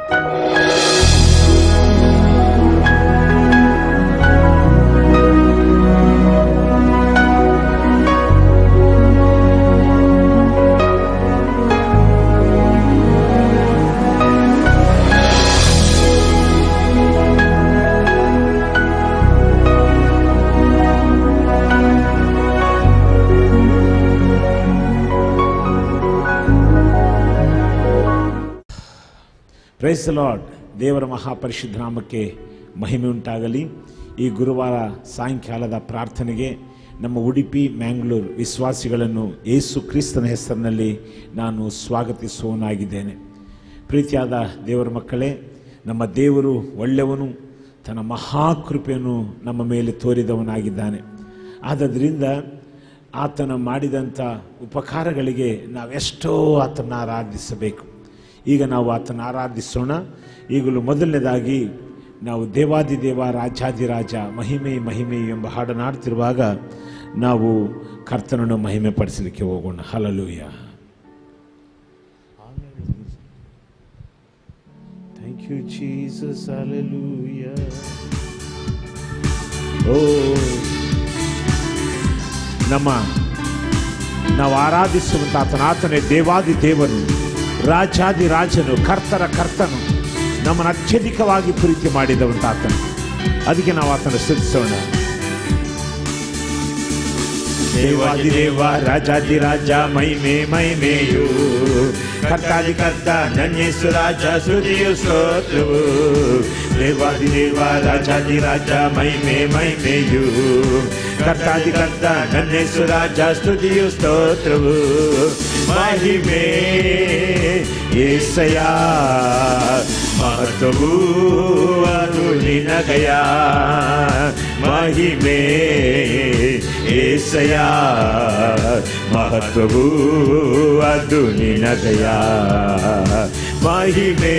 Price lord ದೇವರ ಮಹಾಪರಿಶುದ್ಧ ನಾಮಕ್ಕೆ ಮಹಿಮೆ ಉಂಟಾಗಲಿ ಈ ಗುರುವಾರ ಸಾಯಂಕಾಲದ ಪ್ರಾರ್ಥನೆಗೆ ನಮ್ಮ ಉಡುಪಿ ಮ್ಯಾಂಗ್ಳೂರು ವಿಶ್ವಾಸಿಗಳನ್ನು ಯೇಸು ಕ್ರಿಸ್ತನ ಹೆಸರಿನಲ್ಲಿ ನಾನು ಸ್ವಾಗತಿಸುವನಾಗಿದ್ದೇನೆ ಪ್ರೀತಿಯಾದ ದೇವರ ಮಕ್ಕಳೇ ನಮ್ಮ ದೇವರು ಒಳ್ಳೆಯವನು ತನ್ನ ಮಹಾಕೃಪೆಯನ್ನು ನಮ್ಮ ಮೇಲೆ ತೋರಿದವನಾಗಿದ್ದಾನೆ ಆದ್ದರಿಂದ ಆತನ ಮಾಡಿದಂಥ ಉಪಕಾರಗಳಿಗೆ ನಾವೆಷ್ಟೋ ಆತನ ಆರಾಧಿಸಬೇಕು ಈಗ ನಾವು ಆತನ ಆರಾಧಿಸೋಣ ಈಗಲೂ ಮೊದಲನೇದಾಗಿ ನಾವು ದೇವಾದಿದೇವ ರಾಜಾದಿರಾಜ ಮಹಿಮೆ ಮಹಿಮೆ ಎಂಬ ಹಾಡನ್ನು ಹಾಡ್ತಿರುವಾಗ ನಾವು ಕರ್ತನನ್ನು ಮಹಿಮೆ ಪಡಿಸಲಿಕ್ಕೆ ಹೋಗೋಣ hallelujah thank you Jesus hallelujah ಓ ನಮ್ಮ ನಾವು ಆರಾಧಿಸುವಂತ ಆತನ ಆತನೇ ದೇವಾದಿ ದೇವರು ರಾಜಾದಿ ರಾಜನು ಕರ್ತರ ಕರ್ತನು ನಮ್ಮನ್ನು ಅತ್ಯಧಿಕವಾಗಿ ಪ್ರೀತಿ ಮಾಡಿದವಂತ ಆತನು ಅದಕ್ಕೆ ನಾವು ಆತನ ಸ್ತುತಿಸೋಣ ದೇವಾದಿ ದೇವ ರಾಜಾದಿ ರಾಜ ಮೈಮೆ ಮೈಮೆಯು ಕರ್ತಾದಿ ಕರ್ತ ನನ್ಯೇಸು ರಾಜ ಸ್ತುತಿಯು ಸ್ತೋತ್ರವು ದೇವಾದಿ ದೇವ ರಾಜಾದಿ ರಾಜ ಮೈಮೆ ಮೈಮೆಯು ಕರ್ತಾದಿ ಕರ್ತ ನನ್ಯೇಸು ರಾಜ ಸ್ತುತಿಯು ಸ್ತೋತ್ರವು ಮಹಿಮೆ ಏಸಯ ಮಹತ್ವವು ಅದು ನಿನಗಯ ಮಹಿಮೆ ಏಸಯ ಮಹತ್ವವು ಅದು ನಿನಗಯ ಮಹಿಮೆ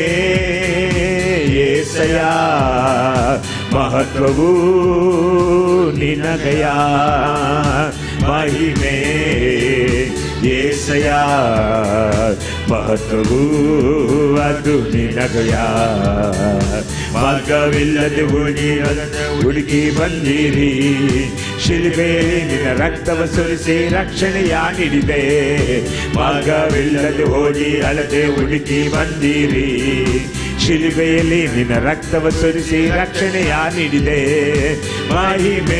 ಏಸಯ ಮಹತ್ವವು ನಿನಗಯ ಮಹಿಮೆ ಏಸಯ ಮಹತ್ವವು ಅದು ನಿನಗಯ ಮಾರ್ಗವಿಲ್ಲದೆ ಹುಡುಗಿ ಹುಡುಕಿ ಬಂದಿರಿ ಶಿಲ್ಬೆಯಲ್ಲಿ ನಿನ್ನ ರಕ್ತವ ಸುರಿಸಿ ರಕ್ಷಣೆಯ ನೀಡಿದೆ ಮಾರ್ಗವಿಲ್ಲದೆ ಹೋಗಿ ಅಳದೆ ಹುಡುಕಿ ಬಂದಿರಿ ಶಿಲುಬೆಯಲ್ಲಿ ನಿನ್ನ ರಕ್ತವ ಸುರಿಸಿ ರಕ್ಷಣೆಯ ನೀಡಿದೆ ಮಹಿಮೆ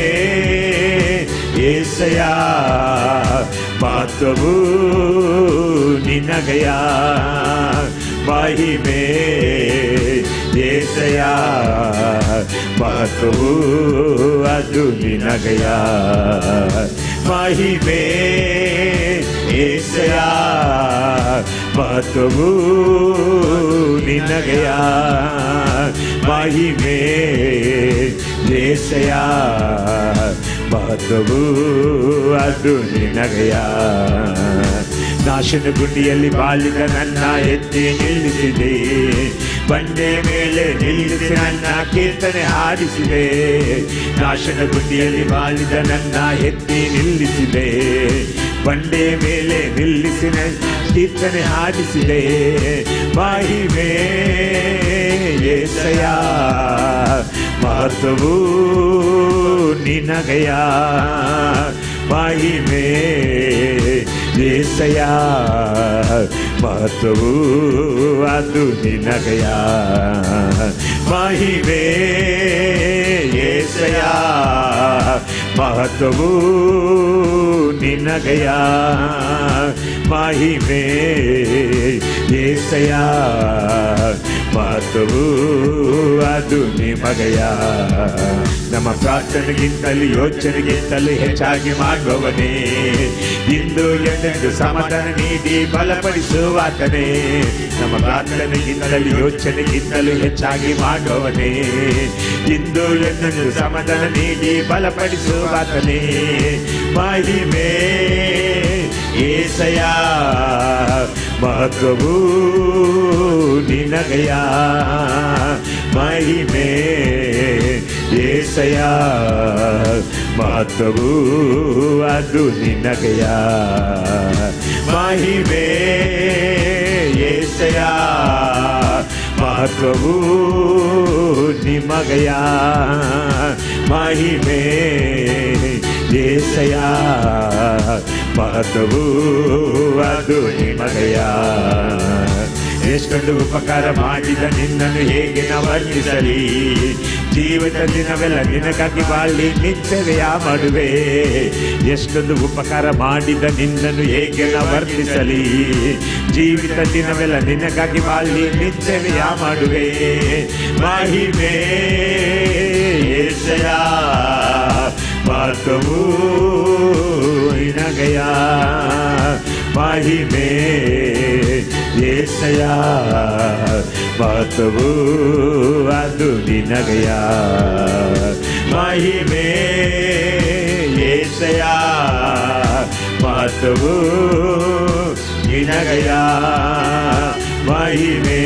ಏಸಯ ಮಹತ್ವವು ನಿನಗಯ ಮಹಿಮೆ ಏಸಯ ಮಹತ್ವವು ಅದು ನಿನಗಯ ಮಹಿಮೆ ಏಸಯ ಮಹತ್ವವು ನಿನಗಯ ಮಹಿಮೆ ಏಸಯ ಮಹತ್ವವು ಅದು ನಿನಗಯ ನಾಶನ ಗುಂಡಿಯಲ್ಲಿ ಬಾಲಿದ ನನ್ನ ಎತ್ತಿ ನಿಲ್ಲಿಸಿದೆ ಬಂಡೆ ಮೇಲೆ ನಿಲ್ಲಿಸಿ ನನ್ನ ಕೀರ್ತನೆ ಹಾಡಿಸಿದೆ ನಾಶನ ಗುಂಡಿಯಲ್ಲಿ ಬಾಲಿದ ನನ್ನ ಎತ್ತಿ ನಿಲ್ಲಿಸಿದೆ ಬಂಡೆ ಮೇಲೆ ನಿಲ್ಲಿಸಿ ನನ್ನ ಕೀರ್ತನೆ ಹಾಡಿಸಿದೆ ಮಹಿಮೆ ಏಸಯ ಮಹತ್ವವು ನಿನಗಯ ಮಹಿಮೆ ಏಸಯ ಮಹತ್ವವು ಅದು ನಿನಗಯ ಮಹಿಮೆ ಏಸಯ ಮಹತ್ವವು ನಿನಗಯ ಮಹಿಮೆ ಏಸಯ ಮಹತ್ವವು ಅದು ನಿಮಗಯ ನಮ್ಮ ಪ್ರಾರ್ಥನೆಗಿಂತಲೂ ಯೋಚನೆಗಿಂತಲೂ ಹೆಚ್ಚಾಗಿ ಮಾಡುವವನೇ ಇಂದು ಎಂದೆಂದು ಸಮಾಧಾನ ನೀಡಿ ಬಲಪಡಿಸುವಾತನೇ ನಮ್ಮ ಪ್ರಾರ್ಥನೆಗಿಂತಲೂ ಯೋಚನೆಗಿಂತಲೂ ಹೆಚ್ಚಾಗಿ ಮಾಡುವವನೇ ಇಂದು ಎಂದೆಂದು ಸಮಾಧಾನ ನೀಡಿ ಬಲಪಡಿಸುವಾತನೇ ಮಹಿಮೆ ಏಸಯ ಮಹತ್ವವು ನಿನಗಯ ಮಹಿಮೆ ಏಸಯ ಮಹತ್ವವು ಅದು ನಿನಗಯ ಮಹಿಮೆ ಏಸಯ ಮಹತ್ವವು ನಿಮಗಯ ಮಹಿಮೆ ಏಸಯ ಮಹತ್ವವು ಅದು ನಿಮಗಯ ಎಷ್ಟೊಂದು ಉಪಕಾರ ಮಾಡಿದ ನಿನ್ನನ್ನು ಹೇಗೆ ನಾ ವರ್ಣಿಸಲಿ ಜೀವಿತ ದಿನವೆಲ್ಲ ನಿನಗಾಗಿ ಬಾಳಿ ನಿತ್ಯವೇ ಮಾಡುವೆ ಎಷ್ಟೊಂದು ಉಪಕಾರ ಮಾಡಿದ ನಿನ್ನನ್ನು ಹೇಗೆ ನಾ ವರ್ಣಿಸಲಿ ಜೀವಿತ ದಿನವೆಲ್ಲ ನಿನಗಾಗಿ ಬಾಳಿ ನಿತ್ಯವೇ ಮಾಡುವೆ ಮಹಿಮೆ ಏಸಯ ಮಾತವು ನಿನಗಯ ಮಹಿಮೆ ಏಸಯ ಮಾತವು ಅದು ನಿನಗಯ ಮಹಿಮೆ ಏಸಯ ಮಾತವು ನಿನಗಯ ಮಹಿಮೆ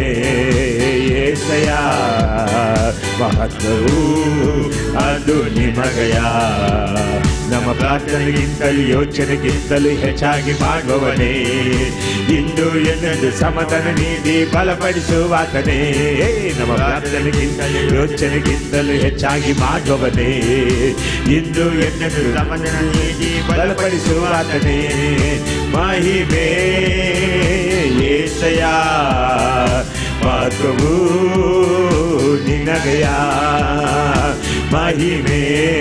ಏಸಯ ಮಹತ್ವವು ಅದು ನಿಮಗಯ ನಮ್ಮ ಪ್ರಾರ್ಥನೆಗಿಂತಲೂ ಯೋಚನೆಗಿಂತಲೂ ಹೆಚ್ಚಾಗಿ ಮಾಡುವವನೇ ಇಂದು ಎನ್ನದು ಸಮಾಧಾನ ನೀಡಿ ಬಲಪಡಿಸುವಾತನೇ ನಮ್ಮ ಪ್ರಾರ್ಥನೆಗಿಂತಲೂ ಯೋಚನೆಗಿಂತಲೂ ಹೆಚ್ಚಾಗಿ ಮಾಡುವವನೇ ಇಂದು ಎನ್ನದು ಸಮಾಧಾನ ನೀಡಿ ಬಲಪಡಿಸುವಾತನೇ ಮಹಿಮೆ ಏಸಯ ಮಹತ್ವವು ನಿನಗಯ ಮಹಿಮೆ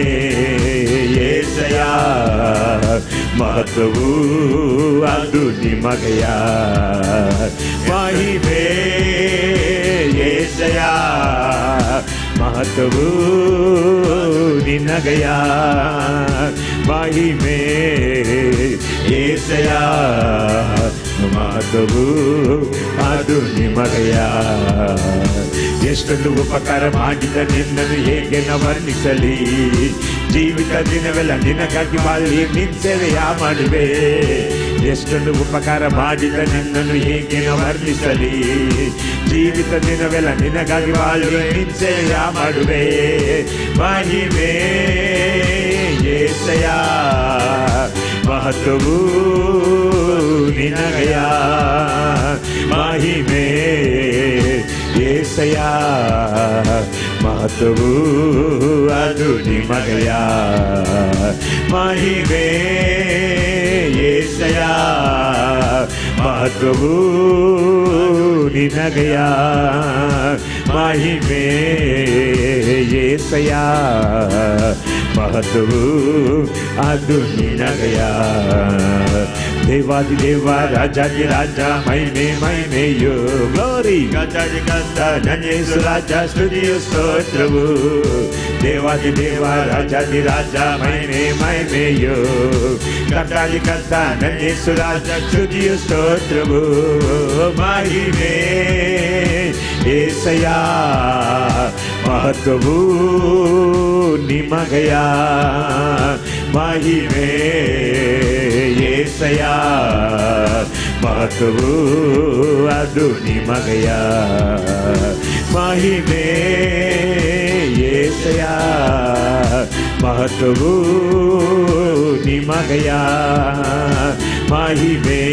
ಏಸಯ ಮಹತ್ವವು ಅದು ನಿಮಗಯ ಮಹಿಮೆ ಏಸಯ ಮಹತ್ವವು ನಿನಗಯ ಮಹಿಮೆ ಏಸಯ ಮಹತ್ವವು ಅದು ನಿಮಗಯ ಎಷ್ಟೊಂದು ಉಪಕಾರ ಮಾಡಿದ ನಿನ್ನನ್ನು ಹೇಗೆ ನ ವರ್ಣಿಸಲಿ ಜೀವಿತ ದಿನವೆಲ್ಲ ನಿನಗಾಗಿ ಬಾಳಿ ನಿನ್ ಸೇವೆಯ ಮಾಡುವೆ ಎಷ್ಟೊಂದು ಉಪಕಾರ ಮಾಡಿದ ನಿನ್ನನ್ನು ಹೇಗೆ ನ ವರ್ಣಿಸಲಿ ಜೀವಿತ ದಿನವೆಲ್ಲ ನಿನಗಾಗಿ ಬಾಳಿ ನಿನ್ ಸೇವೆಯ ಮಾಡುವೆ ಮಹಿಮೆ ಏಸಯ ಮಹತ್ವವು ನಿನಗಯ ಮಹಿಮೆ ಏಸಯ ಮಹತ್ವವು ಅದು ನಿಮಗಯ ಮಹಿಮೆ ಏಸಯ ಮಹತ್ವವು ನಿನಗಯ ಮಹಿಮೆ ಏಸಯ ಮಹತ್ವವು ಅದು ನಿನಗಯ ದೇವಾದಿ ದೇವ ರಾಜಾದಿ ರಾಜ ಮಹಿಮೆ ಮಹಿಮೆಯು ಗ್ಲೋರಿ ಗಜಾದಿ ಗಂಧ ನನ್ನೇಸು ರಾಜ ಸ್ತುತಿಯು ಸ್ತೋತ್ರವು ದೇವಾದಿ ದೇವ ರಾಜಾದಿ ರಾಜ ಮಹಿಮೆ ಮಹಿಮೆಯು ಕರ್ತಾದಿ ಕರ್ತ ನನ್ನೇಸು ರಾಜ ಸ್ತುತಿಯು ಸ್ತೋತ್ರವು ಮಹಿಮೆ ಏಸಯ ಮಹತ್ವವು ನಿಮಗಯ ಮಹಿಮೆ ಏಸಯ ಮಹತ್ವವು ಅದು ನಿಮಗಯ ಮಹಿಮೆ ಏಸಯ ಮಹತ್ವವು ನಿಮಗಯ ಮಹಿಮೆ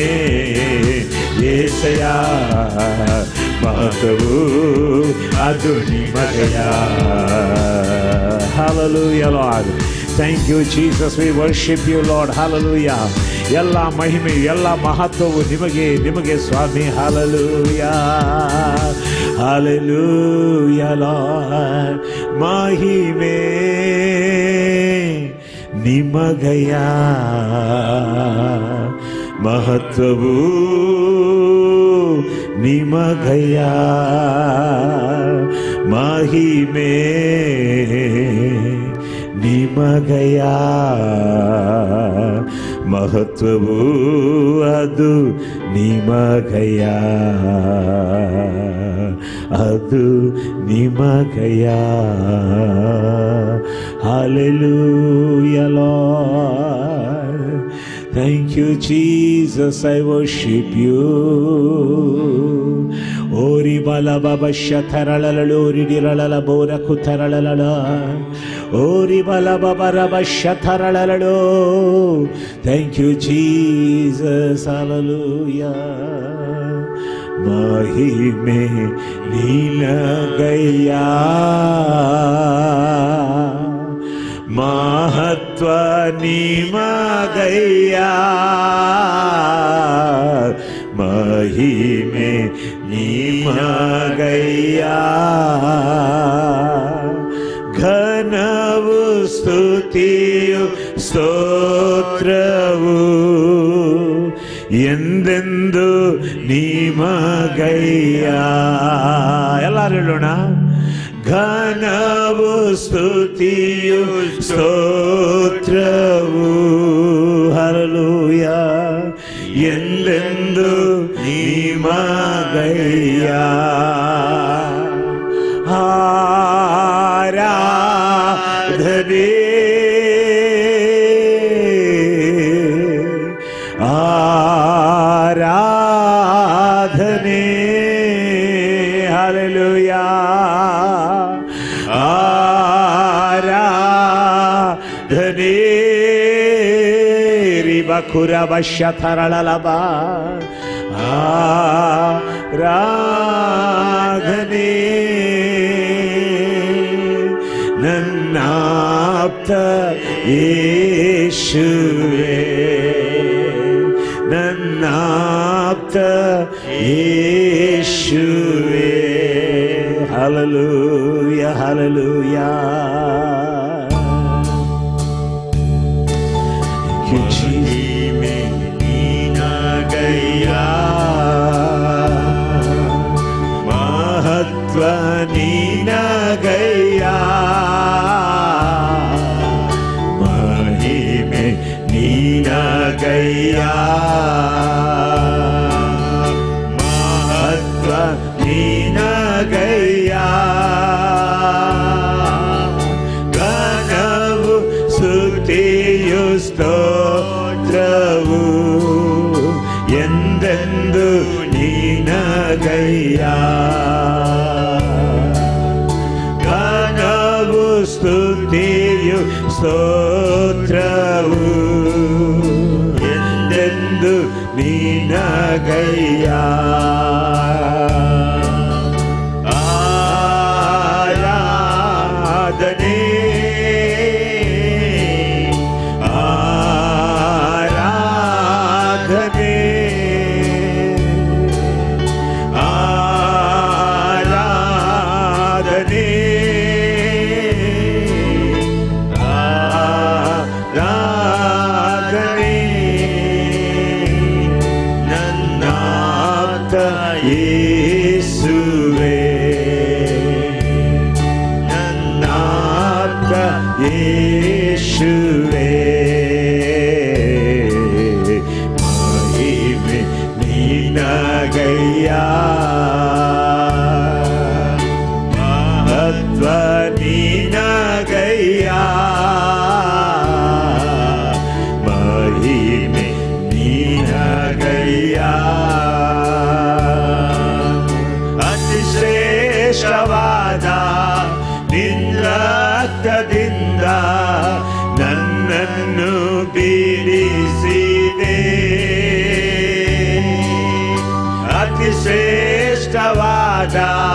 ಏಸಯ ಮಹತ್ವವು ಅದು ನಿಮಗಯ Hallelujah, Lord. Thank you, Jesus. We worship you, Lord. Hallelujah. ಎಲ್ಲ ಮಹಿಮೆ ಎಲ್ಲ ಮಹತ್ವವು ನಿಮಗೆ ನಿಮಗೆ ಸ್ವಾಮಿ ಹಾಲಲೂಯ ಹಾಲಲೂಯ ಲಾರ್ಡ್ ಮಹಿಮೆ ನಿಮಗಯ ಮಹತ್ವವು ನಿಮಗಯ ಮಹಿಮೆ ನಿಮಗಯ ಮಹತ್ವವು ಅದು ನಿಮಗಯ ಅದು ನಿಮಗಯ Hallelujah, Lord. Thank you, Jesus. I worship you. ಓರಿ ಬಲ ಬಬಶ್ಯ ಥರಳಲಳು ರಿಡಿರಳಲ ಬೋರ ಕುಥರಳಲಳ ಓರಿ ಬಲ ಬಬರ ಬಶ್ಯ ಥರಳಲಳು ಥ್ಯಾಂಕ್ ಯು ಜೀಸಸ್ Hallelujah. ಮಹಿಮೆ ನಿನಗಯ್ಯ ಮಹತ್ವ ನಿಮಗಯ್ಯ ಮಹಿಮೆ ನಿಮಗಯ್ಯ ಘನವು ಸ್ತುತಿಯು ಸ್ತೋತ್ರವು ಎಂದೆಂದು ನಿಮಗಯ್ಯ ಎಲ್ಲರೂ ಹೇಳೋಣ ಘನವು ಸ್ತುತಿಯು ಸ್ತೋತ್ರವು ಹರಲೂಯ ಎಂದೆಂದು ನಿಮಗಯ್ಯ ಆರಾಧನೆ ಆರಾಧನೆ ಹರಲುಯ ಆರಾಧನೆ ರಿಬಕುರ ಬಶ್ಯ ತರಳಲಬ ಆರಾಧನೆ ನನ್ನಾಪ್ತ ಯೇಸುವೆ ನನ್ನಾಪ್ತ ಯೇಸುವೆ ಹಲಲೂಯ ಹಲಲೂಯ ಮಹತ್ವ ನೀನಗಯ್ಯ ಮಹಿಮೆ ನೀನಗಯ್ಯ ಮಹತ್ವ ನೀನಗಯ್ಯ ಘನವು ಸುತಿಯು ಸ್ತೋತ್ರವು ಎಂದೆಂದು ನೀನಗಯ್ಯ ಘನವು ಸ್ತುತಿಯು ಸ್ತೋತ್ರವು ಎಂದೆಂದು ನೀನಗಯ್ಯ ಆರಾಧನೆ ಆರಾಧನೆ ಆರಾಧನೆ ಆರಾಧನೆ ನನ್ನಾತ ಯೇಸುವೆ ನನ್ನಾತ ಯೇಸುವೆ ಮಹಿಮೆ ನೀನಗಯ್ಯ ಮಹತ್ವ ನೀನಗಯ್ಯ ಮಹಿಮೆ ನೀನಗಯ್ಯ ಅತಿ ಶ್ರೇಷ್ಠವಾದ ನಿನ್ನತ್ತದಿಂದ ನನ್ನನ್ನು ಬೀಳಿಸಿದೆ ಅತಿ ಶ್ರೇಷ್ಠವಾದ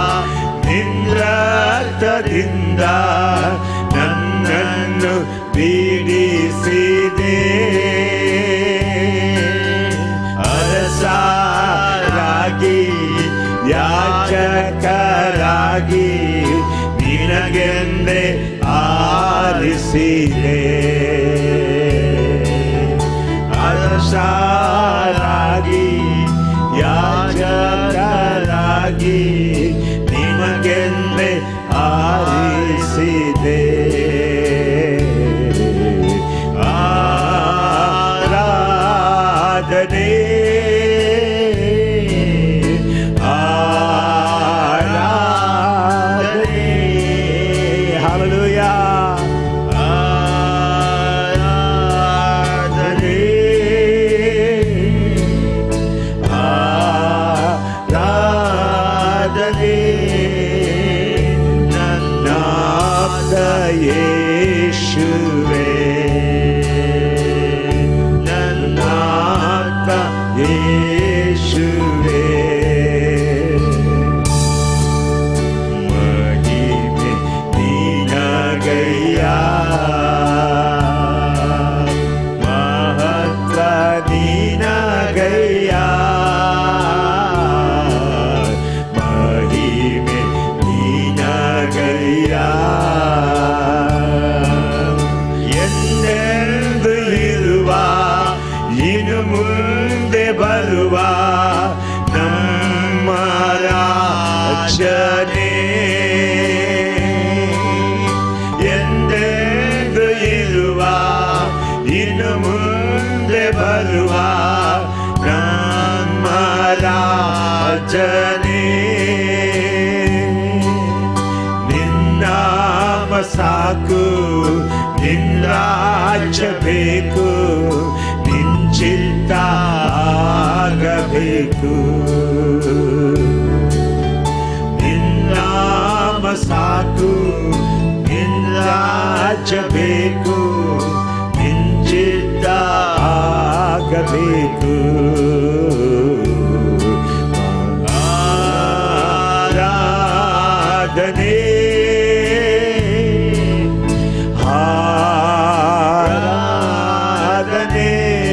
ನಿನ್ನತ್ತದಿಂದ ನನ್ನನ್ನು ಬೀಡಿಸಿದೆ ಅರಸಾರಾಗಿ ಯಾಚಕರಾಗಿ ನಿನಗೆಂದೇ ಆರಿಸಿದೆ ಅರಸಾರಾಗಿ ಯಾಚಕರಾಗಿ ನಿಮಗೆಂದೇ ಆರಿಸಿದೆ ಆರಾಧನೆ ಆರಾಧನೆ ಹಲಲುಯ ಆರಾಧನೆ ಆರಾಧನೆ ನನ್ನಾಪ್ತ ಯೇಸುವೆ ನನ್ನಾಪ್ತ ಯೇಸುವೆ ಸಾಕು ನಿನ್ನಾಚ ಬೇಕು ನಿಂಚಿತ್ತ ಆಗಬೇಕು ನಿನ್ನಾಮ ಸಾಕು ನಿನ್ನಾಚ ಬೇಕು ನಿಂಚಿತ್ತ ಆಗಬೇಕು ಆರಾಧನೆ ಆರಾಧನೆ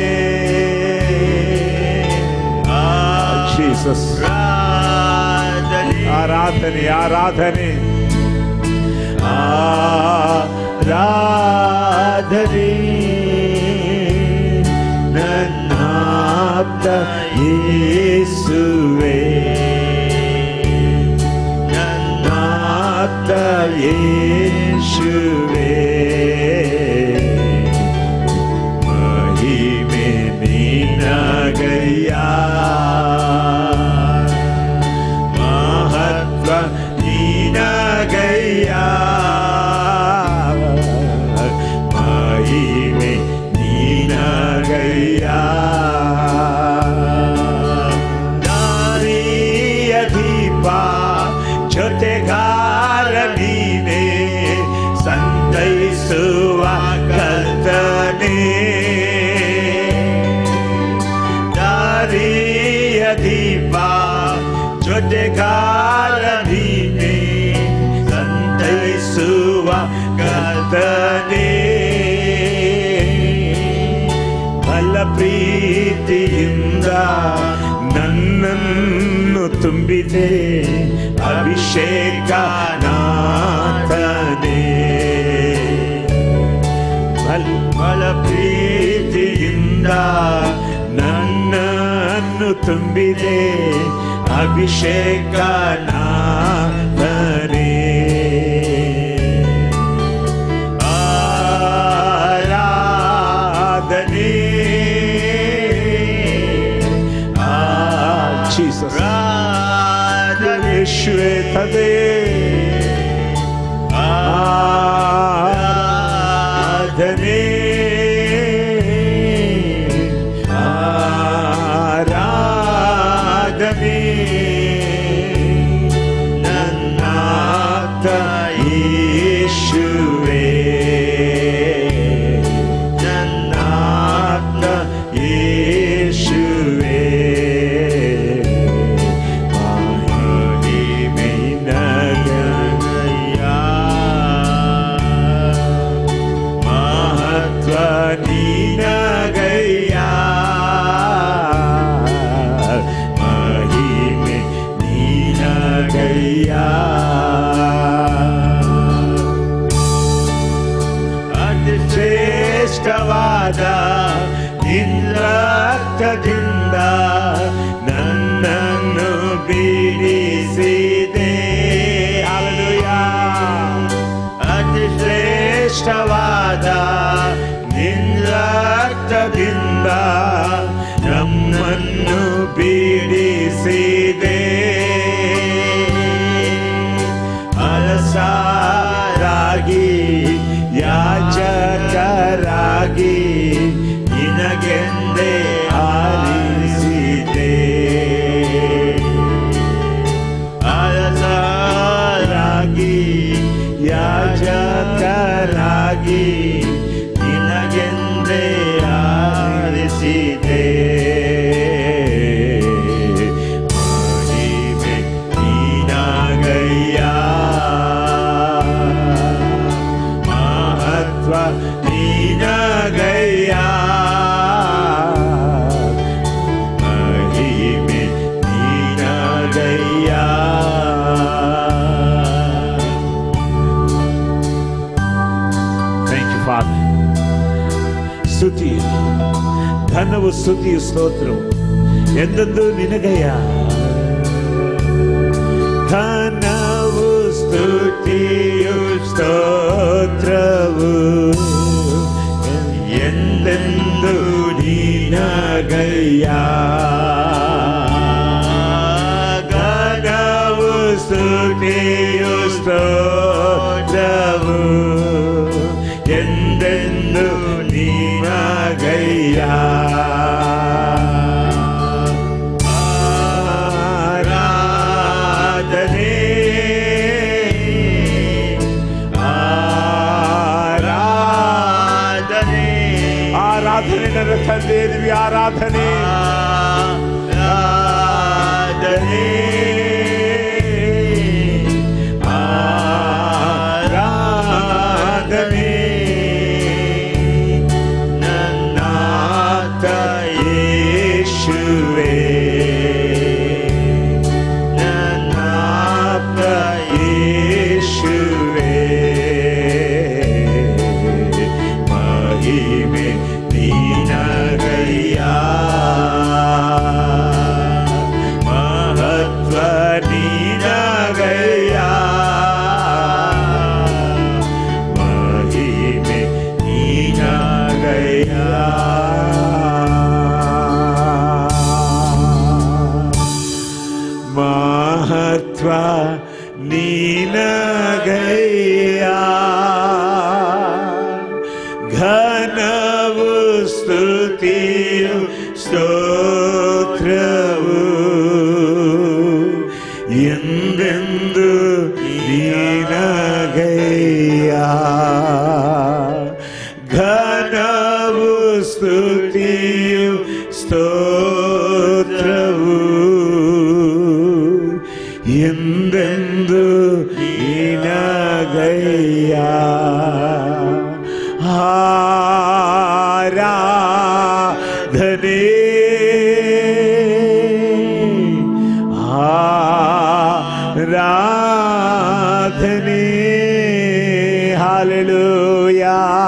ಜೀಸಸ್ ಆರಾಧನೆ ಆರಾಧನೆ ಆರಾಧನೆ ನನ್ನಾಪ್ತ ಯೇಸುವೆ ನನ್ನಾಪ್ತ ಯೇಸುವೆ ಮಹಿಮೆ ನಿನಗಯ್ಯ ಮಹತ್ವ ನಿನಗಯ್ಯ ಮಹಿಮೆ ನಿನಗಯ್ಯ ದಾರಿಯ ದೀಪ ಜೊತೆಗಾರ ನೀನೆ ಸಂತೈಸುವ ಕರ್ತನೆ ದಾರಿಯ ದೀಪ ಜೊತೆಗಾರ ನೀನೆ ಸಂತೈಸುವ ಕರ್ತನೆ ಬಲ ಪ್ರೀತಿಯಿಂದ ನನ್ನನ್ನು ತುಂಬಿದೆ ಅಭಿಷೇಕ ನಾಥನೇ ಬಲ ಬಲ ಪ್ರೀತಿಯಿಂದ ನನ್ನನ್ನು ತುಂಬಿದೆ ಅಭಿಷೇಕ ನಾಥನೇ ಆರಾಧನೆ ಆ ಜೀಸಸ್ ಯೇಸುವೆ ತಂದೆ ಆರಾಧನೆ ಆರಾಧನೆ ನನ್ನಾತ ಯೇಸುವೆ ನನ್ನಾತ ಯೇಸುವೆ ಮಹಿಮೆ ನಿನಗಯ್ಯ. ಮಹತ್ವ ನಿನಗಯ್ಯ ಮಹಿಮೆ ನಿನಗಯ್ಯ ಅತಿ ಶ್ರೇಷ್ಠವಾದ ನಿನ್ನರ್ಥದಿಂದ ನನ್ನನ್ನು ಬೀಳಿಸಿದೆ Hallelujah. ಅತಿ ಶ್ರೇಷ್ಠವಾದ ನಿನ್ನರ್ಥದಿಂದ ನಮ್ಮನ್ನು ಬೀಳಿಸಿದೆ ಅಲಸಾರಾಗಿ ಯಾಚಕರಾಗಿ ನಿನಗೆಂದೇ ಆಲಿಸಿದೆ ಅಲಸಾರಾಗಿ ಯಾಚಕರಾಗಿ ನಿನಗೆಂದೇ ಆಲಿಸಿದೆ ಮಹಿಮೆ ನಿನಗಯ್ಯ. ಮಹತ್ವ ನಿನಗಯ್ಯ. ಮಹಿಮೆ ನಿನಗಯ್ಯ. Thank you, Father. ಸ್ತುತಿ ಧನವು ಸ್ತುತಿಯು ಸ್ತೋತ್ರವು ಎಂದೆಂದು ನಿನಗಯ್ಯ ಧನವು ಸ್ತುತಿಯು ಸ್ತೋತ್ರವು ಎಂದೆಂದು ನಿನಗಯ್ಯ ಘನವು ಸ್ತುತಿಯು ಸ್ತೋತ್ರವು ಆರಾಧನೆ ಆರಾಧನೆ ಆರಾಧನೆ ನನ್ನಾತ ಯೇಸುವೇ ನನ್ನಾತ ಯೇಸುವೇ ಮಹಿಮೆ ನಿನಗಯ್ಯ ಮಹತ್ವ ನಿನಗಯ್ಯ ಮಹಿಮೆ ನಿನಗಯ್ಯ ಮಹತ್ವ ನೀನಗಯ್ಯ ಘನವು ಸ್ತುತಿಯು ಸ್ತೋತ್ರವು ಎಂದೆಂದು ನೀನಗಯ್ಯ ಘನವು ಸ್ತುತಿಯು ಸ್ತೋತ್ರವು ಎಂದೆಂದು ನೀನಗಯ್ಯ ಆರಾಧನೆ ಆರಾಧನೆ ಹಾಲೆಲೂಯ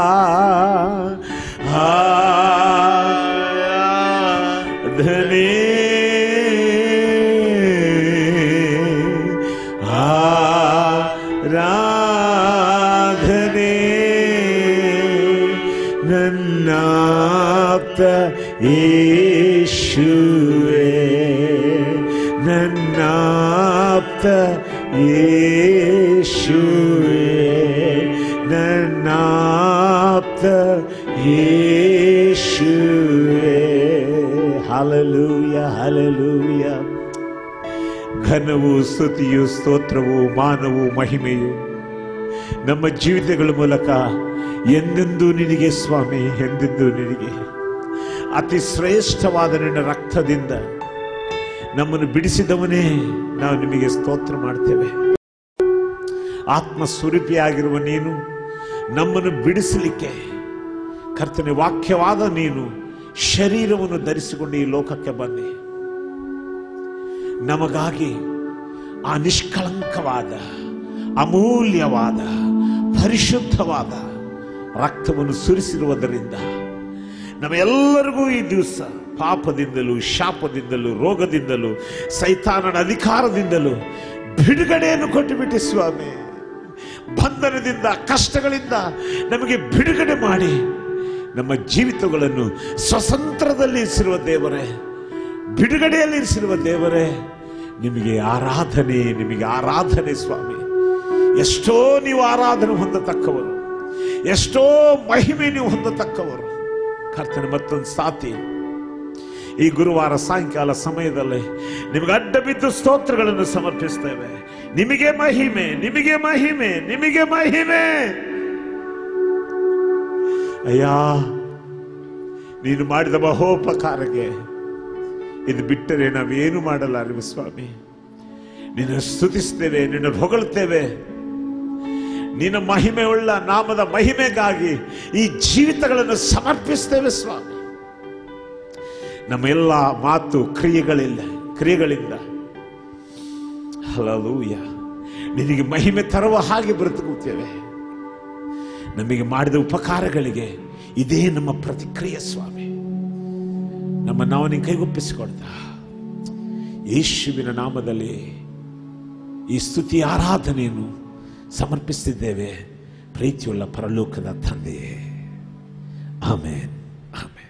ಆರಾಧನೆ ಆರಾಧನೆ ನನ್ನಾಪ್ತ ಯೇಸುವೆ ನನ್ನಾಪ್ತ ಯೇಸುವೆ ನನ್ನಾಪ್ತ ಯೇಸುವೆ ಹಲಲೂಯ ಹಲಲೂಯ ಘನವು ಸ್ತುತಿಯು ಸ್ತೋತ್ರವು ಮಾನವು ಮಹಿಮೆಯು ನಮ್ಮ ಜೀವಿತಗಳ ಮೂಲಕ ಎಂದೆಂದೂ ನಿನಗೆ ಸ್ವಾಮಿ ಎಂದೆಂದೂ ನಿನಗೆ ಅತಿ ಶ್ರೇಷ್ಠವಾದ ನಿನ್ನ ರಕ್ತದಿಂದ ನಮ್ಮನ್ನು ಬಿಡಿಸಿದವನೇ ನಾವು ನಿಮಗೆ ಸ್ತೋತ್ರ ಮಾಡ್ತೇವೆ ಆತ್ಮ ಸ್ವರೂಪಿಯಾಗಿರುವ ನೀನು ನಮ್ಮನ್ನು ಬಿಡಿಸಲಿಕ್ಕೆ ಕರ್ತನೆ ವಾಕ್ಯವಾದ ನೀನು ಶರೀರವನ್ನು ಧರಿಸಿಕೊಂಡು ಈ ಲೋಕಕ್ಕೆ ಬನ್ನಿ ನಮಗಾಗಿ ಆ ನಿಷ್ಕಳಂಕವಾದ ಅಮೂಲ್ಯವಾದ ಪರಿಶುದ್ಧವಾದ ರಕ್ತವನ್ನು ಸುರಿಸಿರುವುದರಿಂದ ನಮ್ಮೆಲ್ಲರಿಗೂ ಈ ದಿವಸ ಪಾಪದಿಂದಲೂ ಶಾಪದಿಂದಲೂ ರೋಗದಿಂದಲೂ ಸೈತಾನನ ಅಧಿಕಾರದಿಂದಲೂ ಬಿಡುಗಡೆಯನ್ನು ಕೊಟ್ಟುಬಿಟ್ಟು ಸ್ವಾಮಿ ಬಂಧನದಿಂದ ಕಷ್ಟಗಳಿಂದ ನಮಗೆ ಬಿಡುಗಡೆ ಮಾಡಿ ನಮ್ಮ ಜೀವಿತಗಳನ್ನು ಸ್ವತಂತ್ರದಲ್ಲಿ ಇರಿಸಿರುವ ದೇವರೇ ಬಿಡುಗಡೆಯಲ್ಲಿ ಇರಿಸಿರುವ ದೇವರೇ ನಿಮಗೆ ಆರಾಧನೆ ನಿಮಗೆ ಆರಾಧನೆ ಸ್ವಾಮಿ ಎಷ್ಟೋ ನೀವು ಆರಾಧನೆ ಹೊಂದತಕ್ಕವರು ಎಷ್ಟೋ ಮಹಿಮೆ ನೀವು ಹೊಂದತಕ್ಕವರು ಕರ್ತನೆ ಮತ್ತೊಂದು ಸಾತಿ ಈ ಗುರುವಾರ ಸಾಯಂಕಾಲ ಸಮಯದಲ್ಲಿ ನಿಮಗೆ ಅಡ್ಡ ಬಿದ್ದು ಸ್ತೋತ್ರಗಳನ್ನು ಸಮರ್ಪಿಸ್ತೇವೆ ನಿಮಗೆ ಮಹಿಮೆ ನಿಮಗೆ ಮಹಿಮೆ ನಿಮಗೆ ಮಹಿಮೆ ಅಯ್ಯ ನೀನು ಮಾಡಿದ ಮಹೋಪಕಾರಕ್ಕೆ ಇದು ಬಿಟ್ಟರೆ ನಾವೇನು ಮಾಡಲಾರೆವು ಸ್ವಾಮಿ ನಿನ್ನ ಸ್ತುತಿಸ್ತೇವೆ ನಿನ್ನ ಹೊಗಳ್ತೇವೆ ನಿನ್ನ ಮಹಿಮೆ ಉಳ್ಳ ನಾಮದ ಮಹಿಮೆಗಾಗಿ ಈ ಜೀವಿತಗಳನ್ನು ಸಮರ್ಪಿಸ್ತೇವೆ ಸ್ವಾಮಿ ನಮ್ಮ ಎಲ್ಲ ಮಾತು ಕ್ರಿಯೆಗಳಿಲ್ಲ ಕ್ರಿಯೆಗಳಿಂದ ಹಲಲೂಯ ನಿನಗೆ ಮಹಿಮೆ ತರುವ ಹಾಗೆ ಬ್ರತುಕುತ್ತೇವೆ ನಮಗೆ ಮಾಡಿದ ಉಪಕಾರಗಳಿಗೆ ಇದೇ ನಮ್ಮ ಪ್ರತಿಕ್ರಿಯೆ ಸ್ವಾಮಿ ನಮ್ಮ ನಾವು ನಿನ್ನ ಕೈಗೊಪ್ಪಿಸಿಕೊಡ್ತಾ ಯೇಸುವಿನ ನಾಮದಲ್ಲಿ ಈ ಸ್ತುತಿ ಆರಾಧನೆಯನ್ನು ಸಮರ್ಪಿಸ್ತಿದ್ದೇವೆ ಪ್ರೀತಿಯುಳ್ಳ ಪರಲೋಕದ ತಂದೆಯೇ ಆಮೇನ್ ಆಮೇನ್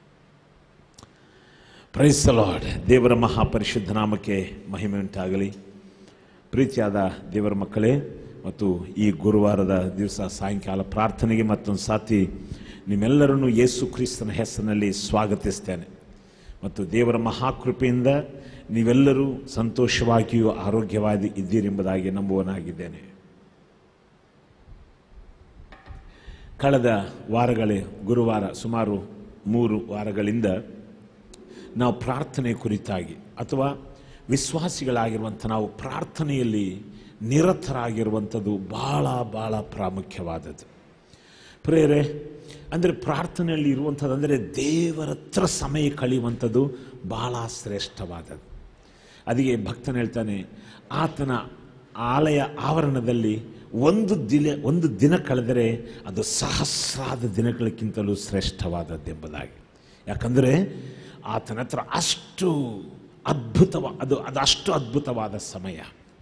ಪ್ರೈಸ್ ಲಾರ್ಡ್ ದೇವರ ಮಹಾಪರಿಶುದ್ಧ ನಾಮಕ್ಕೆ ಮಹಿಮೆ ಉಂಟಾಗಲಿ ಪ್ರೀತಿಯಾದ ದೇವರ ಮಕ್ಕಳೇ ಮತ್ತು ಈ ಗುರುವಾರದ ದಿವಸ ಸಾಯಂಕಾಲ ಪ್ರಾರ್ಥನೆಗೆ ಮತ್ತೊಂದು ಸಾತಿ ನಿಮ್ಮೆಲ್ಲರನ್ನು ಯೇಸು ಕ್ರಿಸ್ತನ ಹೆಸರಿನಲ್ಲಿ ಸ್ವಾಗತಿಸ್ತೇನೆ ಮತ್ತು ದೇವರ ಮಹಾಕೃಪೆಯಿಂದ ನೀವೆಲ್ಲರೂ ಸಂತೋಷವಾಗಿಯೂ ಆರೋಗ್ಯವಾಗಿ ಇದ್ದೀರೆಂಬುದಾಗಿ ನಂಬುವನಾಗಿದ್ದೇನೆ ಕಳೆದ ವಾರಗಳೇ ಗುರುವಾರ ಸುಮಾರು ಮೂರು ವಾರಗಳಿಂದ ನಾವು ಪ್ರಾರ್ಥನೆ ಕುರಿತಾಗಿ ಅಥವಾ ವಿಶ್ವಾಸಿಗಳಾಗಿರುವಂಥ ನಾವು ಪ್ರಾರ್ಥನೆಯಲ್ಲಿ ನಿರತರಾಗಿರುವಂಥದ್ದು ಭಾಳ ಭಾಳ ಪ್ರಾಮುಖ್ಯವಾದದ್ದು ಪ್ರೇರೆ ಅಂದರೆ ಪ್ರಾರ್ಥನೆಯಲ್ಲಿ ಇರುವಂಥದ್ದು ಅಂದರೆ ದೇವರ ಹತ್ರ ಸಮಯ ಕಳೆಯುವಂಥದ್ದು ಭಾಳ ಶ್ರೇಷ್ಠವಾದದ್ದು ಅದಕ್ಕೆ ಭಕ್ತನ ಹೇಳ್ತಾನೆ ಆತನ ಆಲಯ ಆವರಣದಲ್ಲಿ ಒಂದು ದಿನ ಒಂದು ದಿನ ಕಳೆದರೆ ಅದು ಸಹಸ್ರಾದ ದಿನಗಳಕ್ಕಿಂತಲೂ ಶ್ರೇಷ್ಠವಾದದ್ದೆಂಬುದಾಗಿ ಯಾಕಂದರೆ ಆತನ ಹತ್ರ ಅಷ್ಟು ಅದ್ಭುತವ ಅದು ಅದು ಅಷ್ಟು ಅದ್ಭುತವಾದ ಸಮಯ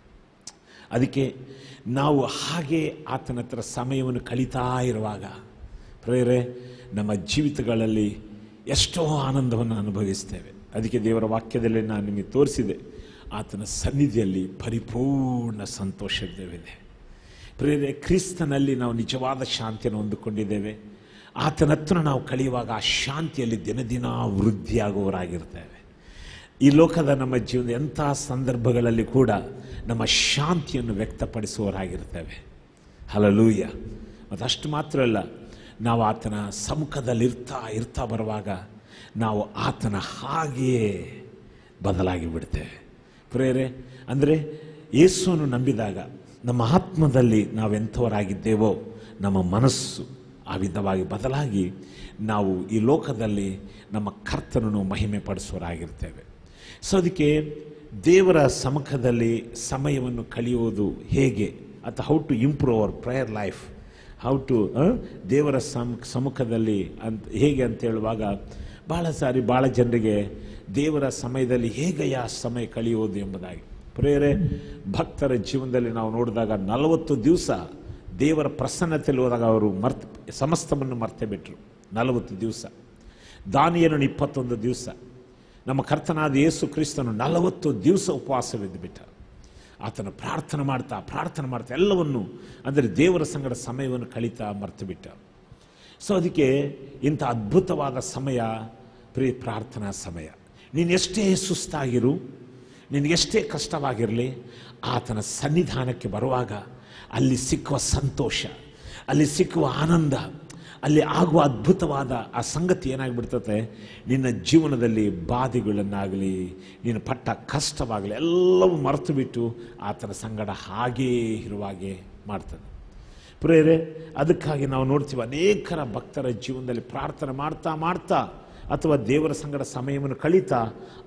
ಅದಕ್ಕೆ ನಾವು ಹಾಗೆ ಆತನ ಹತ್ರ ಸಮಯವನ್ನು ಕಳೀತಾ ಇರುವಾಗ ಪ್ರೇರೆ ನಮ್ಮ ಜೀವಿತಗಳಲ್ಲಿ ಎಷ್ಟೋ ಆನಂದವನ್ನು ಅನುಭವಿಸ್ತೇವೆ ಅದಕ್ಕೆ ದೇವರ ವಾಕ್ಯದಲ್ಲಿ ನಾನು ನಿಮಗೆ ತೋರಿಸಿದೆ ಆತನ ಸನ್ನಿಧಿಯಲ್ಲಿ ಪರಿಪೂರ್ಣ ಸಂತೋಷವಿದೆ ಪ್ರೇರೆ ಕ್ರಿಸ್ತನಲ್ಲಿ ನಾವು ನಿಜವಾದ ಶಾಂತಿಯನ್ನು ಹೊಂದಿಕೊಂಡಿದ್ದೇವೆ ಆತನ ಹತ್ರ ನಾವು ಕಳೆಯುವಾಗ ಆ ಶಾಂತಿಯಲ್ಲಿ ದಿನ ದಿನ ವೃದ್ಧಿಯಾಗುವವರಾಗಿರ್ತೇವೆ ಈ ಲೋಕದ ನಮ್ಮ ಜೀವನದ ಎಂಥ ಸಂದರ್ಭಗಳಲ್ಲಿ ಕೂಡ ನಮ್ಮ ಶಾಂತಿಯನ್ನು ವ್ಯಕ್ತಪಡಿಸುವವರಾಗಿರ್ತೇವೆ ಹಲಲೂಯ ಮತ್ತು ಅಷ್ಟು ಮಾತ್ರ ಅಲ್ಲ ನಾವು ಆತನ ಸಮ್ಮುಖದಲ್ಲಿ ಇರ್ತಾ ಇರ್ತಾ ಬರುವಾಗ ನಾವು ಆತನ ಹಾಗೆಯೇ ಬದಲಾಗಿ ಬಿಡ್ತೇವೆ ಪ್ರೇರೆ ಅಂದರೆ ಯೇಸುವನ್ನು ನಂಬಿದಾಗ ನಮ್ಮ ಆತ್ಮದಲ್ಲಿ ನಾವೆಂಥವರಾಗಿದ್ದೇವೋ ನಮ್ಮ ಮನಸ್ಸು ಆ ವಿಧವಾಗಿ ಬದಲಾಗಿ ನಾವು ಈ ಲೋಕದಲ್ಲಿ ನಮ್ಮ ಕರ್ತನನ್ನು ಮಹಿಮೆ ಪಡಿಸುವರಾಗಿರ್ತೇವೆ ಸೊ ಅದಕ್ಕೆ ದೇವರ ಸಮ್ಮುಖದಲ್ಲಿ ಸಮಯವನ್ನು ಕಳೆಯುವುದು ಹೇಗೆ ಅಥವಾ how to improve our prayer life how to ದೇವರ ಸಮ್ ಸಮ್ಮುಖದಲ್ಲಿ ಅಂತ ಹೇಗೆ ಅಂತ ಹೇಳುವಾಗ ಭಾಳ ಸಾರಿ ಭಾಳ ಜನರಿಗೆ ದೇವರ ಸಮಯದಲ್ಲಿ ಹೇಗೆ ಯಾ ಸಮಯ ಕಳೆಯುವುದು ಎಂಬುದಾಗಿ ಪ್ರೇರೆ ಭಕ್ತರ ಜೀವನದಲ್ಲಿ ನಾವು ನೋಡಿದಾಗ ನಲವತ್ತು ದಿವಸ ದೇವರ ಪ್ರಸನ್ನತೆಯಲ್ಲಿ ಹೋದಾಗ ಅವರು ಮರ್ತ್ ಸಮಸ್ತವನ್ನು ಮರ್ತೇ ಬಿಟ್ಟರು ನಲವತ್ತು ದಿವಸ ದಾನಿಯರನ್ನು ಇಪ್ಪತ್ತೊಂದು ದಿವಸ ನಮ್ಮ ಕರ್ತನಾದ ಯೇಸು ಕ್ರಿಸ್ತನು ನಲವತ್ತು ದಿವಸ ಉಪವಾಸವಿದ್ದು ಬಿಟ್ಟ ಆತನ ಪ್ರಾರ್ಥನೆ ಮಾಡ್ತಾ ಪ್ರಾರ್ಥನೆ ಮಾಡ್ತಾ ಎಲ್ಲವನ್ನು ಅಂದರೆ ದೇವರ ಸಂಗಡ ಸಮಯವನ್ನು ಕಳೀತಾ ಮರ್ತು ಬಿಟ್ಟ ಸೊ ಅದಕ್ಕೆ ಇಂಥ ಅದ್ಭುತವಾದ ಸಮಯ ಪ್ರೀ ಪ್ರಾರ್ಥನಾ ಸಮಯ ನೀನು ಎಷ್ಟೇ ಸುಸ್ತಾಗಿರು ನಿನಗೆಷ್ಟೇ ಕಷ್ಟವಾಗಿರಲಿ ಆತನ ಸನ್ನಿಧಾನಕ್ಕೆ ಬರುವಾಗ ಅಲ್ಲಿ ಸಿಕ್ಕುವ ಸಂತೋಷ ಅಲ್ಲಿ ಸಿಕ್ಕುವ ಆನಂದ ಅಲ್ಲಿ ಆಗುವ ಅದ್ಭುತವಾದ ಆ ಸಂಗತಿ ಏನಾಗ್ಬಿಡ್ತತೆ ನಿನ್ನ ಜೀವನದಲ್ಲಿ ಬಾಧೆಗಳನ್ನಾಗಲಿ ನೀನು ಪಟ್ಟ ಕಷ್ಟವಾಗಲಿ ಎಲ್ಲವೂ ಮರೆತು ಬಿಟ್ಟು ಆತನ ಸಂಗಡ ಹಾಗೇ ಇರುವಾಗೆ ಮಾಡ್ತದೆ ಪ್ರೇರೆ ಅದಕ್ಕಾಗಿ ನಾವು ನೋಡ್ತೀವಿ ಅನೇಕರ ಭಕ್ತರ ಜೀವನದಲ್ಲಿ ಪ್ರಾರ್ಥನೆ ಮಾಡ್ತಾ ಮಾಡ್ತಾ ಅಥವಾ ದೇವರ ಸಂಗಡ ಸಮಯವನ್ನು ಕಳೀತಾ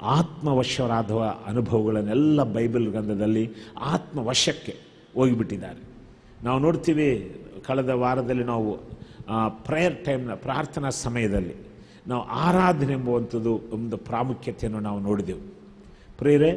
ಆತ್ಮವಶರಾದ ಅನುಭವಗಳನ್ನೆಲ್ಲ ಬೈಬಲ್ ಗ್ರಂಥದಲ್ಲಿ ಆತ್ಮವಶಕ್ಕೆ ಹೋಗಿಬಿಟ್ಟಿದ್ದಾರೆ ನಾವು ನೋಡ್ತೀವಿ ಕಳೆದ ವಾರದಲ್ಲಿ ನಾವು ಪ್ರೇಯರ್ ಟೈಮ್ನ ಪ್ರಾರ್ಥನಾ ಸಮಯದಲ್ಲಿ ನಾವು ಆರಾಧನೆ ಎಂಬುವಂಥದ್ದು ಒಂದು ಪ್ರಾಮುಖ್ಯತೆಯನ್ನು ನಾವು ನೋಡಿದೆವು ಪ್ರೇರೆ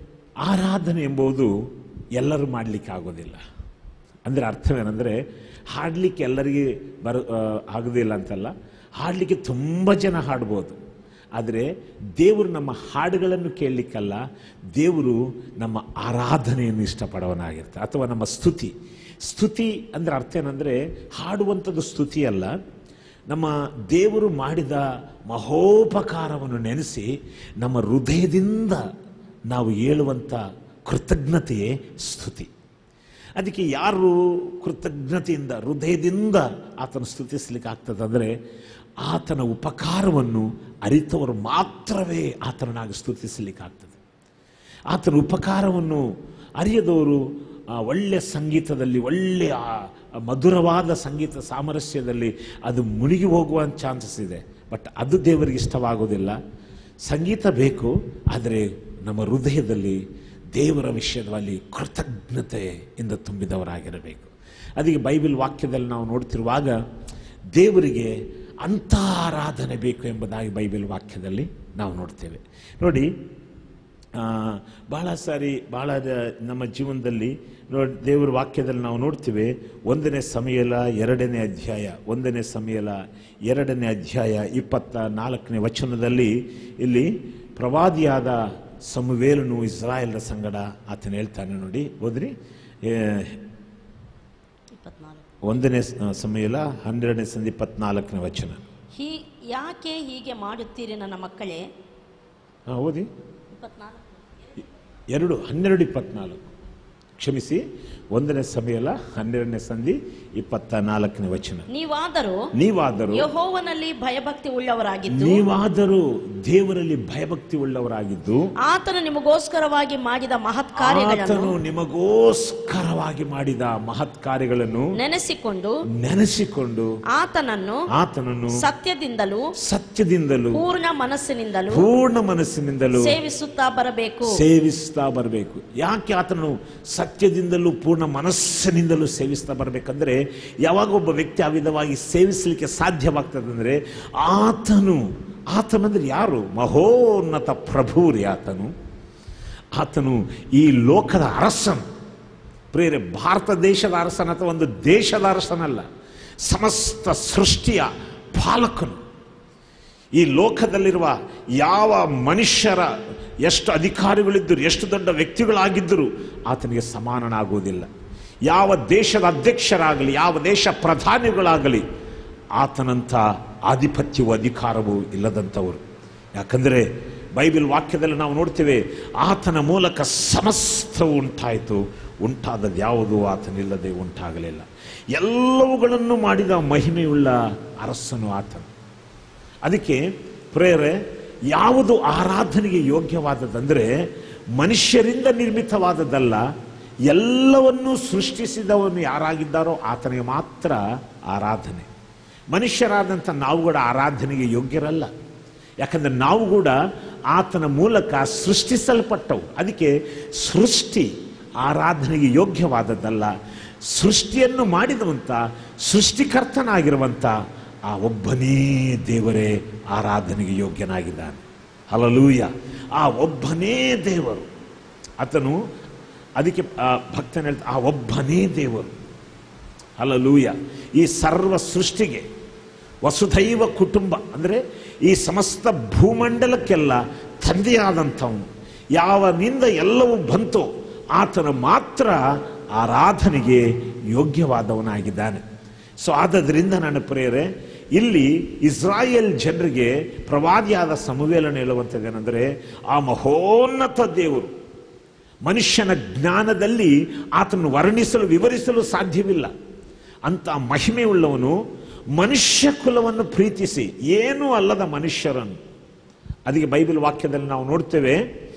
ಆರಾಧನೆ ಎಂಬುದು ಎಲ್ಲರೂ ಮಾಡಲಿಕ್ಕೆ ಆಗೋದಿಲ್ಲ ಅಂದರೆ ಅರ್ಥವೇನೆಂದರೆ ಹಾಡಲಿಕ್ಕೆ ಎಲ್ಲರಿಗೆ ಬರ ಆ, ಆಗೋದಿಲ್ಲ ಅಂತಲ್ಲ ಹಾಡಲಿಕ್ಕೆ ತುಂಬ ಜನ ಹಾಡ್ಬೋದು ಆದರೆ ದೇವರು ನಮ್ಮ ಹಾಡುಗಳನ್ನು ಕೇಳಲಿಕ್ಕಲ್ಲ ದೇವರು ನಮ್ಮ ಆರಾಧನೆಯನ್ನು ಇಷ್ಟಪಡೋನಾಗಿರ್ತಾರೆ ಅಥವಾ ನಮ್ಮ ಸ್ತುತಿ ಸ್ತುತಿ ಅಂದರೆ ಅರ್ಥ ಏನಂದರೆ ಹಾಡುವಂಥದ್ದು ಸ್ತುತಿ ಅಲ್ಲ ನಮ್ಮ ದೇವರು ಮಾಡಿದ ಮಹೋಪಕಾರವನ್ನು ನೆನೆಸಿ ನಮ್ಮ ಹೃದಯದಿಂದ ನಾವು ಹೇಳುವಂಥ ಕೃತಜ್ಞತೆಯೇ ಸ್ತುತಿ ಅದಕ್ಕೆ ಯಾರು ಕೃತಜ್ಞತೆಯಿಂದ ಹೃದಯದಿಂದ ಆತನ ಸ್ತುತಿಸ್ಲಿಕ್ಕೆ ಆಗ್ತದೆ ಅಂದರೆ ಆತನ ಉಪಕಾರವನ್ನು ಅರಿತವರು ಮಾತ್ರವೇ ಆತನನ್ನಾಗಿ ಸ್ತುತಿಸಲಿಕ್ಕೆ ಆಗ್ತದೆ ಆತನ ಉಪಕಾರವನ್ನು ಅರಿಯದವರು ಆ ಒಳ್ಳೆಯ ಸಂಗೀತದಲ್ಲಿ ಒಳ್ಳೆಯ ಆ ಮಧುರವಾದ ಸಂಗೀತ ಸಾಮರಸ್ಯದಲ್ಲಿ ಅದು ಮುಳುಗಿ ಹೋಗುವ ಚಾನ್ಸಸ್ ಇದೆ ಬಟ್ ಅದು ದೇವರಿಗೆ ಇಷ್ಟವಾಗೋದಿಲ್ಲ ಸಂಗೀತ ಬೇಕು ಆದರೆ ನಮ್ಮ ಹೃದಯದಲ್ಲಿ ದೇವರ ವಿಷಯದಲ್ಲಿ ಕೃತಜ್ಞತೆಯಿಂದ ತುಂಬಿದವರಾಗಿರಬೇಕು ಅದಕ್ಕೆ ಬೈಬಲ್ ವಾಕ್ಯದಲ್ಲಿ ನಾವು ನೋಡ್ತಿರುವಾಗ ದೇವರಿಗೆ ಅಂಥ ಆರಾಧನೆ ಬೇಕು ಎಂಬುದಾಗಿ ಬೈಬಲ್ ವಾಕ್ಯದಲ್ಲಿ ನಾವು ನೋಡ್ತೇವೆ ನೋಡಿ ಆ, ಬಹಳ ಸಾರಿ ಬಹಳ ದ- ನಮ್ಮ ಜೀವನದಲ್ಲಿ ನೋಡಿ ದೇವರ ವಾಕ್ಯದಲ್ಲಿ ನಾವು ನೋಡ್ತೀವಿ ಒಂದನೇ ಸಮಯಲ ಎರಡನೇ ಅಧ್ಯಾಯ ಒಂದನೇ ಸಮಯಲ ಎರಡನೇ ಅಧ್ಯಾಯ ಇಪ್ಪತ್ತ ನಾಲ್ಕನೇ ವಚನದಲ್ಲಿ ಇಲ್ಲಿ ಪ್ರವಾದಿಯಾದ ಸಮುವೇಲನು ಇಸ್ರಾಯೇಲ್ರ ಸಂಗಡ ಆತನ ಹೇಳ್ತಾನೆ ನೋಡಿ ಹೋದ್ರಿ ಏ, ಇಪ್ಪತ್ನಾಲ್ಕು ಒಂದನೇ ಸ- ಸಮಯಲ ಹನ್ನೆರಡನೇ ಸಂಧಿ ಇಪ್ಪತ್ನಾಲ್ಕನೇ ವಚನ ಹೀ ಯಾಕೆ ಹೀಗೆ ಮಾಡುತ್ತೀರಿ ನನ್ನ ಮಕ್ಕಳೇ ಹಾಂ ಓದಿ ಇಪ್ಪತ್ನಾಲ್ಕು ಎರಡು ಹನ್ನೆರಡು ಇಪ್ಪತ್ನಾಲ್ಕು ಕ್ಷಮಿಸಿ ಒಂದನೇ ಸಮಯಲ ಹನ್ನೆರಡನೇ ಸಂಧಿ ಇಪ್ಪತ್ತ ನಾಲ್ಕನೇ ವಚನ ನೀವಾದರೂ ನೀವಾದರೂ ಯಹೋವನಲ್ಲಿ ಭಯಭಕ್ತಿ ಉಳ್ಳವರಾಗಿದ್ದು ನೀವಾದರೂ ದೇವರಲ್ಲಿ ಭಯಭಕ್ತಿ ಉಳ್ಳವರಾಗಿದ್ದು ಆತನು ನಿಮಗೋಸ್ಕರವಾಗಿ ಮಾಡಿದ ಮಹತ್ ಕಾರ್ಯಗಳನ್ನು ಆತನು ನಿಮಗೋಸ್ಕರವಾಗಿ ಮಾಡಿದ ಮಹತ್ ಕಾರ್ಯಗಳನ್ನು ನೆನೆಸಿಕೊಂಡು ನೆನೆಸಿಕೊಂಡು ಆತನನ್ನು ಆತನನ್ನು ಸತ್ಯದಿಂದಲೂ ಸತ್ಯದಿಂದಲೂ ಪೂರ್ಣ ಮನಸ್ಸಿನಿಂದಲೂ ಪೂರ್ಣ ಮನಸ್ಸಿನಿಂದಲೂ ಸೇವಿಸುತ್ತಾ ಬರಬೇಕು ಸೇವಿಸ್ತಾ ಬರಬೇಕು ಯಾಕೆ ಆತನು ಸತ್ಯದಿಂದಲೂ ಪೂರ್ಣ ಮನಸ್ಸಿನಿಂದಲೂ ಸೇವಿಸ್ತಾ ಬರಬೇಕಂದ್ರೆ ಯಾವಾಗ ಒಬ್ಬ ವ್ಯಕ್ತಿ ಆ ವಿಧವಾಗಿ ಸೇವಿಸಲಿಕ್ಕೆ ಸಾಧ್ಯವಾಗ್ತದೆ ಅಂದ್ರೆ ಆತನು ಆತನಂದ್ರೆ ಯಾರು ಮಹೋನ್ನತ ಪ್ರಭುರಿ ಆತನು ಆತನು ಈ ಲೋಕದ ಅರಸನು ಪ್ರೇರೆ ಭಾರತ ದೇಶದ ಅರಸನ ಅಥವಾ ಒಂದು ದೇಶದ ಅರಸನಲ್ಲ ಸಮಸ್ತ ಸೃಷ್ಟಿಯ ಪಾಲಕನು ಈ ಲೋಕದಲ್ಲಿರುವ ಯಾವ ಮನುಷ್ಯರ ಎಷ್ಟು ಅಧಿಕಾರಿಗಳಿದ್ದರು ಎಷ್ಟು ದೊಡ್ಡ ವ್ಯಕ್ತಿಗಳಾಗಿದ್ದರು ಆತನಿಗೆ ಸಮಾನನಾಗುವುದಿಲ್ಲ ಯಾವ ದೇಶದ ಅಧ್ಯಕ್ಷರಾಗಲಿ ಯಾವ ದೇಶ ಪ್ರಧಾನಿಗಳಾಗಲಿ ಆತನಂಥ ಆಧಿಪತ್ಯವೂ ಅಧಿಕಾರವೂ ಇಲ್ಲದಂಥವರು ಯಾಕಂದರೆ ಬೈಬಲ್ ವಾಕ್ಯದಲ್ಲಿ ನಾವು ನೋಡ್ತೇವೆ ಆತನ ಮೂಲಕ ಸಮಸ್ತವು ಉಂಟಾಯಿತು ಉಂಟಾದದ್ದು ಯಾವುದೂ ಆತನಿಲ್ಲದೆ ಉಂಟಾಗಲಿಲ್ಲ ಎಲ್ಲವುಗಳನ್ನು ಮಾಡಿದ ಮಹಿಮೆಯುಳ್ಳ ಅರಸನು ಆತನು ಅದಕ್ಕೆ ಪ್ರೇರೆ ಯಾವುದು ಆರಾಧನೆಗೆ ಯೋಗ್ಯವಾದದಂದರೆ ಮನುಷ್ಯರಿಂದ ನಿರ್ಮಿತವಾದದ್ದಲ್ಲ ಎಲ್ಲವನ್ನೂ ಸೃಷ್ಟಿಸಿದವನು ಯಾರಾಗಿದ್ದಾರೋ ಆತನಿಗೆ ಮಾತ್ರ ಆರಾಧನೆ ಮನುಷ್ಯರಾದಂಥ ನಾವು ಕೂಡ ಆರಾಧನೆಗೆ ಯೋಗ್ಯರಲ್ಲ ಯಾಕಂದ್ರೆ ನಾವು ಕೂಡ ಆತನ ಮೂಲಕ ಸೃಷ್ಟಿಸಲ್ಪಟ್ಟವು ಅದಕ್ಕೆ ಸೃಷ್ಟಿ ಆರಾಧನೆಗೆ ಯೋಗ್ಯವಾದದ್ದಲ್ಲ ಸೃಷ್ಟಿಯನ್ನು ಮಾಡಿದವಂತ ಸೃಷ್ಟಿಕರ್ತನಾಗಿರುವಂಥ ಆ ಒಬ್ಬನೇ ದೇವರೇ ಆರಾಧನೆಗೆ ಯೋಗ್ಯನಾಗಿದ್ದಾನೆ ಹಲಲೂಯ ಆ ಒಬ್ಬನೇ ದೇವರು ಆತನು ಅದಕ್ಕೆ ಆ ಭಕ್ತನ ಹೇಳ್ತಾ ಆ ಒಬ್ಬನೇ ದೇವರು ಹಲಲೂಯ ಈ ಸರ್ವ ಸೃಷ್ಟಿಗೆ ವಸುಧೈವ ಕುಟುಂಬ ಅಂದರೆ ಈ ಸಮಸ್ತ ಭೂಮಂಡಲಕ್ಕೆಲ್ಲ ತಂದೆಯಾದಂಥವನು ಯಾವನಿಂದ ಎಲ್ಲವೂ ಬಂತೋ ಆತನ ಮಾತ್ರ ಆರಾಧನೆಗೆ ಯೋಗ್ಯವಾದವನಾಗಿದ್ದಾನೆ ಸೊ ಆದದ್ರಿಂದ ನನ್ನ ಪ್ರೇರೆ ಇಲ್ಲಿ ಇಸ್ರಾಯೇಲ್ ಜನರಿಗೆ ಪ್ರವಾದಿಯಾದ ಸಮುವೇಲನ ಹೇಳುವಂಥದ್ದೇನೆಂದರೆ ಆ ಮಹೋನ್ನತ ದೇವರು ಮನುಷ್ಯನ ಜ್ಞಾನದಲ್ಲಿ ಆತನು ವರ್ಣಿಸಲು ವಿವರಿಸಲು ಸಾಧ್ಯವಿಲ್ಲ ಅಂತ ಮಹಿಮೆಯುಳ್ಳವನು ಮನುಷ್ಯ ಕುಲವನ್ನು ಪ್ರೀತಿಸಿ ಏನೂ ಅಲ್ಲದ ಮನುಷ್ಯರನ್ನು ಅದಕ್ಕೆ ಬೈಬಲ್ ವಾಕ್ಯದಲ್ಲಿ ನಾವು ನೋಡ್ತೇವೆ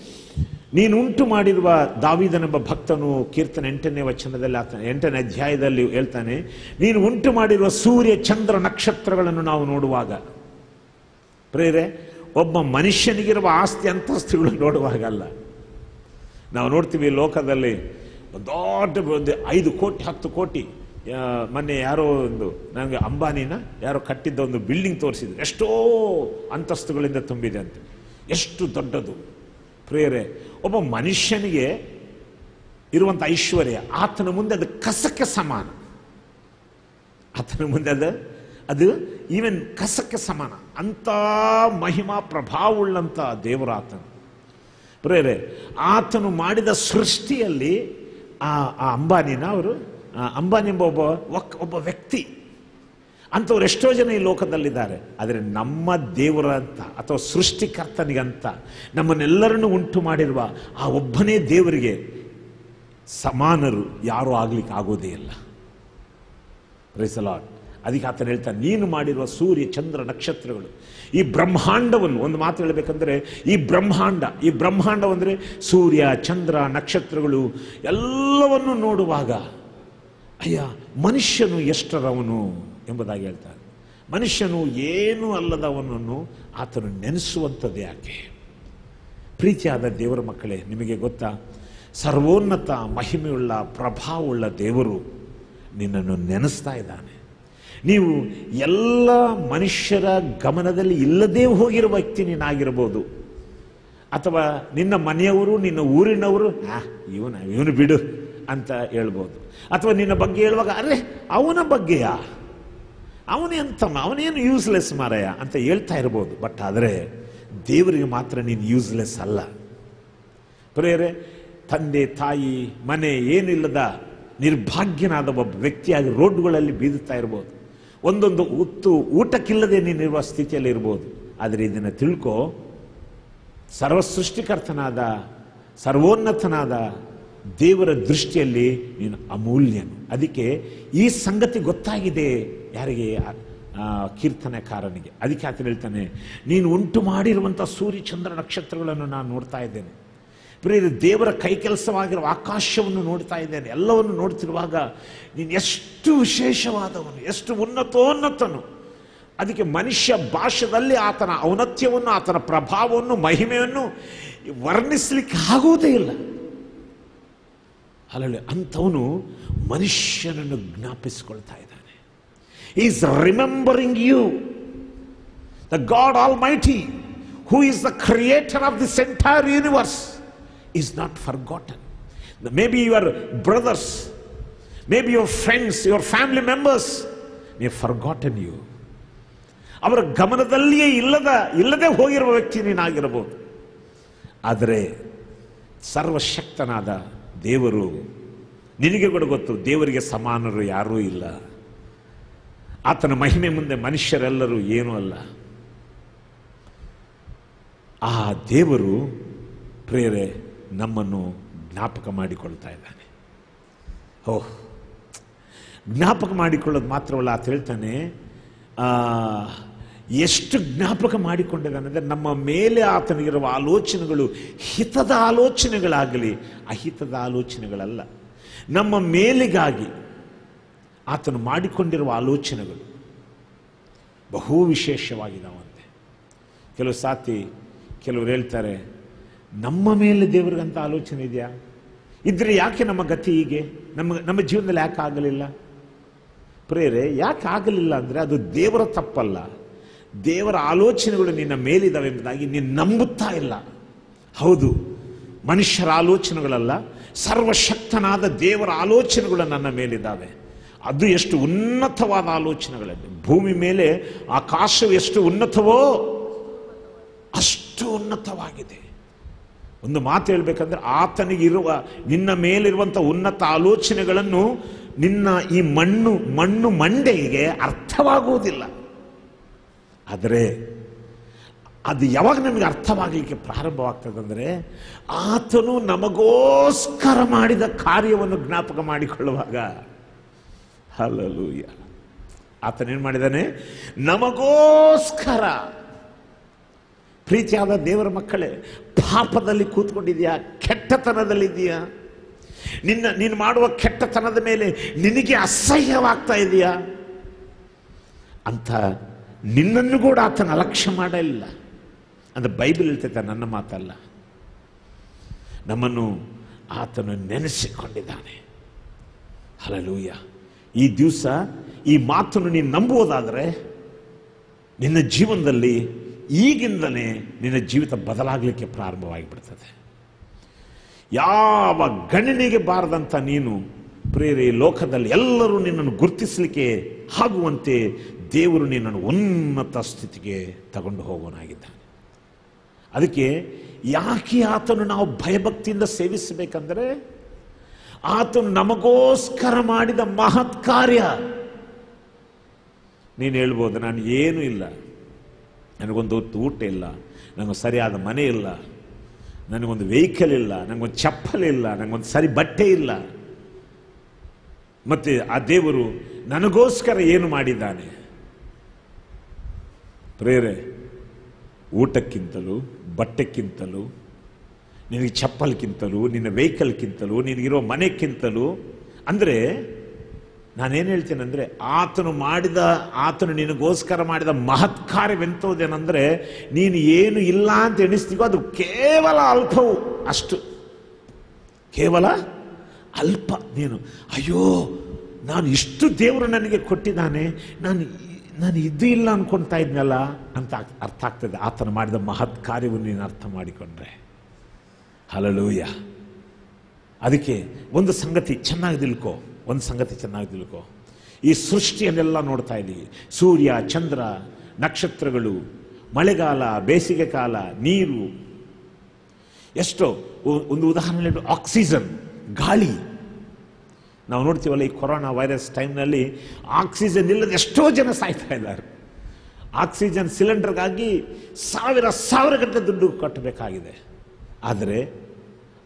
ನೀನು ಉಂಟು ಮಾಡಿರುವ ದಾವಿದನೆಂಬ ಭಕ್ತನು ಕೀರ್ತನೆ ಎಂಟನೇ ವಚನದಲ್ಲಿ ಆತ ಎಂಟನೇ ಅಧ್ಯಾಯದಲ್ಲಿ ಹೇಳ್ತಾನೆ ನೀನು ಉಂಟು ಮಾಡಿರುವ ಸೂರ್ಯ ಚಂದ್ರ ನಕ್ಷತ್ರಗಳನ್ನು ನಾವು ನೋಡುವಾಗ ಪ್ರೇರೆ ಒಬ್ಬ ಮನುಷ್ಯನಿಗಿರುವ ಆಸ್ತಿ ಅಂತಸ್ತುಗಳು ನೋಡುವಾಗ ಅಲ್ಲ ನಾವು ನೋಡ್ತೀವಿ ಲೋಕದಲ್ಲಿ ಒಂದು ದೊಡ್ಡ ಒಂದು ಐದು ಕೋಟಿ ಹತ್ತು ಕೋಟಿ ಆ, ಮೊನ್ನೆ ಯಾರೋ ಒಂದು ನನಗೆ ಅಂಬಾನಿನ ಯಾರೋ ಕಟ್ಟಿದ್ದ ಒಂದು ಬಿಲ್ಡಿಂಗ್ ತೋರಿಸಿದ್ರು ಎಷ್ಟೋ ಅಂತಸ್ತುಗಳಿಂದ ತುಂಬಿದೆ ಅಂತ ಎಷ್ಟು ದೊಡ್ಡದು ಪ್ರೇರೆ ಒಬ್ಬ ಮನುಷ್ಯನಿಗೆ ಇರುವಂಥ ಐಶ್ವರ್ಯ ಆತನ ಮುಂದೆ ಅದು ಕಸಕ್ಕೆ ಸಮಾನ ಆತನ ಮುಂದೆ ಅದು ಅದು ಈವನ್ ಕಸಕ್ಕೆ ಸಮಾನ ಅಂತ ಮಹಿಮಾ ಪ್ರಭಾವವುಳ್ಳಂಥ ದೇವರು ಆತನು ಪ್ರೇರೆ ಆತನು ಮಾಡಿದ ಸೃಷ್ಟಿಯಲ್ಲಿ ಆ ಆ ಅಂಬಾನಿನ ಅವರು ಆ ಅಂಬಾನಿ ಎಂಬ ಒಬ್ಬ ಒಕ್- ಒಬ್ಬ ವ್ಯಕ್ತಿ ಅಂಥವ್ರು ಎಷ್ಟೋ ಜನ ಈ ಲೋಕದಲ್ಲಿದ್ದಾರೆ ಆದರೆ ನಮ್ಮ ದೇವರ ಅಂತ ಅಥವಾ ಸೃಷ್ಟಿಕರ್ತನಿಗಂತ ನಮ್ಮನ್ನೆಲ್ಲರನ್ನು ಉಂಟು ಮಾಡಿರುವ ಆ ಒಬ್ಬನೇ ದೇವರಿಗೆ ಸಮಾನರು ಯಾರೂ ಆಗ್ಲಿಕ್ಕೆ ಆಗೋದೇ ಇಲ್ಲ ಪ್ರೈಸಲಾಟ್ ಅದಕ್ಕೆ ಆತನು ಹೇಳ್ತಾನೆ ನೀನು ಮಾಡಿರುವ ಸೂರ್ಯ ಚಂದ್ರ ನಕ್ಷತ್ರಗಳು ಈ ಬ್ರಹ್ಮಾಂಡವನ್ನು ಒಂದು ಮಾತು ಹೇಳಬೇಕಂದ್ರೆ ಈ ಬ್ರಹ್ಮಾಂಡ ಈ ಬ್ರಹ್ಮಾಂಡ ಅಂದರೆ ಸೂರ್ಯ ಚಂದ್ರ ನಕ್ಷತ್ರಗಳು ಎಲ್ಲವನ್ನು ನೋಡುವಾಗ ಅಯ್ಯ ಮನುಷ್ಯನು ಎಷ್ಟರವನು ಎಂಬುದಾಗಿ ಹೇಳ್ತಾರೆ ಮನುಷ್ಯನು ಏನೂ ಅಲ್ಲದವನನ್ನು ಆತನು ನೆನೆಸುವಂಥದ್ದು ಯಾಕೆ ಪ್ರೀತಿಯಾದ ದೇವರ ಮಕ್ಕಳೇ ನಿಮಗೆ ಗೊತ್ತಾ ಸರ್ವೋನ್ನತ ಮಹಿಮೆಯುಳ್ಳ ಪ್ರಭಾವವುಳ್ಳ ದೇವರು ನಿನ್ನನ್ನು ನೆನೆಸ್ತಾ ಇದ್ದಾನೆ ನೀವು ಎಲ್ಲ ಮನುಷ್ಯರ ಗಮನದಲ್ಲಿ ಇಲ್ಲದೇ ಹೋಗಿರುವ ವ್ಯಕ್ತಿ ನೀನಾಗಿರ್ಬೋದು ಅಥವಾ ನಿನ್ನ ಮನೆಯವರು ನಿನ್ನ ಊರಿನವರು ಆ ಇವನ ಇವನು ಬಿಡು ಅಂತ ಹೇಳ್ಬೋದು ಅಥವಾ ನಿನ್ನ ಬಗ್ಗೆ ಹೇಳುವಾಗ ಅರೆ ಅವನ ಬಗ್ಗೆಯಾ ಅವನೆಂತ ಅವನೇನು ಯೂಸ್ಲೆಸ್ ಮಾರಾಯ ಅಂತ ಹೇಳ್ತಾ ಇರ್ಬೋದು ಬಟ್ ಆದರೆ ದೇವರಿಗೆ ಮಾತ್ರ ನೀನು ಯೂಸ್ಲೆಸ್ ಅಲ್ಲ ಪ್ರೇರೆ ತಂದೆ ತಾಯಿ ಮನೆ ಏನಿಲ್ಲದ ನಿರ್ಭಾಗ್ಯನಾದ ಒಬ್ಬ ವ್ಯಕ್ತಿಯಾಗಿ ರೋಡ್ಗಳಲ್ಲಿ ಬೀದುತ್ತಾ ಇರ್ಬೋದು ಒಂದೊಂದು ಉತ್ತು ಊಟಕ್ಕಿಲ್ಲದೆ ನೀನಿರುವ ಸ್ಥಿತಿಯಲ್ಲಿ ಇರ್ಬೋದು ಆದರೆ ಇದನ್ನು ತಿಳ್ಕೊ ಸರ್ವ ಸೃಷ್ಟಿಕರ್ತನಾದ ಸರ್ವೋನ್ನತನಾದ ದೇವರ ದೃಷ್ಟಿಯಲ್ಲಿ ನೀನು ಅಮೂಲ್ಯನು ಅದಕ್ಕೆ ಈ ಸಂಗತಿ ಗೊತ್ತಾಗಿದೆ ಯಾರಿಗೆ ಆ, ಕೀರ್ತನೆಕಾರನಿಗೆ ಅದಕ್ಕೆ ಆತ ಹೇಳ್ತಾನೆ ನೀನು ಉಂಟು ಮಾಡಿರುವಂಥ ಸೂರ್ಯ ಚಂದ್ರ ನಕ್ಷತ್ರಗಳನ್ನು ನಾನು ನೋಡ್ತಾ ಇದ್ದೇನೆ ಪ್ರಿಯ ದೇವರ ಕೈ ಕೆಲಸವಾಗಿರುವ ಆಕಾಶವನ್ನು ನೋಡ್ತಾ ಇದ್ದೇನೆ ಎಲ್ಲವನ್ನು ನೋಡ್ತಿರುವಾಗ ನೀನು ಎಷ್ಟು ವಿಶೇಷವಾದವನು ಎಷ್ಟು ಉನ್ನತೋನ್ನತನು ಅದಕ್ಕೆ ಮನುಷ್ಯ ಭಾಷೆಯಲ್ಲಿ ಆತನ ಔನ್ನತ್ಯವನ್ನು ಆತನ ಪ್ರಭಾವವನ್ನು ಮಹಿಮೆಯನ್ನು ವರ್ಣಿಸ್ಲಿಕ್ಕೆ ಆಗುವುದೇ ಇಲ್ಲ ಅಲ್ಲಲ್ಲಿ ಅಂಥವನು ಮನುಷ್ಯನನ್ನು ಜ್ಞಾಪಿಸಿಕೊಳ್ತಾ ಇದ್ದಾನೆ is remembering you the God almighty who is the creator of this entire universe is not forgotten may be your brothers may be your friends your family members may forgotten you ಅವರ ಗಮನದಲ್ಲಿಯೇ ಇಲ್ಲದ ಇಲ್ಲದೆ ಹೋಗಿರುವ ವ್ಯಕ್ತಿ ನೀನಾಗಿರಬಹುದು ಆದರೆ ಸರ್ವಶಕ್ತನಾದ ದೇವರು ನಿನಗೆ ಕೂಡ ಗೊತ್ತು ದೇವರಿಗೆ ಸಮಾನರು ಯಾರೂ ಇಲ್ಲ ಆತನ ಮಹಿಮೆ ಮುಂದೆ ಮನುಷ್ಯರೆಲ್ಲರೂ ಏನೂ ಅಲ್ಲ ಆ ದೇವರು ಪ್ರೇರೆ ನಮ್ಮನ್ನು ಜ್ಞಾಪಕ ಮಾಡಿಕೊಳ್ತಾ ಇದ್ದಾನೆ ಓಹ್ ಜ್ಞಾಪಕ ಮಾಡಿಕೊಳ್ಳೋದು ಮಾತ್ರವಲ್ಲ ಆತ ಹೇಳ್ತಾನೆ ಆ, ಎಷ್ಟು ಜ್ಞಾಪಕ ಮಾಡಿಕೊಂಡಿದ್ದಾನೆ ಅಂದರೆ ನಮ್ಮ ಮೇಲೆ ಆತನಿಗಿರುವ ಆಲೋಚನೆಗಳು ಹಿತದ ಆಲೋಚನೆಗಳಾಗಲಿ ಅಹಿತದ ಆಲೋಚನೆಗಳಲ್ಲ ನಮ್ಮ ಮೇಲಿಗಾಗಿ ಆತನು ಮಾಡಿಕೊಂಡಿರುವ ಆಲೋಚನೆಗಳು ಬಹು ವಿಶೇಷವಾಗಿದ್ದಾವಂತೆ ಕೆಲವು ಸಾತಿ ಕೆಲವರು ಹೇಳ್ತಾರೆ ನಮ್ಮ ಮೇಲೆ ದೇವರಿಗಂತ ಆಲೋಚನೆ ಇದೆಯಾ ಇದ್ರೆ ಯಾಕೆ ನಮ್ಮ ಗತಿ ಹೀಗೆ ನಮ್ಮ ನಮ್ಮ ಜೀವನದಲ್ಲಿ ಯಾಕೆ ಆಗಲಿಲ್ಲ ಪ್ರೇರೆ ಯಾಕೆ ಆಗಲಿಲ್ಲ ಅಂದರೆ ಅದು ದೇವರ ತಪ್ಪಲ್ಲ ದೇವರ ಆಲೋಚನೆಗಳು ನಿನ್ನ ಮೇಲಿದ್ದಾವೆ ಎಂಬುದಾಗಿ ನೀನು ನಂಬುತ್ತಾ ಇಲ್ಲ ಹೌದು ಮನುಷ್ಯರ ಆಲೋಚನೆಗಳಲ್ಲ ಸರ್ವಶಕ್ತನಾದ ದೇವರ ಆಲೋಚನೆಗಳು ನನ್ನ ಮೇಲಿದ್ದಾವೆ ಅದು ಎಷ್ಟು ಉನ್ನತವಾದ ಆಲೋಚನೆಗಳಲ್ಲಿ ಭೂಮಿ ಮೇಲೆ ಆಕಾಶವು ಎಷ್ಟು ಉನ್ನತವೋ ಅಷ್ಟು ಉನ್ನತವಾಗಿದೆ ಒಂದು ಮಾತು ಹೇಳ್ಬೇಕಂದ್ರೆ ಆತನಿಗಿರುವ ನಿನ್ನ ಮೇಲಿರುವಂಥ ಉನ್ನತ ಆಲೋಚನೆಗಳನ್ನು ನಿನ್ನ ಈ ಮಣ್ಣು ಮಣ್ಣು ಮಂಡೆಗೆ ಅರ್ಥವಾಗುವುದಿಲ್ಲ ಆದರೆ ಅದು ಯಾವಾಗ ನಮಗೆ ಅರ್ಥವಾಗಲಿಕ್ಕೆ ಪ್ರಾರಂಭವಾಗ್ತದೆ ಅಂದರೆ ಆತನು ನಮಗೋಸ್ಕರ ಮಾಡಿದ ಕಾರ್ಯವನ್ನು ಜ್ಞಾಪಕ ಮಾಡಿಕೊಳ್ಳುವಾಗ ಹಲಲೂಯ ಆತನೇನು ಮಾಡಿದ್ದಾನೆ ನಮಗೋಸ್ಕರ ಪ್ರೀತಿಯಾದ ದೇವರ ಮಕ್ಕಳೇ ಪಾಪದಲ್ಲಿ ಕೂತ್ಕೊಂಡಿದ್ಯಾ ಕೆಟ್ಟತನದಲ್ಲಿದೆಯಾ ನಿನ್ನ ನೀನು ಮಾಡುವ ಕೆಟ್ಟತನದ ಮೇಲೆ ನಿನಗೆ ಅಸಹ್ಯವಾಗ್ತಾ ಇದೆಯಾ ಅಂತ ನಿನ್ನನ್ನು ಕೂಡ ಆತನ ಅಲಕ್ಷ್ಯ ಮಾಡಲಿಲ್ಲ ಅಂದ್ರೆ ಬೈಬಲ್ ಹೇಳ್ತೈತೆ ನನ್ನ ಮಾತಲ್ಲ ನಮ್ಮನ್ನು ಆತನು ನೆನೆಸಿಕೊಂಡಿದ್ದಾನೆ ಹಲಲೂಯ ಈ ದಿವಸ ಈ ಮಾತನ್ನು ನೀನು ನಂಬುವುದಾದರೆ ನಿನ್ನ ಜೀವನದಲ್ಲಿ ಈಗಿಂದಲೇ ನಿನ್ನ ಜೀವಿತ ಬದಲಾಗಲಿಕ್ಕೆ ಪ್ರಾರಂಭವಾಗಿಬಿಡ್ತದೆ ಯಾವ ಗಣನೆಗೆ ಬಾರದಂಥ ನೀನು ಪ್ರೇರೆ ಈ ಲೋಕದಲ್ಲಿ ಎಲ್ಲರೂ ನಿನ್ನನ್ನು ಗುರುತಿಸಲಿಕ್ಕೆ ಆಗುವಂತೆ ದೇವರು ನಿನ್ನನ್ನು ಉನ್ನತ ಸ್ಥಿತಿಗೆ ತಗೊಂಡು ಹೋಗೋನಾಗಿದ್ದಾನೆ ಅದಕ್ಕೆ ಯಾಕೆ ಆತನು ನಾವು ಭಯಭಕ್ತಿಯಿಂದ ಸೇವಿಸಬೇಕಂದ್ರೆ ಆತನು ನಮಗೋಸ್ಕರ ಮಾಡಿದ ಮಹತ್ ಕಾರ್ಯ ನೀನು ಹೇಳ್ಬೋದು ನಾನು ಏನೂ ಇಲ್ಲ ನನಗೊಂದು ಹೊತ್ತು ಊಟ ಇಲ್ಲ ನನಗೊಂದು ಸರಿಯಾದ ಮನೆ ಇಲ್ಲ ನನಗೊಂದು ವೆಹಿಕಲ್ ಇಲ್ಲ ನನಗೊಂದು ಚಪ್ಪಲ್ ಇಲ್ಲ ನನಗೊಂದು ಸರಿ ಬಟ್ಟೆ ಇಲ್ಲ ಮತ್ತೆ ಆ ದೇವರು ನನಗೋಸ್ಕರ ಏನು ಮಾಡಿದ್ದಾನೆ ಪ್ರೇರೆ ಊಟಕ್ಕಿಂತಲೂ ಬಟ್ಟೆಕ್ಕಿಂತಲೂ ನಿನಗೆ ಚಪ್ಪಲ್ಗಿಂತಲೂ ನಿನ್ನ ವೆಹಿಕಲ್ಗಿಂತಲೂ ನಿನಗಿರೋ ಮನೆಕ್ಕಿಂತಲೂ ಅಂದರೆ ನಾನೇನು ಹೇಳ್ತೇನೆ ಅಂದರೆ ಆತನು ಮಾಡಿದ ಆತನು ನಿನಗೋಸ್ಕರ ಮಾಡಿದ ಮಹತ್ ಕಾರ್ಯವೆಂತೋದೇನೆಂದರೆ ನೀನು ಏನು ಇಲ್ಲ ಅಂತ ಎಣಿಸ್ತೀವೋ ಅದು ಕೇವಲ ಅಲ್ಪವು ಅಷ್ಟು ಕೇವಲ ಅಲ್ಪ ನೀನು ಅಯ್ಯೋ ನಾನು ಇಷ್ಟು ದೇವರು ನನಗೆ ಕೊಟ್ಟಿದ್ದಾನೆ ನಾನು ನಾನು ಇದು ಇಲ್ಲ ಅನ್ಕೊಳ್ತಾ ಇದ್ನಲ್ಲ ಅಂತ ಆಗ್- ಅರ್ಥ ಆಗ್ತದೆ ಆತನು ಮಾಡಿದ ಮಹತ್ ಕಾರ್ಯವನ್ನು ನೀನು ಅರ್ಥ ಮಾಡಿಕೊಂಡ್ರೆ ಹಲಲೂಯ ಅದಕ್ಕೆ ಒಂದು ಸಂಗತಿ ಚೆನ್ನಾಗಿ ತಿಳ್ಕೊ ಒಂದು ಸಂಗತಿ ಚೆನ್ನಾಗಿ ತಿಳ್ಕೊ ಈ ಸೃಷ್ಟಿಯನ್ನೆಲ್ಲ ನೋಡ್ತಾ ಇದ್ದೀವಿ ಸೂರ್ಯ ಚಂದ್ರ ನಕ್ಷತ್ರಗಳು ಮಳೆಗಾಲ ಬೇಸಿಗೆ ಕಾಲ ನೀರು ಎಷ್ಟೋ ಒ- ಒಂದು ಉದಾಹರಣೆ ಹೇಳು, ಆಕ್ಸಿಜನ್ ಗಾಳಿ ನಾವು ನೋಡ್ತೀವಲ್ಲ ಈ ಕೊರೋನಾ ವೈರಸ್ ಟೈಮ್ನಲ್ಲಿ ಆಕ್ಸಿಜನ್ ಇಲ್ಲದೆ ಎಷ್ಟೋ ಜನ ಸಾಯ್ತಾ ಇದ್ದಾರೆ ಆಕ್ಸಿಜನ್ ಸಿಲಿಂಡರ್ಗಾಗಿ ಸಾವಿರ ಸಾವಿರ ಗಂಟೆ ದುಡ್ಡು ಕಟ್ಟಬೇಕಾಗಿದೆ ಆದರೆ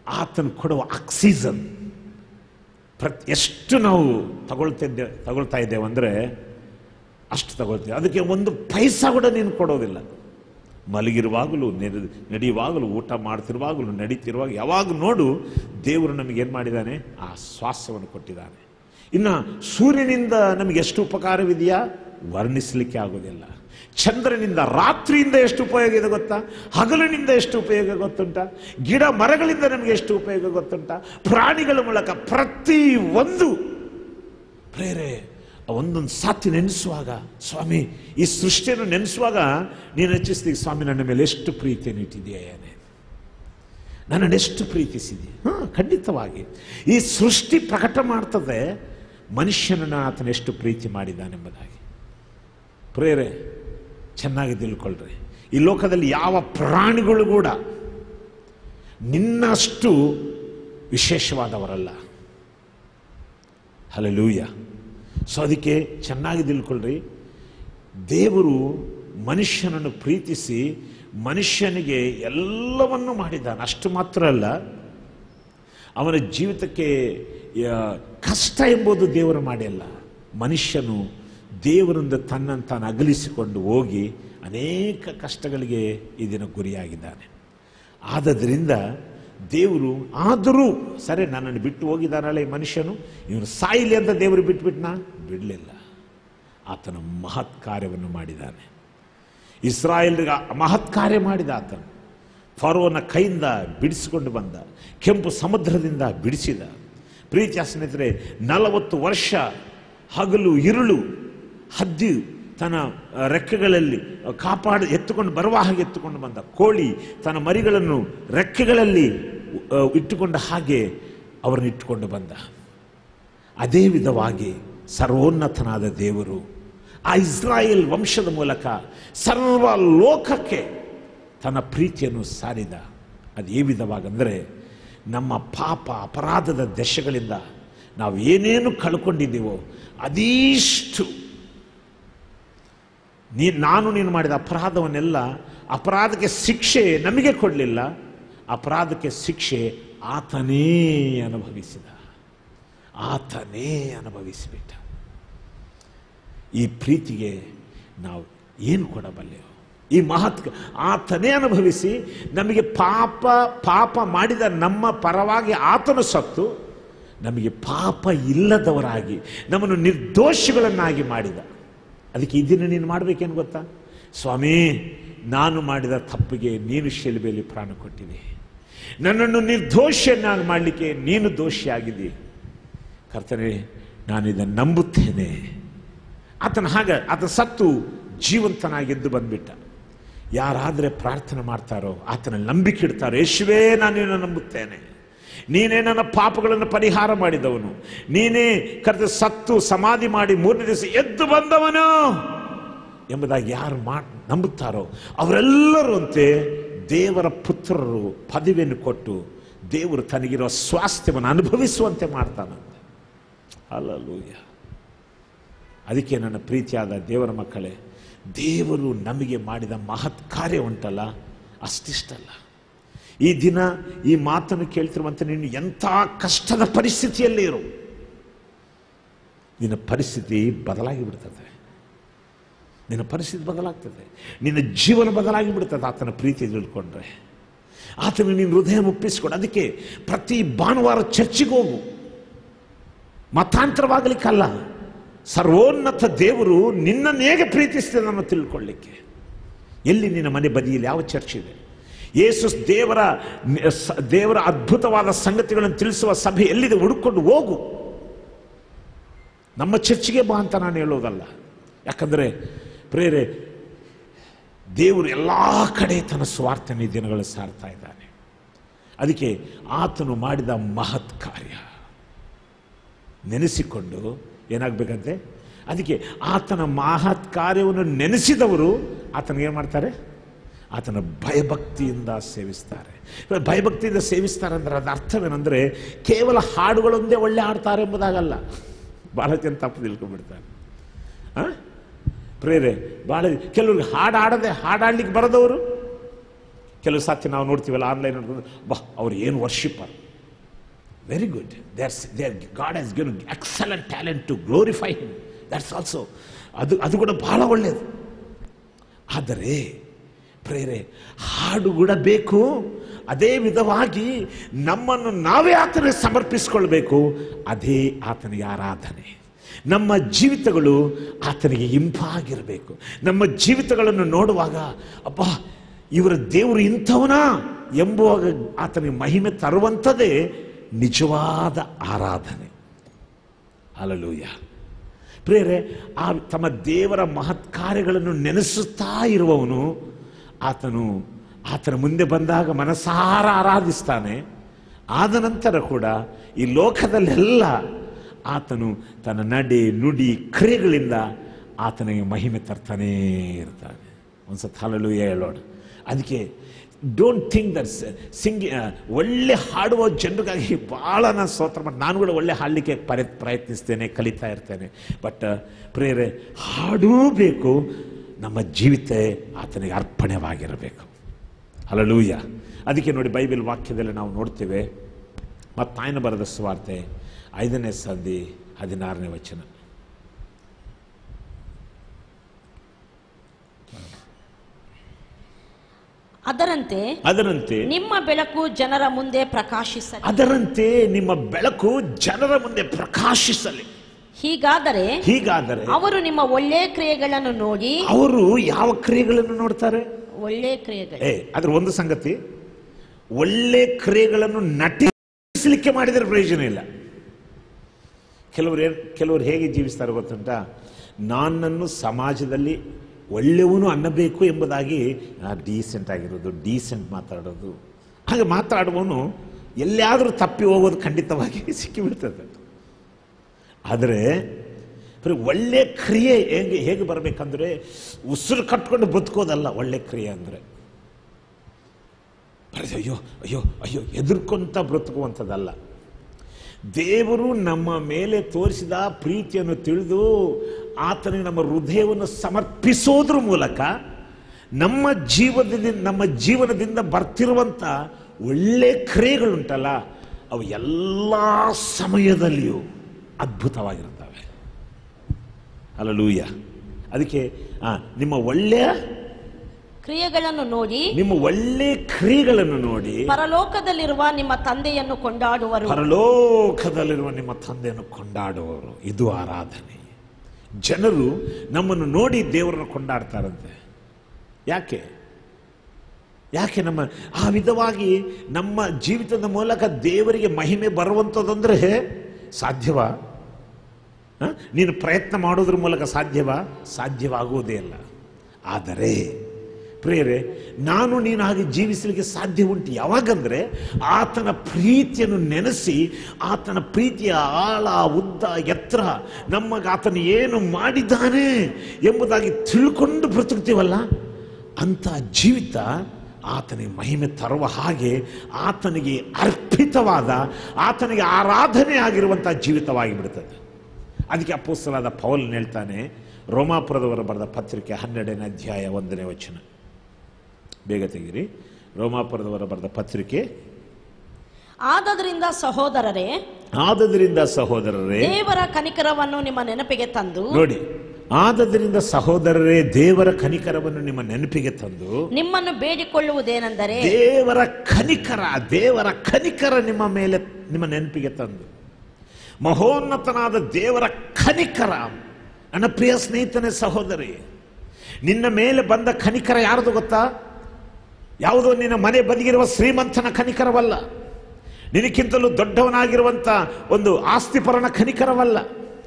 ಆತನು ಕೊಡುವ ಆಕ್ಸಿಜನ್ ಪ್ರತಿ ಎಷ್ಟು ನಾವು ತಗೊಳ್ತಿದ್ದೆ ತಗೊಳ್ತಾ ಇದ್ದೇವೆ ಅಂದರೆ ಅಷ್ಟು ತಗೊಳ್ತೀವಿ ಅದಕ್ಕೆ ಒಂದು ಪೈಸಾ ಕೂಡ ನೀನು ಕೊಡೋದಿಲ್ಲ ಮಲಗಿರುವಾಗಲೂ ನೆರೆ ನಡೆಯುವಾಗಲೂ ಊಟ ಮಾಡ್ತಿರುವಾಗಲೂ ನಡೀತಿರುವಾಗ ಯಾವಾಗ ನೋಡು ದೇವರು ನಮಗೆ ಏನು ಮಾಡಿದ್ದಾನೆ ಆ ಶ್ವಾಸವನ್ನು ಕೊಟ್ಟಿದ್ದಾನೆ ಇನ್ನು ಸೂರ್ಯನಿಂದ ನಮಗೆ ಎಷ್ಟು ಉಪಕಾರವಿದೆಯಾ ವರ್ಣಿಸಲಿಕ್ಕೆ ಆಗೋದಿಲ್ಲ ಚಂದ್ರನಿಂದ ರಾತ್ರಿಯಿಂದ ಎಷ್ಟು ಉಪಯೋಗ ಇದೆ ಗೊತ್ತಾ ಹಗಲಿನಿಂದ ಎಷ್ಟು ಉಪಯೋಗ ಗೊತ್ತುಂಟ ಗಿಡ ಮರಗಳಿಂದ ನಮಗೆ ಎಷ್ಟು ಉಪಯೋಗ ಗೊತ್ತುಂಟ ಪ್ರಾಣಿಗಳ ಮೂಲಕ ಪ್ರತಿ ಒಂದು ಪ್ರೇರೆ ಆ ಒಂದೊಂದು ಸಾತಿ ನೆನೆಸುವಾಗ ಸ್ವಾಮಿ ಈ ಸೃಷ್ಟಿಯನ್ನು ನೆನೆಸುವಾಗ ನೀನು ಹೆಚ್ಚಿಸ್ತೀವಿ ಸ್ವಾಮಿ ನನ್ನ ಮೇಲೆ ಎಷ್ಟು ಪ್ರೀತಿಯನ್ನು ಇಟ್ಟಿದೆಯಾ ಏನೇ ನನ್ನನ್ನು ಎಷ್ಟು ಪ್ರೀತಿಸಿದೆ ಹಾಂ ಖಂಡಿತವಾಗಿ ಈ ಸೃಷ್ಟಿ ಪ್ರಕಟ ಮಾಡ್ತದೆ ಮನುಷ್ಯನನ್ನು ಆತನ ಎಷ್ಟು ಪ್ರೀತಿ ಮಾಡಿದ್ದಾನೆಂಬುದಾಗಿ ಪ್ರೇರೆ ಚೆನ್ನಾಗಿ ತಿಳ್ಕೊಳ್ರಿ ಈ ಲೋಕದಲ್ಲಿ ಯಾವ ಪ್ರಾಣಿಗಳು ಕೂಡ ನಿನ್ನಷ್ಟು ವಿಶೇಷವಾದವರಲ್ಲ ಹಲಲೂಯ ಸೊ ಅದಕ್ಕೆ ಚೆನ್ನಾಗಿ ತಿಳ್ಕೊಳ್ರಿ ದೇವರು ಮನುಷ್ಯನನ್ನು ಪ್ರೀತಿಸಿ ಮನುಷ್ಯನಿಗೆ ಎಲ್ಲವನ್ನು ಮಾಡಿದ್ದಾನೆ ಅಷ್ಟು ಮಾತ್ರ ಅಲ್ಲ ಅವನ ಜೀವಿತಕ್ಕೆ ಆ, ಕಷ್ಟ ಎಂಬುದು ದೇವರು ಮಾಡಿಲ್ಲ ಮನುಷ್ಯನು ದೇವರಿಂದ ತನ್ನನ್ನು ತಾನು ಅಗಲಿಸಿಕೊಂಡು ಹೋಗಿ ಅನೇಕ ಕಷ್ಟಗಳಿಗೆ ಈ ದಿನ ಗುರಿಯಾಗಿದ್ದಾನೆ ಆದದ್ರಿಂದ ದೇವರು ಆದರೂ ಸರಿ ನನ್ನನ್ನು ಬಿಟ್ಟು ಹೋಗಿದ್ದಾನಲ್ಲ ಈ ಮನುಷ್ಯನು ಇವನು ಸಾಯಿಲಿ ಅಂತ ದೇವರು ಬಿಟ್ಬಿಟ್ನಾ ಬಿಡಲಿಲ್ಲ ಆತನ ಮಹತ್ ಕಾರ್ಯವನ್ನು ಮಾಡಿದ್ದಾನೆ ಇಸ್ರಾಯೇಲ್ರಿಗೆ ಮಹತ್ ಕಾರ್ಯ ಮಾಡಿದ ಆತನು ಫರೋನ ಕೈಯಿಂದ ಬಿಡಿಸಿಕೊಂಡು ಬಂದ ಕೆಂಪು ಸಮುದ್ರದಿಂದ ಬಿಡಿಸಿದ ಪ್ರೀತಿಯ ಸ್ನೇಹಿತರೆ ನಲವತ್ತು ವರ್ಷ ಹಗಲು ಇರುಳು ಹದ್ದಿ ತನ್ನ ಆ, ರೆಕ್ಕೆಗಳಲ್ಲಿ ಕಾಪಾಡ ಎತ್ತುಕೊಂಡು ಬರುವ ಹಾಗೆ ಎತ್ತುಕೊಂಡು ಬಂದ ಕೋಳಿ ತನ್ನ ಮರಿಗಳನ್ನು ರೆಕ್ಕೆಗಳಲ್ಲಿ ಆ, ಇಟ್ಟುಕೊಂಡ ಹಾಗೆ ಅವರನ್ನು ಇಟ್ಟುಕೊಂಡು ಬಂದ ಅದೇ ವಿಧವಾಗಿ ಸರ್ವೋನ್ನತನಾದ ದೇವರು ಆ ಇಸ್ರಾಯೇಲ್ ವಂಶದ ಮೂಲಕ ಸರ್ವ ಲೋಕಕ್ಕೆ ತನ್ನ ಪ್ರೀತಿಯನ್ನು ಸಾರಿದ ಅದು ಏ ವಿಧವಾಗಂದರೆ ನಮ್ಮ ಪಾಪ ಅಪರಾಧದ ದಶೆಗಳಿಂದ ನಾವು ಏನೇನು ಕಳ್ಕೊಂಡಿದ್ದೀವೋ ಅದೀಷ್ಟು ನೀ ನಾನು ನೀನು ಮಾಡಿದ ಅಪರಾಧವನ್ನೆಲ್ಲ ಅಪರಾಧಕ್ಕೆ ಶಿಕ್ಷೆ ನಮಗೆ ಕೊಡಲಿಲ್ಲ ಅಪರಾಧಕ್ಕೆ ಶಿಕ್ಷೆ ಆತನೇ ಅನುಭವಿಸಿದ ಆತನೇ ಅನುಭವಿಸಿಬಿಟ್ಟ ಈ ಪ್ರೀತಿಗೆ ನಾವು ಏನು ಕೊಡಬಲ್ಲೆವು ಈ ಮಹತ್ ಆತನೇ ಅನುಭವಿಸಿ ನಮಗೆ ಪಾಪ ಪಾಪ ಮಾಡಿದ ನಮ್ಮ ಪರವಾಗಿ ಆತನು ಸತ್ತು ನಮಗೆ ಪಾಪ ಇಲ್ಲದವರಾಗಿ ನಮ್ಮನ್ನು ನಿರ್ದೋಷಿಗಳನ್ನಾಗಿ ಮಾಡಿದ ಅದಕ್ಕೆ ಇದನ್ನು ನೀನು ಮಾಡಬೇಕೇನು ಗೊತ್ತಾ ಸ್ವಾಮಿ ನಾನು ಮಾಡಿದ ತಪ್ಪಿಗೆ ನೀನು ಶಿಲ್ಬೆಯಲ್ಲಿ ಪ್ರಾಣ ಕೊಟ್ಟಿದೆ ನನ್ನನ್ನು ನಿರ್ದೋಷಿಯನ್ನಾಗಿ ಮಾಡಲಿಕ್ಕೆ ನೀನು ದೋಷಿಯಾಗಿದ್ದಿ ಕರ್ತನೆ ನಾನು ಇದನ್ನು ನಂಬುತ್ತೇನೆ ಆತನ ಹಾಗ ಆತ ಸತ್ತು ಜೀವಂತನಾಗೆದ್ದು ಬಂದ್ಬಿಟ್ಟ ಯಾರಾದರೆ ಪ್ರಾರ್ಥನೆ ಮಾಡ್ತಾರೋ ಆತನ ನಂಬಿಕೆ ಇಡ್ತಾರೋ ಯೇಸುವೇ ನಾನು ನಿನ್ನ ನಂಬುತ್ತೇನೆ ನೀನೇ ನನ್ನ ಪಾಪಗಳನ್ನು ಪರಿಹಾರ ಮಾಡಿದವನು ನೀನೇ ಕರೆದು ಸತ್ತು ಸಮಾಧಿ ಮಾಡಿ ಮೂರನೇ ದಿವಸ ಎದ್ದು ಬಂದವನು ಎಂಬುದಾಗಿ ಯಾರು ಮಾ ನಂಬುತ್ತಾರೋ ಅವರೆಲ್ಲರೂ ಅಂತೆ ದೇವರ ಪುತ್ರರು ಪದವಿಯನ್ನು ಕೊಟ್ಟು ದೇವರು ತನಗಿರೋ ಸ್ವಾಸ್ಥ್ಯವನ್ನು ಅನುಭವಿಸುವಂತೆ ಮಾಡ್ತಾನಂತೆ ಅಲ್ಲೂಯ್ಯ ಅದಕ್ಕೆ ನನ್ನ ಪ್ರೀತಿಯಾದ ದೇವರ ಮಕ್ಕಳೇ ದೇವರು ನಮಗೆ ಮಾಡಿದ ಮಹತ್ ಕಾರ್ಯ ಉಂಟಲ್ಲ ಅಷ್ಟಿಷ್ಟಲ್ಲ ಈ ದಿನ ಈ ಮಾತನ್ನು ಕೇಳ್ತಿರುವಂತೆ ನೀನು ಎಂಥ ಕಷ್ಟದ ಪರಿಸ್ಥಿತಿಯಲ್ಲಿ ಇರು ನಿನ್ನ ಪರಿಸ್ಥಿತಿ ಬದಲಾಗಿ ಬಿಡ್ತದೆ ನಿನ್ನ ಪರಿಸ್ಥಿತಿ ಬದಲಾಗ್ತದೆ ನಿನ್ನ ಜೀವನ ಬದಲಾಗಿ ಬಿಡ್ತದೆ ಆತನ ಪ್ರೀತಿ ತಿಳ್ಕೊಂಡ್ರೆ ಆತನ ನೀನು ಹೃದಯ ಮುಪ್ಪಿಸ್ಕೊಡು ಅದಕ್ಕೆ ಪ್ರತಿ ಭಾನುವಾರ ಚರ್ಚಿಗೆ ಹೋಗು ಮತಾಂತರವಾಗಲಿಕ್ಕಲ್ಲ ಸರ್ವೋನ್ನತ ದೇವರು ನಿನ್ನನ್ನು ಹೇಗೆ ಪ್ರೀತಿಸ್ತದೆ ಅನ್ನೋ ತಿಳ್ಕೊಳ್ಳಿಕ್ಕೆ ಎಲ್ಲಿ ನಿನ್ನ ಮನೆ ಬದಿಯಲ್ಲಿ ಯಾವ ಚರ್ಚ್ ಇದೆ ಯೇಸು ದೇವರ ಸ- ದೇವರ ಅದ್ಭುತವಾದ ಸಂಗತಿಗಳನ್ನು ತಿಳಿಸುವ ಸಭೆ ಎಲ್ಲಿದೆ ಹುಡುಕೊಂಡು ಹೋಗು ನಮ್ಮ ಚರ್ಚಿಗೆ ಬಾ ಅಂತ ನಾನು ಹೇಳೋದಲ್ಲ ಯಾಕಂದರೆ ಪ್ರೇರೆ ದೇವರು ಎಲ್ಲ ಕಡೆ ತನ್ನ ಸ್ವಾರ್ಥನ ಈ ದಿನಗಳು ಸಾರ್ತಾ ಇದ್ದಾನೆ ಅದಕ್ಕೆ ಆತನು ಮಾಡಿದ ಮಹತ್ ಕಾರ್ಯ ನೆನೆಸಿಕೊಂಡು ಏನಾಗಬೇಕಂತೆ ಅದಕ್ಕೆ ಆತನ ಮಹತ್ ಕಾರ್ಯವನ್ನು ನೆನೆಸಿದವರು ಆತನಿಗೆ ಏನು ಮಾಡ್ತಾರೆ ಆತನ ಭಯಭಕ್ತಿಯಿಂದ ಸೇವಿಸ್ತಾರೆ ಇವಾಗ ಭಯಭಕ್ತಿಯಿಂದ ಸೇವಿಸ್ತಾರೆ ಅಂದ್ರೆ ಅದರ ಅರ್ಥವೇನೆಂದರೆ ಕೇವಲ ಹಾಡುಗಳೊಂದೇ ಒಳ್ಳೆ ಹಾಡ್ತಾರೆ ಎಂಬುದಾಗಲ್ಲ ಭಾಳ ಜನ ತಪ್ಪು ತಿಳ್ಕೊಂಡ್ಬಿಡ್ತಾರೆ ಆ? ಪ್ರೇರೆ ಭಾಳ ಕೆಲವ್ರಿಗೆ ಹಾಡು ಆಡದೆ ಹಾಡಾಡ್ಲಿಕ್ಕೆ ಬರದವರು ಕೆಲವು ಸಾತಿ ನಾವು ನೋಡ್ತೀವಲ್ಲ ಆನ್ಲೈನ್ ಬಾ ಅವ್ರು ಏನು worshipper very good they are they are God has given excellent talent to glorify him that's also ಅದು ಅದು ಕೂಡ ಬಹಳ ಒಳ್ಳೆಯದು ಆದರೆ ಪ್ರೇರೆ ಹಾಡು ಕೂಡ ಬೇಕು ಅದೇ ವಿಧವಾಗಿ ನಮ್ಮನ್ನು ನಾವೇ ಆತನಿಗೆ ಸಮರ್ಪಿಸಿಕೊಳ್ಬೇಕು ಅದೇ ಆತನಿಗೆ ಆರಾಧನೆ ನಮ್ಮ ಜೀವಿತಗಳು ಆತನಿಗೆ ಇಂಪಾಗಿರಬೇಕು ನಮ್ಮ ಜೀವಿತಗಳನ್ನು ನೋಡುವಾಗ ಅಪ್ಪ ಇವರ ದೇವರು ಇಂಥವನಾ ಎಂಬುವಾಗ ಆತನಿಗೆ ಮಹಿಮೆ ತರುವಂಥದ್ದೇ ನಿಜವಾದ ಆರಾಧನೆ ಅಲಲೂಯ ಪ್ರೇರೆ ಆ ತಮ್ಮ ದೇವರ ಮಹತ್ ಕಾರ್ಯಗಳನ್ನು ನೆನೆಸುತ್ತಾ ಇರುವವನು ಆತನು ಆತನ ಮುಂದೆ ಬಂದಾಗ ಮನಸಾರ ಆರಾಧಿಸ್ತಾನೆ ಆದ ನಂತರ ಕೂಡ ಈ ಲೋಕದಲ್ಲೆಲ್ಲ ಆತನು ತನ್ನ ನಡೆ ನುಡಿ ಕ್ರಿಯೆಗಳಿಂದ ಆತನಿಗೆ ಮಹಿಮೆ ತರ್ತಾನೇ ಇರ್ತಾನೆ ಒಂದ್ಸತ್ ಹಾಲಲು ಹೇಳೋಣ ಅದಕ್ಕೆ ಡೋಂಟ್ ಥಿಂಕ್ ದಟ್ ಸಿಂಗಿ ಒಳ್ಳೆ ಹಾಡುವ ಜನರಿಗಾಗಿ ಭಾಳ ನಾನು ಸ್ತೋತ್ರ ಮಾಡಿ ನಾನು ಕೂಡ ಒಳ್ಳೆ ಹಾಡಲಿಕ್ಕೆ ಪರಿ ಪ್ರಯತ್ನಿಸ್ತೇನೆ ಕಲಿತಾ ಇರ್ತೇನೆ ಬಟ್ ಪ್ರೇರೆ ಹಾಡೂ ಬೇಕು ನಮ್ಮ ಜೀವಿತ ಆತನಿಗೆ ಅರ್ಪಣೆವಾಗಿರಬೇಕು ಅಲಲೂಯ ಅದಕ್ಕೆ ನೋಡಿ ಬೈಬಲ್ ವಾಕ್ಯದಲ್ಲಿ ನಾವು ನೋಡ್ತೇವೆ ಮತ್ತಾಯನ ಬರೆದ ಸ್ವಾರ್ತೆ ಐದನೇ ಸಂಧಿ ಹದಿನಾರನೇ ವಚನ ಅದರಂತೆ ಅದರಂತೆ ನಿಮ್ಮ ಬೆಳಕು ಜನರ ಮುಂದೆ ಪ್ರಕಾಶಿಸಲಿ ಅದರಂತೆ ನಿಮ್ಮ ಬೆಳಕು ಜನರ ಮುಂದೆ ಪ್ರಕಾಶಿಸಲಿ ಹೀಗಾದರೆ ಹೀಗಾದರೆ ಅವರು ನಿಮ್ಮ ಒಳ್ಳೆ ಕ್ರಿಯೆಗಳನ್ನು ನೋಡಿ ಅವರು ಯಾವ ಕ್ರಿಯೆಗಳನ್ನು ನೋಡ್ತಾರೆ ಒಳ್ಳೆ ಕ್ರಿಯೆಗಳು ಏ ಅದ್ರ ಒಂದು ಸಂಗತಿ ಒಳ್ಳೆ ಕ್ರಿಯೆಗಳನ್ನು ನಟಿಸಲಿಕ್ಕೆ ಮಾಡಿದರೆ ಪ್ರಯೋಜನ ಇಲ್ಲ ಕೆಲವರು ಏನ್ ಕೆಲವರು ಹೇಗೆ ಜೀವಿಸ್ತಾರೆ ಗೊತ್ತುಂಟ ನನ್ನನ್ನು ಸಮಾಜದಲ್ಲಿ ಒಳ್ಳೆಯವನು ಅನ್ನಬೇಕು ಎಂಬುದಾಗಿ ಡೀಸೆಂಟ್ ಆಗಿರೋದು ಡೀಸೆಂಟ್ ಮಾತಾಡೋದು ಹಾಗೆ ಮಾತಾಡುವವನು ಎಲ್ಲಿಯಾದರೂ ತಪ್ಪಿ ಹೋಗೋದು ಖಂಡಿತವಾಗಿ ಸಿಕ್ಕಿಬಿಡ್ತದೆ ಆದರೆ ಬರೀ ಒಳ್ಳೆ ಕ್ರಿಯೆ ಹೇಗೆ ಹೇಗೆ ಬರಬೇಕಂದ್ರೆ ಉಸಿರು ಕಟ್ಕೊಂಡು ಬದುಕೋದಲ್ಲ ಒಳ್ಳೆ ಕ್ರಿಯೆ ಅಂದರೆ ಬರೀ ಅಯ್ಯೋ ಅಯ್ಯೋ ಅಯ್ಯೋ ಎದುರ್ಕೊಂತ ಬ್ರತುಕುವಂಥದ್ದಲ್ಲ ದೇವರು ನಮ್ಮ ಮೇಲೆ ತೋರಿಸಿದ ಪ್ರೀತಿಯನ್ನು ತಿಳಿದು ಆತನಿಗೆ ನಮ್ಮ ಹೃದಯವನ್ನು ಸಮರ್ಪಿಸೋದ್ರ ಮೂಲಕ ನಮ್ಮ ಜೀವನದಿಂದ ನಮ್ಮ ಜೀವನದಿಂದ ಬರ್ತಿರುವಂಥ ಒಳ್ಳೆ ಕ್ರಿಯೆಗಳುಂಟಲ್ಲ ಅವು ಎಲ್ಲ ಸಮಯದಲ್ಲಿಯೂ ಅದ್ಭುತವಾಗಿರ್ತವೆ ಅಲ್ಲಲೂಯ ಅದಕ್ಕೆ ಆ, ನಿಮ್ಮ ಒಳ್ಳೆಯ ಕ್ರಿಯೆಗಳನ್ನು ನೋಡಿ ನಿಮ್ಮ ಒಳ್ಳೆ ಕ್ರಿಯೆಗಳನ್ನು ನೋಡಿ ಪರಲೋಕದಲ್ಲಿರುವ ನಿಮ್ಮ ತಂದೆಯನ್ನು ಕೊಂಡಾಡುವರು ಪರಲೋಕದಲ್ಲಿರುವ ನಿಮ್ಮ ತಂದೆಯನ್ನು ಕೊಂಡಾಡುವವರು ಇದು ಆರಾಧನೆ ಜನರು ನಮ್ಮನ್ನು ನೋಡಿ ದೇವರನ್ನು ಕೊಂಡಾಡ್ತಾರಂತೆ ಯಾಕೆ ಯಾಕೆ ನಮ್ಮ ಆ ವಿಧವಾಗಿ ನಮ್ಮ ಜೀವಿತದ ಮೂಲಕ ದೇವರಿಗೆ ಮಹಿಮೆ ಬರುವಂಥದ್ದಂದ್ರೆ ಸಾಧ್ಯವಾ ಹ? ನೀನು ಪ್ರಯತ್ನ ಮಾಡೋದ್ರ ಮೂಲಕ ಸಾಧ್ಯವಾ ಸಾಧ್ಯವಾಗುವುದೇ ಇಲ್ಲ ಆದರೆ ಪ್ರೇರೆ ನಾನು ನೀನು ಹಾಗೆ ಜೀವಿಸಲಿಕ್ಕೆ ಸಾಧ್ಯ ಉಂಟು ಯಾವಾಗಂದ್ರೆ ಆತನ ಪ್ರೀತಿಯನ್ನು ನೆನೆಸಿ ಆತನ ಪ್ರೀತಿಯ ಆಳ ಉದ್ದ ಎತ್ತರ ನಮಗೆ ಆತನು ಏನು ಮಾಡಿದ್ದಾನೆ ಎಂಬುದಾಗಿ ತಿಳ್ಕೊಂಡು ಬ್ರತುಕ್ತೀವಲ್ಲ ಅಂಥ ಜೀವಿತ ಆತನಿಗೆ ಮಹಿಮೆ ತರುವ ಹಾಗೆ ಆತನಿಗೆ ಅರ್ಪಿತವಾದ ಆತನಿಗೆ ಆರಾಧನೆ ಆಗಿರುವಂಥ ಜೀವಿತವಾಗಿ ಬಿಡುತ್ತದೆ ಅದಕ್ಕೆ ಅಪ್ಪುಸ್ತಲಾದ ಪೌಲ್ ಹೇಳ್ತಾನೆ ರೋಮಾಪುರದವರು ಬರೆದ ಪತ್ರಿಕೆ ಹನ್ನೆರಡನೇ ಅಧ್ಯಾಯ ಒಂದನೇ ವಚನ ಬೇಗ ತೆಗಿರಿ ರೋಮಾಪುರದವರ ಬರೆದ ಪತ್ರಿಕೆ ಆದದರಿಂದ ಸಹೋದರರೇ ಆದದರಿಂದ ಸಹೋದರರೇ ದೇವರ ಕನಿಕರವನ್ನು ನಿಮ್ಮ ನೆನಪಿಗೆ ತಂದು ನೋಡಿ ಆದದರಿಂದ ಸಹೋದರರೇ ದೇವರ ಕನಿಕರವನ್ನು ನಿಮ್ಮ ನೆನಪಿಗೆ ತಂದು ನಿಮ್ಮನ್ನು ಬೇಡಿಕೊಳ್ಳುವುದೇನೆಂದರೆ ದೇವರ ಕನಿಕರ ದೇವರ ಕನಿಕರ ನಿಮ್ಮ ಮೇಲೆ ನಿಮ್ಮ ನೆನಪಿಗೆ ತಂದು ಮಹೋನ್ನತನಾದ ದೇವರ ಕನಿಕರ ನನ್ನ ಪ್ರಿಯ ಸ್ನೇಹಿತನೇ ಸಹೋದರಿ ನಿನ್ನ ಮೇಲೆ ಬಂದ ಕನಿಕರ ಯಾರ್ದು ಗೊತ್ತಾ ಯಾವುದೋ ನಿನ್ನ ಮನೆ ಬದಿಗಿರುವ ಶ್ರೀಮಂತನ ಕನಿಕರವಲ್ಲ ನಿನಕ್ಕಿಂತಲೂ ದೊಡ್ಡವನಾಗಿರುವಂತ ಒಂದು ಆಸ್ತಿಪರನ ಕನಿಕರವಲ್ಲ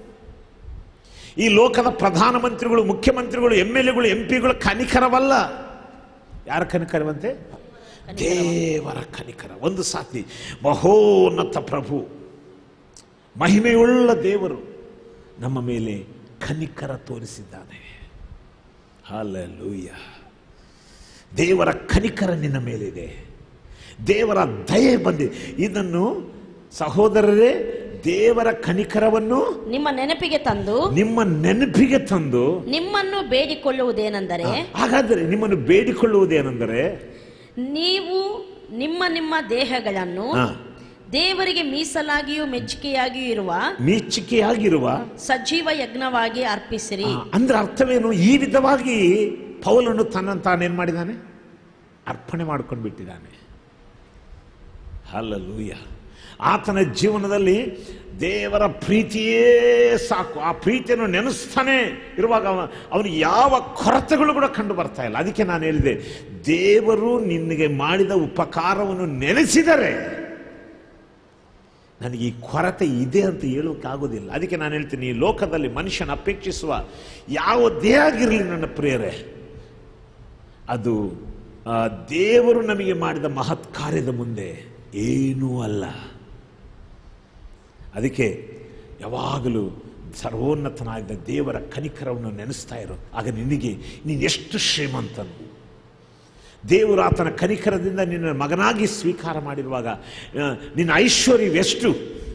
ಈ ಲೋಕದ ಪ್ರಧಾನಮಂತ್ರಿಗಳು ಮುಖ್ಯಮಂತ್ರಿಗಳು ಎಂ ಎಲ್ ಎಗಳು ಎಂ ಪಿಗಳು ಕನಿಕರವಲ್ಲ ಯಾರ ಕನಿಕರವಂತೆ ದೇವರ ಕನಿಕರ ಒಂದು ಸಾತಿ ಮಹೋನ್ನತ ಪ್ರಭು ಮಹಿಮೆಯುಳ್ಳ ದೇವರು ನಮ್ಮ ಮೇಲೆ ಕನಿಕರ ತೋರಿಸಿದ್ದಾನೆ ಹಾಲೆಲೂಯ ದೇವರ ಕನಿಕರ ನಿನ್ನ ಮೇಲಿದೆ ದೇವರ ದಯೆ ಬಂದಿದೆ ಇದನ್ನು ಸಹೋದರರೇ ದೇವರ ಕನಿಕರವನ್ನು ನಿಮ್ಮ ನೆನಪಿಗೆ ತಂದು ನಿಮ್ಮ ನೆನಪಿಗೆ ತಂದು ನಿಮ್ಮನ್ನು ಬೇಡಿಕೊಳ್ಳುವುದೇನೆಂದರೆ ಹಾಗಾದರೆ ನಿಮ್ಮನ್ನು ಬೇಡಿಕೊಳ್ಳುವುದೇನೆಂದರೆ ನೀವು ನಿಮ್ಮ ನಿಮ್ಮ ದೇಹಗಳನ್ನು ಹಾ. ದೇವರಿಗೆ ಮೀಸಲಾಗಿಯೂ ಮೆಚ್ಚುಗೆಯಾಗಿಯೂ ಇರುವ ಮೆಚ್ಚುಗೆಯಾಗಿರುವ ಸಜೀವ ಯಜ್ಞವಾಗಿ ಅರ್ಪಿಸಿರಿ ಆ, ಅಂದ್ರೆ ಅರ್ಥವೇನು ಈ ವಿಧವಾಗಿ ಪೌಲನು ತನ್ನನ್ನು ತಾನೇನ್ ಮಾಡಿದ್ದಾನೆ ಅರ್ಪಣೆ ಮಾಡ್ಕೊಂಡು ಬಿಟ್ಟಿದ್ದಾನೆ ಹಲ್ಲಲೂಯ ಆತನ ಜೀವನದಲ್ಲಿ ದೇವರ ಪ್ರೀತಿಯೇ ಸಾಕು ಆ ಪ್ರೀತಿಯನ್ನು ನೆನೆಸ್ತಾನೆ ಇರುವಾಗ ಅವ- ಅವನಿಗೆ ಯಾವ ಕೊರತೆಗಳು ಕೂಡ ಕಂಡು ಬರ್ತಾ ಇಲ್ಲ ಅದಕ್ಕೆ ನಾನು ಹೇಳಿದೆ ದೇವರು ನಿನಗೆ ಮಾಡಿದ ಉಪಕಾರವನ್ನು ನೆನೆಸಿದರೆ ನನಗೆ ಈ ಕೊರತೆ ಇದೆ ಅಂತ ಹೇಳೋಕ್ಕಾಗೋದಿಲ್ಲ ಅದಕ್ಕೆ ನಾನು ಹೇಳ್ತೀನಿ ಈ ಲೋಕದಲ್ಲಿ ಮನುಷ್ಯನ ಅಪೇಕ್ಷಿಸುವ ಯಾವುದೇ ಆಗಿರಲಿ ನನ್ನ ಪ್ರಿಯರೇ ಅದು ಆ, ದೇವರು ನಮಗೆ ಮಾಡಿದ ಮಹತ್ ಕಾರ್ಯದ ಮುಂದೆ ಏನೂ ಅಲ್ಲ ಅದಕ್ಕೆ ಯಾವಾಗಲೂ ಸರ್ವೋನ್ನತನಾದ ದೇವರ ಕನಿಕರವನ್ನು ನೆನೆಸ್ತಾ ಇರು ಆಗ ನಿನಗೆ ನೀನು ಎಷ್ಟು ಶ್ರೀಮಂತನು ದೇವರು ಆತನ ಕನಿಕರದಿಂದ ನಿನ್ನ ಮಗನಾಗಿ ಸ್ವೀಕಾರ ಮಾಡಿರುವಾಗ ಆ, ನಿನ್ನ ಐಶ್ವರ್ಯವೆಷ್ಟು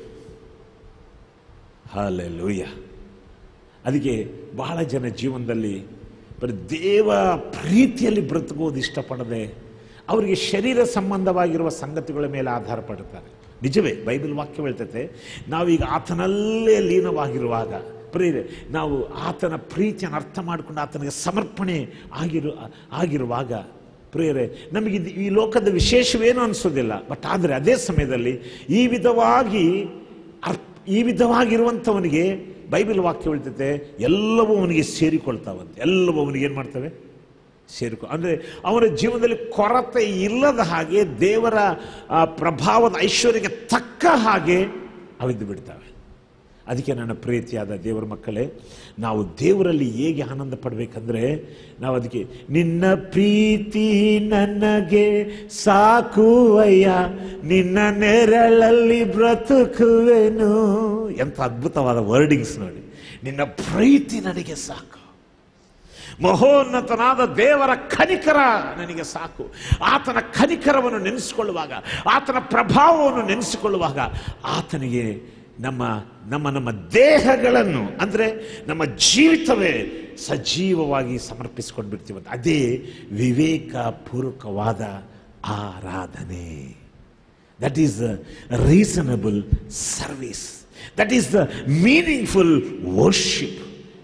ಹಾಲೆಲೂಯ ಅದಕ್ಕೆ ಬಹಳ ಜನ ಜೀವನದಲ್ಲಿ ಬರೀ ದೇವ ಪ್ರೀತಿಯಲ್ಲಿ ಬ್ರತುಕೋದು ಇಷ್ಟಪಡದೆ ಅವರಿಗೆ ಶರೀರ ಸಂಬಂಧವಾಗಿರುವ ಸಂಗತಿಗಳ ಮೇಲೆ ಆಧಾರ ಪಡ್ತಾರೆ ನಿಜವೇ ಬೈಬಲ್ ವಾಕ್ಯ ಹೇಳ್ತೈತೆ ನಾವೀಗ ಆತನಲ್ಲೇ ಲೀನವಾಗಿರುವಾಗ ಪ್ರಿಯರೇ ನಾವು ಆತನ ಪ್ರೀತಿಯನ್ನು ಅರ್ಥ ಮಾಡಿಕೊಂಡು ಆತನಿಗೆ ಸಮರ್ಪಣೆ ಆಗಿರು ಆಗಿರುವಾಗ ಪ್ರಿಯರೇ ನಮಗೆ ಇದು- ಈ ಲೋಕದ ವಿಶೇಷವೇನು ಅನಿಸೋದಿಲ್ಲ ಬಟ್ ಆದರೆ ಅದೇ ಸಮಯದಲ್ಲಿ ಈ ವಿಧವಾಗಿ ಅರ್ಪ್ ಈ ವಿಧವಾಗಿರುವಂಥವನಿಗೆ ಬೈಬಲ್ ವಾಕ್ಯ ಹೇಳ್ತೈತೆ ಎಲ್ಲವೂ ಅವನಿಗೆ ಸೇರಿಕೊಳ್ತಾವಂತೆ ಎಲ್ಲವೂ ಅವನಿಗೆ ಏನು ಮಾಡ್ತವೆ ಸೇರಿಕೊ ಅಂದರೆ ಅವನ ಜೀವನದಲ್ಲಿ ಕೊರತೆ ಇಲ್ಲದ ಹಾಗೆ ದೇವರ ಆ, ಪ್ರಭಾವದ ಐಶ್ವರ್ಯಕ್ಕೆ ತಕ್ಕ ಹಾಗೆ ಅವಿದ್ದು ಬಿಡ್ತವೆ ಅದಕ್ಕೆ ನನ್ನ ಪ್ರೀತಿಯಾದ ದೇವರ ಮಕ್ಕಳೇ ನಾವು ದೇವರಲ್ಲಿ ಹೇಗೆ ಆನಂದ ಪಡಬೇಕಂದ್ರೆ ನಾವು ಅದಕ್ಕೆ ನಿನ್ನ ಪ್ರೀತಿ ನನಗೆ ಸಾಕುವಯ್ಯ ನಿನ್ನ ನೆರಳಲ್ಲಿ ಬ್ರತುಕುವೆನು ಎಂಥ ಅದ್ಭುತವಾದ ವರ್ಡಿಂಗ್ಸ್ ನೋಡಿ ನಿನ್ನ ಪ್ರೀತಿ ನನಗೆ ಸಾಕು ಮಹೋನ್ನತನಾದ ದೇವರ ಕನಿಕರ ನನಗೆ ಸಾಕು ಆತನ ಕನಿಕರವನ್ನು ನೆನೆಸಿಕೊಳ್ಳುವಾಗ ಆತನ ಪ್ರಭಾವವನ್ನು ನೆನೆಸಿಕೊಳ್ಳುವಾಗ ಆತನಿಗೆ ನಮ್ಮ ನಮ್ಮ ನಮ್ಮ ದೇಹಗಳನ್ನು ಅಂದರೆ ನಮ್ಮ ಜೀವಿತವೇ ಸಜೀವವಾಗಿ ಸಮರ್ಪಿಸಿಕೊಂಡು ಬಿಡ್ತೀವಂತ ಅದೇ ವಿವೇಕಪೂರ್ವಕವಾದ ಆರಾಧನೆ that is the reasonable service that is the meaningful worship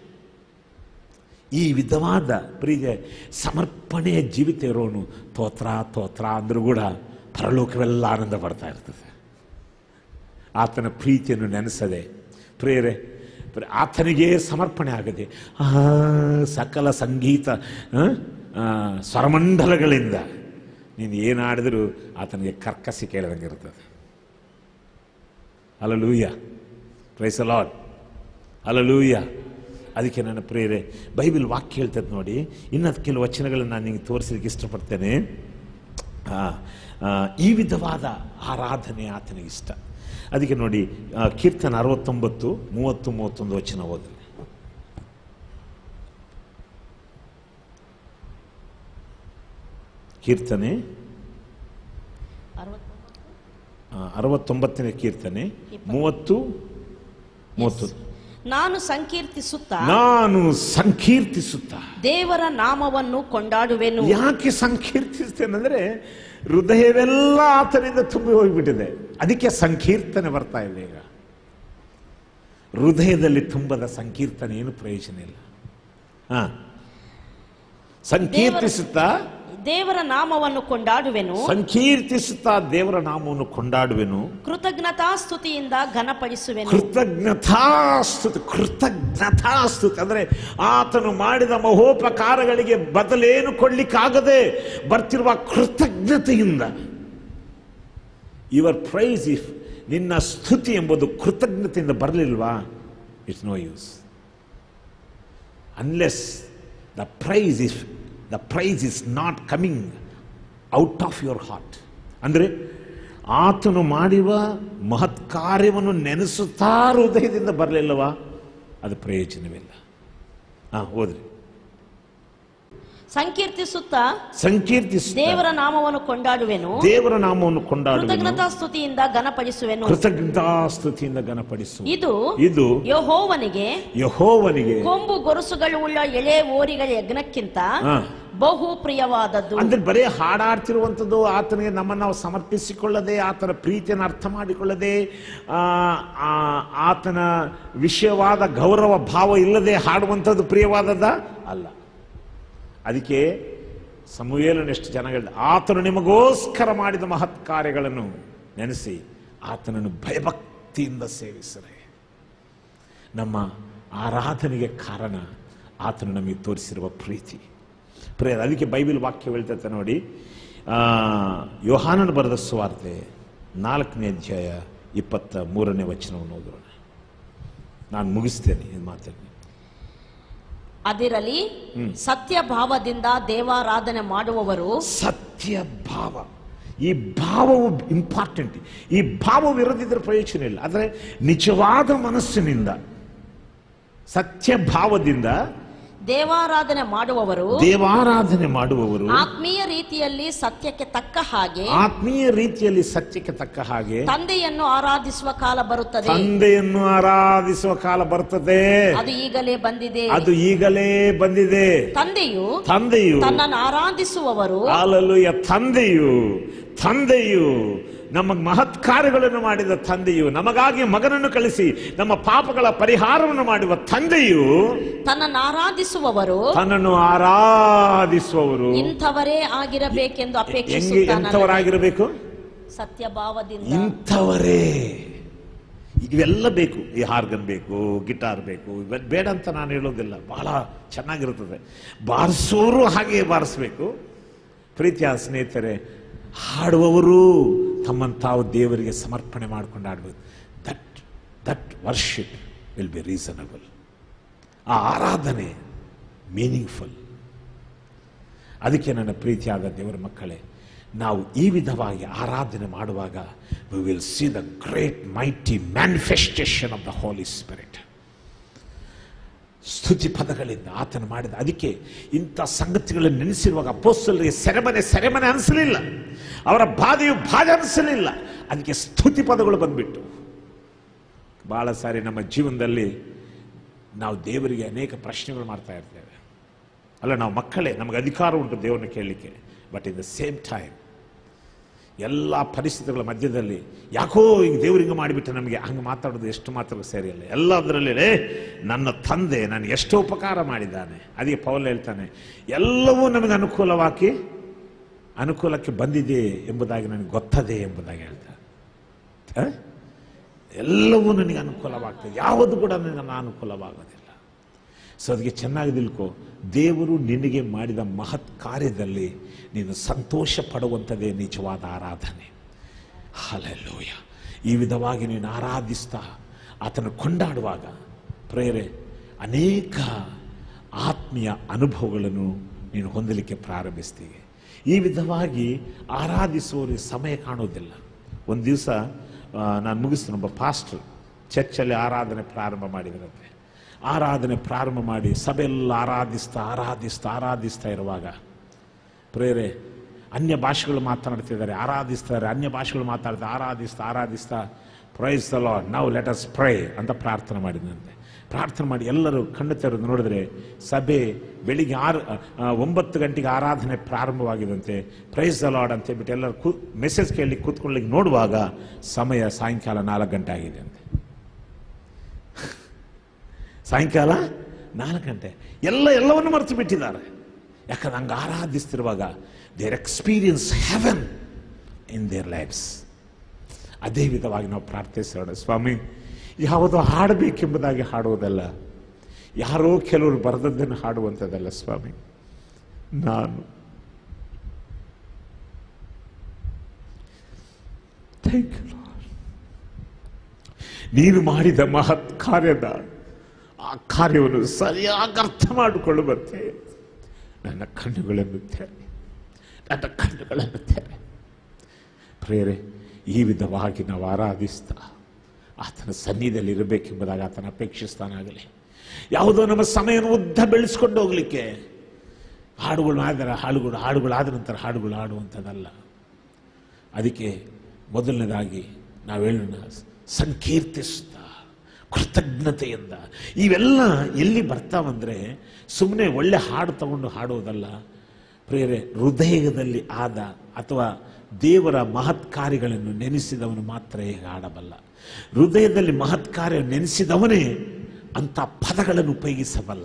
ಈ ವಿಧವಾದ ಪ್ರೀತಿ ಸಮರ್ಪಣೆಯ ಜೀವಿತ ಇರೋನು ತೋತ್ರ ತೋತ್ರ ಅಂದರೂ ಕೂಡ ಪರಲೋಕವೆಲ್ಲ ಆನಂದ ಪಡ್ತಾ ಇರ್ತದೆ ಆತನ ಪ್ರೀತಿಯನ್ನು ನೆನೆಸದೆ ಪ್ರೇರೆ ಪ್ರ- ಆತನಿಗೆ ಸಮರ್ಪಣೆ ಆಗದೆ ಆ ಸಕಲ ಸಂಗೀತ ಆ, ಆ, ಸ್ವರಮಂಡಲಗಳಿಂದ ನೀನು ಏನಾಡಿದರೂ ಆತನಿಗೆ ಕರ್ಕಸಿ ಕೇಳಿದಂಗೆ ಇರ್ತದೆ ಅಲಲೂಯ ಪ್ರೈಸ್ ಲಾರ್ಡ್ ಅಲಲೂಯ ಅದಕ್ಕೆ ನನ್ನ ಪ್ರೇರೆ ಬೈಬಲ್ ವಾಕ್ಯ ಹೇಳ್ತದೆ ನೋಡಿ ಇನ್ನದು ಕೆಲವು ವಚನಗಳನ್ನು ನಾನು ನಿಮಗೆ ತೋರಿಸಲಿಕ್ಕೆ ಇಷ್ಟಪಡ್ತೇನೆ ಆ, ಆ, ಈ ವಿಧವಾದ ಆರಾಧನೆ ಆತನಿಗೆ ಇಷ್ಟ ಅದಕ್ಕೆ ನೋಡಿ ಆ, ಕೀರ್ತನ ಅರವತ್ತೊಂಬತ್ತು ಮೂವತ್ತು ಮೂವತ್ತೊಂದು ವಚನ ಓದ್ರಿ ಕೀರ್ತನೆ ಅರವತ್ತೊಂಬತ್ತು. ಆ, ಅರವತ್ತೊಂಬತ್ತನೇ ಕೀರ್ತನೆ ಮೂವತ್ತು ಮೂವತ್ತು ನಾನು ಸಂಕೀರ್ತಿಸುತ್ತಾ ನಾನು ಸಂಕೀರ್ತಿಸುತ್ತಾ ದೇವರ ನಾಮವನ್ನು ಕೊಂಡಾಡುವೆನು ಯಾಕೆ ಸಂಕೀರ್ತಿಸ್ತೇನೆಂದ್ರೆ ಹೃದಯವೆಲ್ಲ ಆತನಿಂದ ತುಂಬಿ ಹೋಗ್ಬಿಟ್ಟಿದೆ ಅದಕ್ಕೆ ಸಂಕೀರ್ತನೆ ಬರ್ತಾ ಇದೆ ಈಗ ಹೃದಯದಲ್ಲಿ ತುಂಬದ ಸಂಕೀರ್ತನೆ ಏನು ಪ್ರಯೋಜನ ಇಲ್ಲ ಹಾ ಸಂಕೀರ್ತಿಸುತ್ತಾ ದೇವರ ನಾಮವನ್ನು ಕೊಂಡಾಡುವೆನು ಸಂಕೀರ್ತಿಸುತ್ತಾ ದೇವರ ನಾಮವನ್ನು ಕೊಂಡಾಡುವೆನು ಕೃತಜ್ಞತಾಸ್ತುತಿಯಿಂದ ಘನಪಡಿಸುವೆನು ಕೃತಜ್ಞತಾಸ್ತುತಿ ಕೃತಜ್ಞತಾಸ್ತುತಿ ಅಂದ್ರೆ ಆತನು ಮಾಡಿದ ಮಹೋಪಕಾರಗಳಿಗೆ ಬದಲೇನು ಕೊಡ್ಲಿಕ್ಕಾಗದೆ ಬರ್ತಿರುವ ಕೃತಜ್ಞತೆಯಿಂದ ಯುವರ್ ಪ್ರೈಸ್ ಇಫ್ ನಿನ್ನ ಸ್ತುತಿ ಎಂಬುದು ಕೃತಜ್ಞತೆಯಿಂದ ಬರಲಿಲ್ವಾ it's no use unless the praise is the praise is not coming out of your heart ಅಂದರೆ ಆತನು ಮಾಡಿರುವ ಮಹತ್ ಕಾರ್ಯವನ್ನು ನೆನೆಸುತ್ತಾ ಹೃದಯದಿಂದ ಬರಲಿಲ್ಲವಾ ಅದು ಪ್ರಯೋಜನವಿಲ್ಲ ಹಾ ಓದ್ರಿ ಸಂಕೀರ್ತಿಸುತ್ತಾ ಸಂಕೀರ್ತಿಸ ದೇವರ ನಾಮವನ್ನು ಕೊಂಡಾಡುವೆನು ದೇವರ ನಾಮವನ್ನು ಕೊಂಡಾಡುವ ಕೃತಜ್ಞತಾಸ್ತುತಿಯಿಂದ ಘನಪಡಿಸುವೆನು ಕೃತಜ್ಞತಾಸ್ತುತಿಯಿಂದ ಗಣಪಡಿಸು ಇದು ಇದು ಯಹೋವನಿಗೆ ಯಹೋವನಿಗೆ ಕೊಂಬು ಗೊರಸುಗಳು ಉಳ್ಳ ಎಳೆ ಓರಿಗಳ ಯಜ್ಞಕ್ಕಿಂತ ಹಾ. ಬಹು ಪ್ರಿಯವಾದದ್ದು ಅಂದ್ರೆ ಬರೀ ಹಾಡಾಡ್ತಿರುವಂಥದ್ದು ಆತನಿಗೆ ನಮ್ಮನ್ನು ನಾವು ಸಮರ್ಪಿಸಿಕೊಳ್ಳದೆ ಆತನ ಪ್ರೀತಿಯನ್ನು ಅರ್ಥ ಮಾಡಿಕೊಳ್ಳದೆ ಆ, ಆ, ಆತನ ವಿಷಯವಾದ ಗೌರವ ಭಾವ ಇಲ್ಲದೆ ಹಾಡುವಂಥದ್ದು ಪ್ರಿಯವಾದದ್ದ ಅಲ್ಲ ಅದಕ್ಕೆ ಸಮುವೇಲನೆಷ್ಟು ಜನಗಳ ಆತನು ನಿಮಗೋಸ್ಕರ ಮಾಡಿದ ಮಹತ್ ಕಾರ್ಯಗಳನ್ನು ನೆನೆಸಿ ಆತನನ್ನು ಭಯಭಕ್ತಿಯಿಂದ ಸೇವಿಸರೆ ನಮ್ಮ ಆರಾಧನೆಗೆ ಕಾರಣ ಆತನು ನಮಗೆ ತೋರಿಸಿರುವ ಪ್ರೀತಿ ಪ್ರೇರ ಅದಕ್ಕೆ ಬೈಬಲ್ ವಾಕ್ಯ ಹೇಳ್ತೈತೆ ನೋಡಿ ಆ, ಯೋಹಾನನು ಬರೆದ ಸುವಾರ್ತೆ ನಾಲ್ಕನೇ ಅಧ್ಯಾಯ ಇಪ್ಪತ್ತ ಮೂರನೇ ವಚನವನ್ನು ಓದೋಣ ನಾನು ಮುಗಿಸ್ತೇನೆ ಈ ಮಾತನ್ನು ಅದಿರಲಿ ಸತ್ಯ ಭಾವದಿಂದ ದೇವಾರಾಧನೆ ಮಾಡುವವರು ಸತ್ಯ ಭಾವ ಈ ಭಾವವು ಇಂಪಾರ್ಟೆಂಟ್ ಈ ಭಾವವು ಇರದಿದ್ರೆ ಪ್ರಯೋಜನ ಇಲ್ಲ ಆದರೆ ನಿಜವಾದ ಮನಸ್ಸಿನಿಂದ ಸತ್ಯ ಭಾವದಿಂದ ದೇವಾರಾಧನೆ ಮಾಡುವವರು ದೇವಾರಾಧನೆ ಮಾಡುವವರು ಆತ್ಮೀಯ ರೀತಿಯಲ್ಲಿ ಸತ್ಯಕ್ಕೆ ತಕ್ಕ ಹಾಗೆ ಆತ್ಮೀಯ ರೀತಿಯಲ್ಲಿ ಸತ್ಯಕ್ಕೆ ತಕ್ಕ ಹಾಗೆ ತಂದೆಯನ್ನು ಆರಾಧಿಸುವ ಕಾಲ ಬರುತ್ತದೆ ತಂದೆಯನ್ನು ಆರಾಧಿಸುವ ಕಾಲ ಬರ್ತದೆ ಅದು ಈಗಲೇ ಬಂದಿದೆ ಅದು ಈಗಲೇ ಬಂದಿದೆ ತಂದೆಯು ತಂದೆಯು ತನ್ನನ್ನು ಆರಾಧಿಸುವವರು ಹಾಲೆಲೂಯ ತಂದೆಯು ತಂದೆಯು ನಮ್ಮ ಮಹತ್ ಕಾರ್ಯಗಳನ್ನು ಮಾಡಿದ ತಂದೆಯು ನಮಗಾಗಿ ಮಗನನ್ನು ಕಳಿಸಿ ನಮ್ಮ ಪಾಪಗಳ ಪರಿಹಾರವನ್ನು ಮಾಡುವ ತಂದೆಯು ತನ್ನನ್ನು ಆರಾಧಿಸುವವರು ತನ್ನನ್ನು ಆರಾಧಿಸುವವರು ಇಂಥವರೇ ಆಗಿರಬೇಕೆಂದು ಹೆಂಗೆ ಅಪೇಕ್ಷಿಸುತ್ತಾನೆ ಎಂಥವರಾಗಿರಬೇಕು ಸತ್ಯ ಭಾವದಿಂದ ಇಂಥವರೇ ಇವೆಲ್ಲ ಬೇಕು ಈ ಹಾರ್ಗನ್ ಬೇಕು ಗಿಟಾರ್ ಬೇಕು ಇವೆಲ್ಲ ಬೇಡ ಅಂತ ನಾನು ಹೇಳೋದಿಲ್ಲ ಬಹಳ ಚೆನ್ನಾಗಿರುತ್ತದೆ ಬಾರಿಸೋರು ಹಾಗೆ ಬಾರಿಸ್ಬೇಕು ಪ್ರೀತಿಯ ಸ್ನೇಹಿತರೆ ಹಾಡುವವರು ತಮ್ಮನ್ನು ತಾವು ದೇವರಿಗೆ ಸಮರ್ಪಣೆ ಮಾಡ್ಕೊಂಡು ಆಡ್ಬೇಕು that that worship will be reasonable ಆ ಆರಾಧನೆ ಮೀನಿಂಗ್ಫುಲ್ ಅದಕ್ಕೆ ನನ್ನ ಪ್ರೀತಿಯಾದ ದೇವರ ಮಕ್ಕಳೇ ನಾವು ಈ ವಿಧವಾಗಿ ಆರಾಧನೆ ಮಾಡುವಾಗ we will see the great mighty manifestation of the Holy Spirit ಸ್ತುತಿ ಪದಗಳಿಂದ ಆತನು ಮಾಡಿದ ಅದಕ್ಕೆ ಇಂಥ ಸಂಗತಿಗಳನ್ನು ನೆನೆಸಿರುವಾಗ ಅಪೋಸ್ತಲರಿಗೆ ಸೆರೆಮನೆ ಸೆರೆಮನೆ ಅನಿಸಲಿಲ್ಲ ಅವರ ಬಾಧೆಯು ಬಾಧೆ ಅನಿಸಲಿಲ್ಲ ಅದಕ್ಕೆ ಸ್ತುತಿ ಪದಗಳು ಬಂದ್ಬಿಟ್ಟು ಬಹಳ ಸಾರಿ ನಮ್ಮ ಜೀವನದಲ್ಲಿ ನಾವು ದೇವರಿಗೆ ಅನೇಕ ಪ್ರಶ್ನೆಗಳು ಮಾಡ್ತಾ ಇರ್ತೇವೆ ಅಲ್ಲ ನಾವು ಮಕ್ಕಳೇ ನಮಗೆ ಅಧಿಕಾರ ಉಂಟು ದೇವರನ್ನ ಕೇಳಲಿಕ್ಕೆ but in the same time ಎಲ್ಲ ಪರಿಸ್ಥಿತಿಗಳ ಮಧ್ಯದಲ್ಲಿ ಯಾಕೋ ಹಿಂಗೆ ದೇವ್ರು ಹಿಂಗೆ ಮಾಡಿಬಿಟ್ಟು ನಮಗೆ ಹಂಗೆ ಮಾತಾಡೋದು ಎಷ್ಟು ಮಾತ್ರ ಸರಿಯಲ್ಲ ಎಲ್ಲದರಲ್ಲಿ "ಏ, ನನ್ನ ತಂದೆ ನನಗೆ ಎಷ್ಟು ಉಪಕಾರ ಮಾಡಿದ್ದಾನೆ ಅದಕ್ಕೆ ಪೌಲ್ ಹೇಳ್ತಾನೆ ಎಲ್ಲವೂ ನಮಗೆ ಅನುಕೂಲವಾಗಿ ಅನುಕೂಲಕ್ಕೆ ಬಂದಿದೆ ಎಂಬುದಾಗಿ ನನಗೆ ಗೊತ್ತದೆ ಎಂಬುದಾಗಿ ಹೇಳ್ತಾನೆ ಆ? ಎಲ್ಲವೂ ನನಗೆ ಅನುಕೂಲವಾಗ್ತದೆ ಯಾವುದು ಕೂಡ ನನಗೆ ಅನಾನುಕೂಲವಾಗೋದಿಲ್ಲ ಸೊ ಅದಕ್ಕೆ ಚೆನ್ನಾಗಿ ತಿಳ್ಕೊ ದೇವರು ನಿನಗೆ ಮಾಡಿದ ಮಹತ್ ಕಾರ್ಯದಲ್ಲಿ ನೀನು ಸಂತೋಷ ಪಡುವಂಥದ್ದೇ ನಿಜವಾದ ಆರಾಧನೆ ಹಾಲೆಲ್ಲೂಯ ಈ ವಿಧವಾಗಿ ನೀನು ಆರಾಧಿಸ್ತಾ ಆತನ ಕೊಂಡಾಡುವಾಗ ಪ್ರೇರೆ ಅನೇಕ ಆತ್ಮೀಯ ಅನುಭವಗಳನ್ನು ನೀನು ಹೊಂದಲಿಕ್ಕೆ ಪ್ರಾರಂಭಿಸ್ತೀವಿ ಈ ವಿಧವಾಗಿ ಆರಾಧಿಸುವವರಿಗೆ ಸಮಯ ಕಾಣೋದಿಲ್ಲ ಒಂದು ದಿವಸ ನಾನು ಮುಗಿಸ್ತೀನಿ ಒಬ್ಬ ಪಾಸ್ಟರ್ ಚರ್ಚಲ್ಲಿ ಆರಾಧನೆ ಪ್ರಾರಂಭ ಮಾಡಿದರಂತೆ ಆರಾಧನೆ ಪ್ರಾರಂಭ ಮಾಡಿ ಸಭೆಲ್ಲ ಆರಾಧಿಸ್ತಾ ಆರಾಧಿಸ್ತಾ ಆರಾಧಿಸ್ತಾ ಇರುವಾಗ ಪ್ರೇರೆ ಅನ್ಯ ಭಾಷೆಗಳು ಮಾತನಾಡ್ತಿದ್ದಾರೆ ಆರಾಧಿಸ್ತಾರೆ ಅನ್ಯ ಭಾಷೆಗಳು ಮಾತಾಡ್ತಾರೆ ಆರಾಧಿಸ್ತಾ ಆರಾಧಿಸ್ತಾ ಪ್ರೈಸ್ ದ ಲಾರ್ಡ್ ನಾವು ಲೆಟ್ ಅಸ್ ಪ್ರೇ ಅಂತ ಪ್ರಾರ್ಥನೆ ಮಾಡಿದಂತೆ ಪ್ರಾರ್ಥನೆ ಮಾಡಿ ಎಲ್ಲರೂ ಕಣ್ಣು ತೆರೆದು ನೋಡಿದ್ರೆ ಸಭೆ ಬೆಳಿಗ್ಗೆ ಆರು ಆ, ಒಂಬತ್ತು ಗಂಟೆಗೆ ಆರಾಧನೆ ಪ್ರಾರಂಭವಾಗಿದಂತೆ ಪ್ರೈಸ್ ದ ಲಾರ್ಡ್ ಅಂತ ಹೇಳ್ಬಿಟ್ಟು ಎಲ್ಲರೂ ಕೂ ಮೆಸೇಜ್ ಕೇಳಿ ಕೂತ್ಕೊಳ್ಳಿಕ್ಕೆ ನೋಡುವಾಗ ಸಮಯ ಸಾಯಂಕಾಲ ನಾಲ್ಕು ಗಂಟೆ ಆಗಿದೆ ಅಂತೆ ಸಾಯಂಕಾಲ ನಾಲ್ಕು ಗಂಟೆ ಎಲ್ಲ ಎಲ್ಲವನ್ನು ಮರೆತು ಬಿಟ್ಟಿದ್ದಾರೆ ಯಾಕಂದ್ರೆ ಹಂಗೆ ಆರಾಧಿಸ್ತಿರುವಾಗ there experience heaven in their lives ಅದೇ ವಿಧವಾಗಿ ನಾವು ಪ್ರಾರ್ಥಿಸೋಣ ಸ್ವಾಮಿ ಯಾವುದೋ ಹಾಡಬೇಕೆಂಬುದಾಗಿ ಹಾಡುವುದಲ್ಲ ಯಾರೋ ಕೆಲವರು ಬರೆದದ್ದನ್ನು ಹಾಡುವಂಥದ್ದಲ್ಲ ಸ್ವಾಮಿ ನಾನು ಥ್ಯಾಂಕ್ ಯು ನೀನು ಮಾಡಿದ ಮಹತ್ ಕಾರ್ಯದ ಆ ಕಾರ್ಯವನ್ನು ಸರಿಯಾಗಿ ಅರ್ಥ ಮಾಡಿಕೊಳ್ಳುವಂತೆ ನನ್ನ ಕಣ್ಣುಗಳನ್ನು ತೆರೆ ನನ್ನ ಕಣ್ಣುಗಳನ್ನು ತೆರೆ ಪ್ರೇರೆ ಈ ವಿಧವಾಗಿ ನಾವು ಆರಾಧಿಸ್ತಾ ಆತನ ಸನ್ನಿಧಿಯಲ್ಲಿ ಇರಬೇಕೆಂಬುದಾಗಿ ಆತನ ಅಪೇಕ್ಷಿಸ್ತಾನಾಗಲಿ ಯಾವುದೋ ನಮ್ಮ ಸಮಯವನ್ನು ಉದ್ದ ಬೆಳೆಸ್ಕೊಂಡು ಹೋಗ್ಲಿಕ್ಕೆ ಹಾಡುಗಳು ಆದರೆ ಹಾಡುಗಳು ಹಾಡುಗಳು ಆದ ನಂತರ ಹಾಡುಗಳು ಆಡುವಂಥದ್ದಲ್ಲ ಅದಕ್ಕೆ ಮೊದಲನೇದಾಗಿ ನಾವು ಹೇಳೋಣ ಸಂಕೀರ್ತಿಸ್ತಾ ಕೃತಜ್ಞತೆಯಿಂದ ಇವೆಲ್ಲ ಎಲ್ಲಿ ಬರ್ತಾವಂದ್ರೆ ಸುಮ್ಮನೆ ಒಳ್ಳೆ ಹಾಡು ತಗೊಂಡು ಹಾಡೋದಲ್ಲ ಪ್ರೇರೆ ಹೃದಯದಲ್ಲಿ ಆದ ಅಥವಾ ದೇವರ ಮಹತ್ ಕಾರ್ಯಗಳನ್ನು ನೆನೆಸಿದವನು ಮಾತ್ರ ಈಗ ಆಡಬಲ್ಲ ಹೃದಯದಲ್ಲಿ ಮಹತ್ ಕಾರ್ಯ ನೆನೆಸಿದವನೇ ಅಂಥ ಪದಗಳನ್ನು ಉಪಯೋಗಿಸಬಲ್ಲ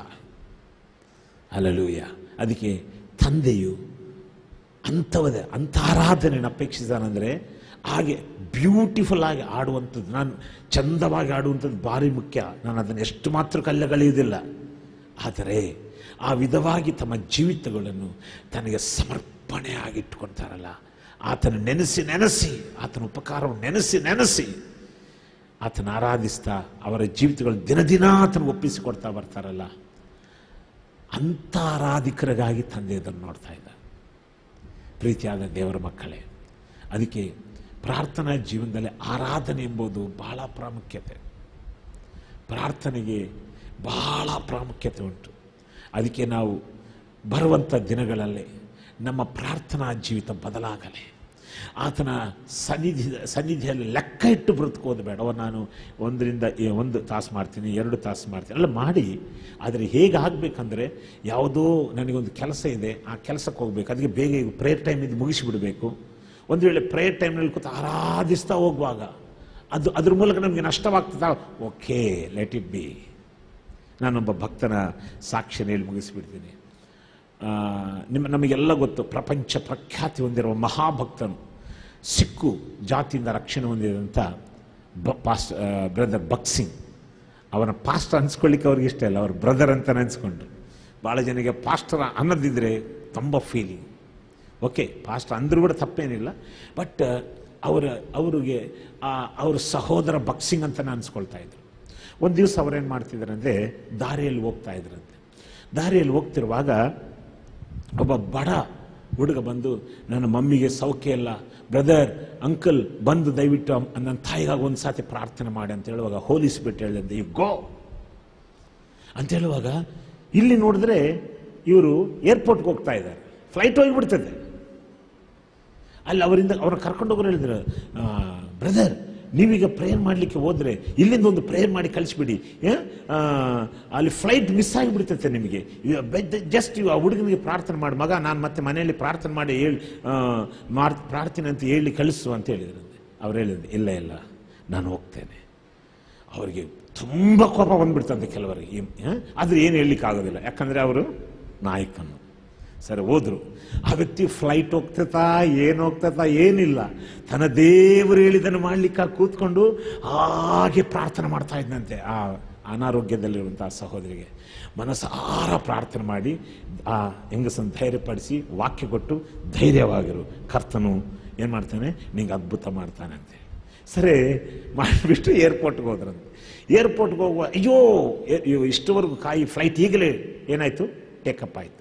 ಅಲಲೂಯ ಅದಕ್ಕೆ ತಂದೆಯು ಅಂಥವದೇ ಅಂಥ ಆರಾಧನೆಯನ್ನು ಅಪೇಕ್ಷಿಸಿದಾನಂದರೆ ಹಾಗೆ ಬ್ಯೂಟಿಫುಲ್ ಆಗಿ ಆಡುವಂಥದ್ದು ನಾನು ಚಂದವಾಗಿ ಆಡುವಂಥದ್ದು ಭಾರಿ ಮುಖ್ಯ ನಾನು ಅದನ್ನು ಎಷ್ಟು ಮಾತ್ರ ಕಲ್ಲಗಳೆಯುವುದಿಲ್ಲ ಆದರೆ ಆ ವಿಧವಾಗಿ ತಮ್ಮ ಜೀವಿತಗಳನ್ನು ತನಗೆ ಸಮರ್ಪಣೆಯಾಗಿಟ್ಟುಕೊಳ್ತಾರಲ್ಲ ಆತನ ನೆನೆಸಿ ನೆನೆಸಿ ಆತನ ಉಪಕಾರವನ್ನು ನೆನೆಸಿ ನೆನೆಸಿ ಆತನ ಆರಾಧಿಸ್ತಾ ಅವರ ಜೀವಿತಗಳು ದಿನ ದಿನ ಆತನ ಒಪ್ಪಿಸಿಕೊಡ್ತಾ ಬರ್ತಾರಲ್ಲ ಅಂಥ ಆರಾಧಿಕರಿಗಾಗಿ ತಂದೆ ಇದನ್ನು ನೋಡ್ತಾ ಇದ್ದ ಪ್ರೀತಿಯಾದ ದೇವರ ಮಕ್ಕಳೇ ಅದಕ್ಕೆ ಪ್ರಾರ್ಥನಾ ಜೀವನದಲ್ಲಿ ಆರಾಧನೆ ಎಂಬುದು ಬಹಳ ಪ್ರಾಮುಖ್ಯತೆ ಪ್ರಾರ್ಥನೆಗೆ ಬಹಳ ಪ್ರಾಮುಖ್ಯತೆ ಉಂಟು ಅದಕ್ಕೆ ನಾವು ಬರುವಂಥ ದಿನಗಳಲ್ಲಿ ನಮ್ಮ ಪ್ರಾರ್ಥನಾ ಜೀವಿತ ಬದಲಾಗಲಿ ಆತನ ಸನ್ನಿಧಿ ಸನ್ನಿಧಿಯಲ್ಲಿ ಲೆಕ್ಕ ಇಟ್ಟು ಬ್ರತಕೋದು ಬೇಡ ಅವ ನಾನು ಒಂದರಿಂದ ಏ- ಒಂದು ತಾಸು ಮಾಡ್ತೀನಿ ಎರಡು ತಾಸು ಮಾಡ್ತೀನಿ ಎಲ್ಲ ಮಾಡಿ ಆದರೆ ಹೇಗೆ ಆಗಬೇಕಂದ್ರೆ ಯಾವುದೋ ನನಗೊಂದು ಕೆಲಸ ಇದೆ ಆ ಕೆಲಸಕ್ಕೆ ಹೋಗ್ಬೇಕು ಅದಕ್ಕೆ ಬೇಗ ಈಗ ಪ್ರೇಯರ್ ಟೈಮ್ ಇದು ಮುಗಿಸಿಬಿಡಬೇಕು ಒಂದು ವೇಳೆ ಪ್ರೇಯರ್ ಟೈಮ್ನಲ್ಲಿ ಕೂತು ಆರಾಧಿಸ್ತಾ ಹೋಗುವಾಗ ಅದು ಅದ್ರ ಮೂಲಕ ನಮಗೆ ನಷ್ಟವಾಗ್ತದ ಓಕೆ ಲೆಟ್ ಇಟ್ ಬಿ ನಾನೊಬ್ಬ ಭಕ್ತನ ಸಾಕ್ಷಿನ ಹೇಳಿ ಮುಗಿಸ್ಬಿಡ್ತೀನಿ ಆ, ನಿಮ್ಮ ನಮಗೆಲ್ಲ ಗೊತ್ತು ಪ್ರಪಂಚ ಪ್ರಖ್ಯಾತಿ ಹೊಂದಿರುವ ಮಹಾಭಕ್ತನು ಸಿಕ್ಕು ಜಾತಿಯಿಂದ ರಕ್ಷಣೆ ಹೊಂದಿದಂಥ ಬ ಪಾಸ್ಟ್ ಬ್ರದರ್ ಬಕ್ಸಿಂಗ್ ಅವನ ಪಾಸ್ಟರ್ ಅನ್ಸ್ಕೊಳ್ಳಿಕ್ಕೆ ಅವ್ರಿಗೆ ಇಷ್ಟ ಇಲ್ಲ ಅವ್ರ ಬ್ರದರ್ ಅಂತ ಅನ್ಸ್ಕೊಂಡ್ರು ಭಾಳ ಜನಕ್ಕೆ ಪಾಸ್ಟರ್ ಅನ್ನೋದಿದ್ರೆ ತುಂಬ ಫೀಲಿಂಗ್ ಓಕೆ ಪಾಸ್ಟರ್ ಅಂದ್ರೂ ಕೂಡ ತಪ್ಪೇನಿಲ್ಲ ಬಟ್ ಅವರ ಅವರಿಗೆ ಅವ್ರ ಸಹೋದರ ಬಕ್ಸಿಂಗ್ ಅಂತ ಅನ್ಸ್ಕೊಳ್ತಾ ಇದ್ರು ಒಂದು ದಿವಸ ಅವ್ರೇನು ಮಾಡ್ತಿದ್ದಾರೆ ಅಂದರೆ ದಾರಿಯಲ್ಲಿ ಹೋಗ್ತಾ ಇದ್ರಂತೆ ದಾರಿಯಲ್ಲಿ ಹೋಗ್ತಿರುವಾಗ ಒಬ್ಬ ಬಡ ಹುಡುಗ ಬಂದು ನನ್ನ ಮಮ್ಮಿಗೆ ಸೌಖ್ಯ ಇಲ್ಲ ಬ್ರದರ್ ಅಂಕಲ್ ಬಂದು ದಯವಿಟ್ಟು ಅಮ್- ನನ್ನ ತಾಯಿಗಾಗಿ ಒಂದು ಸಾತಿ ಪ್ರಾರ್ಥನೆ ಮಾಡಿ ಅಂತ ಹೇಳುವಾಗ ಹೋಲಿಸ್ಬಿಟ್ಟು ಹೇಳಿದ್ದೆ ಯು ಗೋ ಅಂತ ಹೇಳುವಾಗ ಇಲ್ಲಿ ನೋಡಿದ್ರೆ ಇವರು ಏರ್ಪೋರ್ಟ್ಗೆ ಹೋಗ್ತಾ ಇದ್ದಾರೆ ಫ್ಲೈಟ್ ಹೋಗಿಬಿಡ್ತದೆ ಅಲ್ಲಿ ಅವರಿಂದ ಅವ್ರನ್ನ ಕರ್ಕೊಂಡು ಹೋಗೋರು ಹೇಳಿದ್ರು ಬ್ರದರ್ ನೀವೀಗ ಪ್ರೇಯರ್ ಮಾಡಲಿಕ್ಕೆ ಹೋದ್ರೆ ಇಲ್ಲಿಂದ ಒಂದು ಪ್ರೇಯರ್ ಮಾಡಿ ಕಳಿಸ್ಬಿಡಿ ಏ? ಆ, ಅಲ್ಲಿ ಫ್ಲೈಟ್ ಮಿಸ್ ಆಗಿಬಿಡ್ತೈತೆ ನಿಮಗೆ ಜಸ್ಟ್ ಆ ಹುಡುಗನಿಗೆ ಪ್ರಾರ್ಥನೆ ಮಾಡಿ ಮಗ ನಾನು ಮತ್ತೆ ಮನೆಯಲ್ಲಿ ಪ್ರಾರ್ಥನೆ ಮಾಡಿ ಹೇಳಿ ಆ, ಮಾಡ್ ಪ್ರಾರ್ಥನೆ ಅಂತ ಹೇಳಿ ಕಳಿಸು ಅಂತ ಹೇಳಿದ್ರಂತೆ ಅವ್ರು ಹೇಳಿದ್ರು ಇಲ್ಲ ಇಲ್ಲ ನಾನು ಹೋಗ್ತೇನೆ ಅವರಿಗೆ ತುಂಬ ಕೋಪ ಬಂದ್ಬಿಡ್ತಂತೆ ಕೆಲವರಿಗೆ ಏನ್- ಆ? ಆದ್ರೆ ಏನು ಹೇಳಲಿಕ್ಕಾಗೋದಿಲ್ಲ ಯಾಕಂದ್ರೆ ಅವರು ನಾಯಕನು ಸರಿ ಹೋದ್ರು ಆ ವ್ಯಕ್ತಿ ಫ್ಲೈಟ್ ಹೋಗ್ತತಾ ಏನು ಹೋಗ್ತತಾ ಏನಿಲ್ಲ ತನ್ನ ದೇವರು ಹೇಳಿದ್ದನ್ನು ಮಾಡ್ಲಿಕ್ಕೆ ಕೂತ್ಕೊಂಡು ಹಾಗೆ ಪ್ರಾರ್ಥನೆ ಮಾಡ್ತಾ ಇದ್ದಂತೆ ಆ ಅನಾರೋಗ್ಯದಲ್ಲಿರುವಂತಹ ಸಹೋದರಿಗೆ ಮನಸಾರ ಪ್ರಾರ್ಥನೆ ಮಾಡಿ ಆ ಹೆಂಗಸನ್ನು ಧೈರ್ಯಪಡಿಸಿ ವಾಕ್ಯ ಕೊಟ್ಟು ಧೈರ್ಯವಾಗಿರು ಕರ್ತನು ಏನು ಮಾಡ್ತಾನೆ ನಿಂಗೆ ಅದ್ಭುತ ಮಾಡ್ತಾನೆ ಅಂತೆ ಸರಿ ಮಾಡಿಬಿಟ್ಟು ಏರ್ಪೋರ್ಟ್ಗೆ ಹೋದ್ರಂತೆ ಏರ್ಪೋರ್ಟ್ಗೆ ಹೋಗುವ ಅಯ್ಯೋ ಏ- ಅಯ್ಯೋ ಇಷ್ಟವರೆಗೂ ಕಾಯಿ ಫ್ಲೈಟ್ ಈಗಲೇ ಏನಾಯ್ತು ಟೇಕಪ್ ಆಯ್ತು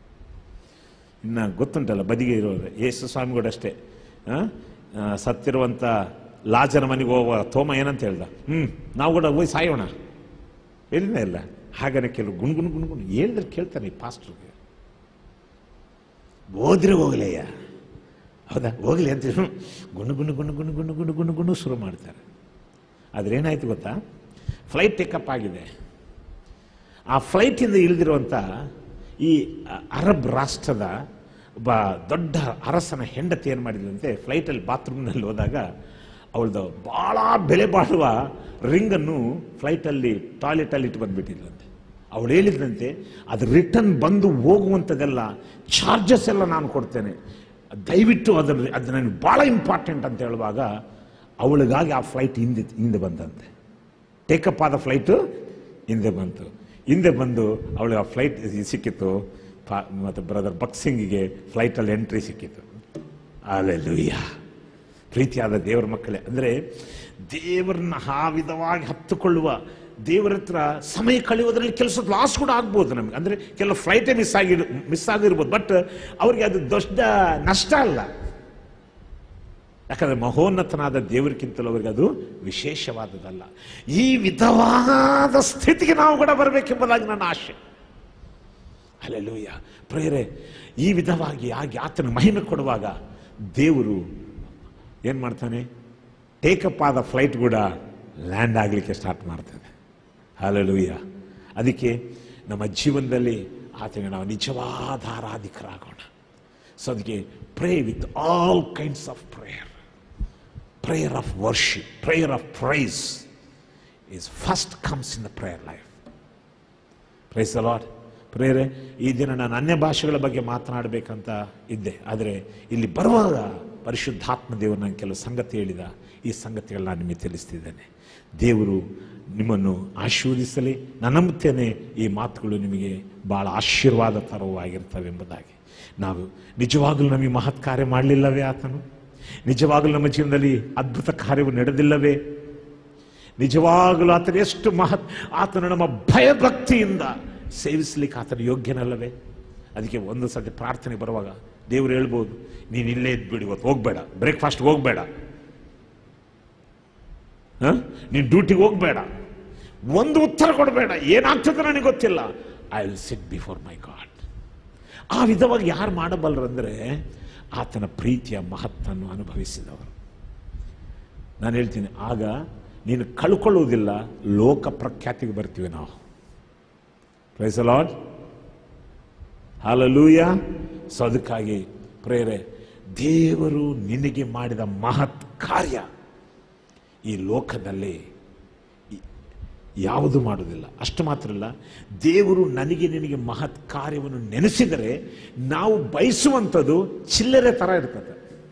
ಇನ್ನು ಗೊತ್ತುಂಟಲ್ಲ ಬದಿಗೆ ಇರೋದು ಯೇಸು ಸ್ವಾಮಿಗಳು ಅಷ್ಟೇ ಆ? ಆ, ಸತ್ತಿರುವಂಥ ಲಾಜನ ಮನೆಗೆ ಹೋಗುವ ತೋಮ ಏನಂತ ಹೇಳ್ದ ಹ್ಞೂ ನಾವು ಕೂಡ ಹೋಗಿ ಸಾಯೋಣ ಹೇಳಿಲ್ಲ ಇಲ್ಲ ಹಾಗನೆ ಕೆಲವು ಗುಣಗುಣ್ ಗುಣಗುಣ್ ಹೇಳಿದ್ರೆ ಕೇಳ್ತಾನೆ ಈ ಪಾಸ್ಟ್ರಿಗೆ ಹೋದ್ರೆ ಹೋಗ್ಲಯ್ಯ ಹೌದಾ ಹೋಗ್ಲಿ ಅಂತ ಹೇಳಿ ಗುಣು ಗುಣು ಗುಣು ಗುಣು ಗುಣು ಗುಣು ಗುಣು ಗುಣು ಶುರು ಮಾಡ್ತಾರೆ ಆದ್ರೆ ಏನಾಯ್ತು ಗೊತ್ತಾ ಫ್ಲೈಟ್ ಟೇಕಪ್ ಆಗಿದೆ ಆ ಫ್ಲೈಟಿಂದ ಇಳಿದಿರುವಂಥ ಈ ಅರಬ್ ರಾಷ್ಟ್ರದ ಒಬ್ಬ ದೊಡ್ಡ ಅರಸನ ಹೆಂಡತಿ ಏನು ಮಾಡಿದ್ರಂತೆ ಫ್ಲೈಟಲ್ಲಿ ಬಾತ್ರೂಮ್ನಲ್ಲಿ ಹೋದಾಗ ಅವಳದು ಭಾಳ ಬೆಲೆ ಬಾಳುವ ರಿಂಗನ್ನು ಫ್ಲೈಟಲ್ಲಿ ಟಾಯ್ಲೆಟಲ್ಲಿ ಇಟ್ಟು ಬಂದ್ಬಿಟ್ಟಿದ್ರಂತೆ ಅವಳು ಹೇಳಿದ್ರಂತೆ ಅದು ರಿಟರ್ನ್ ಬಂದು ಹೋಗುವಂಥದ್ದೆಲ್ಲ ಚಾರ್ಜಸ್ ಎಲ್ಲ ನಾನು ಕೊಡ್ತೇನೆ ದಯವಿಟ್ಟು ಅದನ್ನು ಅದು ನನಗೆ ಭಾಳ ಇಂಪಾರ್ಟೆಂಟ್ ಅಂತ ಹೇಳುವಾಗ ಅವಳಿಗಾಗಿ ಆ ಫ್ಲೈಟ್ ಹಿಂದೆ ಹಿಂದೆ ಬಂದಂತೆ ಟೇಕಪ್ ಆದ ಫ್ಲೈಟು ಹಿಂದೆ ಬಂತು ಹಿಂದೆ ಬಂದು ಅವಳಿಗೆ ಆ ಫ್ಲೈಟ್ ಸಿಕ್ಕಿತ್ತು ಪಾ- ಮತ್ತು ಬ್ರದರ್ ಬಕ್ಸಿಂಗಿಗೆ ಫ್ಲೈಟಲ್ಲಿ ಎಂಟ್ರಿ ಸಿಕ್ಕಿತ್ತು ಅಲ್ಲೆಲ್ಲೂಯ್ಯ ಪ್ರೀತಿಯಾದ ದೇವರ ಮಕ್ಕಳೇ ಅಂದರೆ ದೇವರನ್ನ ಆ ವಿಧವಾಗಿ ಹತ್ತುಕೊಳ್ಳುವ ದೇವರ ಹತ್ರ ಸಮಯ ಕಳೆಯೋದ್ರಲ್ಲಿ ಕೆಲಸ ಲಾಸ್ ಕೂಡ ಆಗ್ಬೋದು ನಮಗೆ ಅಂದರೆ ಕೆಲವು ಫ್ಲೈಟೇ ಮಿಸ್ ಆಗಿ ಮಿಸ್ ಆಗಿರ್ಬೋದು ಬಟ್ ಅವ್ರಿಗೆ ಅದು ದೊಡ್ಡ ನಷ್ಟ ಅಲ್ಲ ಯಾಕಂದ್ರೆ ಮಹೋನ್ನತನಾದ ದೇವರಿಗಿಂತಲೂ ಅವರಿಗೆ ಅದು ವಿಶೇಷವಾದದಲ್ಲ ಈ ವಿಧವಾದ ಸ್ಥಿತಿಗೆ ನಾವು ಕೂಡ ಬರಬೇಕೆಂಬುದಾಗಿ ನನ್ನ ಆಶೆ ಅಲ್ಲೆಲ್ಲೂಯ್ಯ ಪ್ರೇರೆ ಈ ವಿಧವಾಗಿ ಆಗಿ ಆತನ ಮಹಿಮೆ ಕೊಡುವಾಗ ದೇವರು ಏನು ಮಾಡ್ತಾನೆ ಟೇಕಪ್ ಆದ ಫ್ಲೈಟ್ ಕೂಡ ಲ್ಯಾಂಡ್ ಆಗಲಿಕ್ಕೆ ಸ್ಟಾರ್ಟ್ ಮಾಡ್ತದೆ ಅಲ್ಲೆಲ್ಲೂಯ್ಯ ಅದಕ್ಕೆ ನಮ್ಮ ಜೀವನದಲ್ಲಿ ಆತನಿಗೆ ನಾವು ನಿಜವಾದ ಆರಾಧಿಕರಾಗೋಣ ಸೊ ಅದಕ್ಕೆ pray with all kinds of prayer prayer of worship prayer of praise is first comes in the prayer life praise Lord prayer ಈ ದಿನ ನಾನು ಅನ್ಯ ಭಾಷೆಗಳ ಬಗ್ಗೆ ಮಾತನಾಡಬೇಕಂತ ಇದ್ದೆ ಆದರೆ ಇಲ್ಲಿ ಬರುವಾಗ ಪರಿಶುದ್ಧಾತ್ಮ ದೇವರು ನನಗೆ ಕೆಲವು ಸಂಗತಿ ಹೇಳಿದ ಈ ಸಂಗತಿಗಳನ್ನ ನಾನು ನಿಮಗೆ ತಿಳಿಸ್ತಿದ್ದೇನೆ ದೇವರು ನಿಮ್ಮನ್ನು ಆಶೀರ್ವದಿಸಲಿ ನಾನು ನಂಬುತ್ತೇನೆ ಈ ಮಾತುಗಳು ನಿಮಗೆ ಭಾಳ ಆಶೀರ್ವಾದ ತರವಾಗಿರ್ತವೆ ಎಂಬುದಾಗಿ ನಾವು ನಿಜವಾಗಲೂ ನಮಗೆ ಮಹತ್ ಕಾರ್ಯ ಮಾಡಲಿಲ್ಲವೇ ಆತನು ನಿಜವಾಗಲೂ ನಮ್ಮ ಜೀವನದಲ್ಲಿ ಅದ್ಭುತ ಕಾರ್ಯವು ನಡೆದಿಲ್ಲವೇ ನಿಜವಾಗಲೂ ಆತನ ಎಷ್ಟು ಮಹತ್ ಆತನು ನಮ್ಮ ಭಯಭಕ್ತಿಯಿಂದ ಸೇವಿಸ್ಲಿಕ್ಕೆ ಆತನ ಯೋಗ್ಯನಲ್ಲವೇ ಅದಕ್ಕೆ ಒಂದು ಸತಿ ಪ್ರಾರ್ಥನೆ ಬರುವಾಗ ದೇವರು ಹೇಳ್ಬೋದು ನೀನು ಇಲ್ಲೇ ಇದ್ಬಿಡು ಇವತ್ತು ಹೋಗ್ಬೇಡ ಬ್ರೇಕ್ಫಾಸ್ಟ್ಗೆ ಹೋಗ್ಬೇಡ ನೀನು ಡ್ಯೂಟಿಗೆ ಹೋಗ್ಬೇಡ ಒಂದು ಉತ್ತರ ಕೊಡಬೇಡ ಏನಾಗ್ತದೆ ನನಗೆ ಗೊತ್ತಿಲ್ಲ I will sit before my God ಆ ವಿಧವಾಗಿ ಯಾರು ಮಾಡಬಲ್ಲರಂದ್ರೆ ಆತನ ಪ್ರೀತಿಯ ಮಹತ್ತನ್ನು ಅನುಭವಿಸಿದವರು ನಾನು ಹೇಳ್ತೀನಿ ಆಗ ನೀನು ಕಳ್ಕೊಳ್ಳುವುದಿಲ್ಲ ಲೋಕ ಪ್ರಖ್ಯಾತಿಗೆ ಬರ್ತೀವಿ ನಾವು ಪ್ರೈಸ್ ಲಾರ್ಡ್ ಹಾಲಲೂಯ ಸೊ ಅದಕ್ಕಾಗಿ ಪ್ರೇರೆ ದೇವರು ನಿನಗೆ ಮಾಡಿದ ಮಹತ್ ಕಾರ್ಯ ಈ ಲೋಕದಲ್ಲಿ ಈ- ಯಾವುದು ಮಾಡುವುದಿಲ್ಲ ಅಷ್ಟು ಮಾತ್ರ ಅಲ್ಲ ದೇವರು ನನಗೆ ನಿನಗೆ ಮಹತ್ ಕಾರ್ಯವನ್ನು ನೆನೆಸಿದರೆ ನಾವು ಬಯಸುವಂಥದ್ದು ಚಿಲ್ಲರೆ ಥರ ಇರ್ತದೆ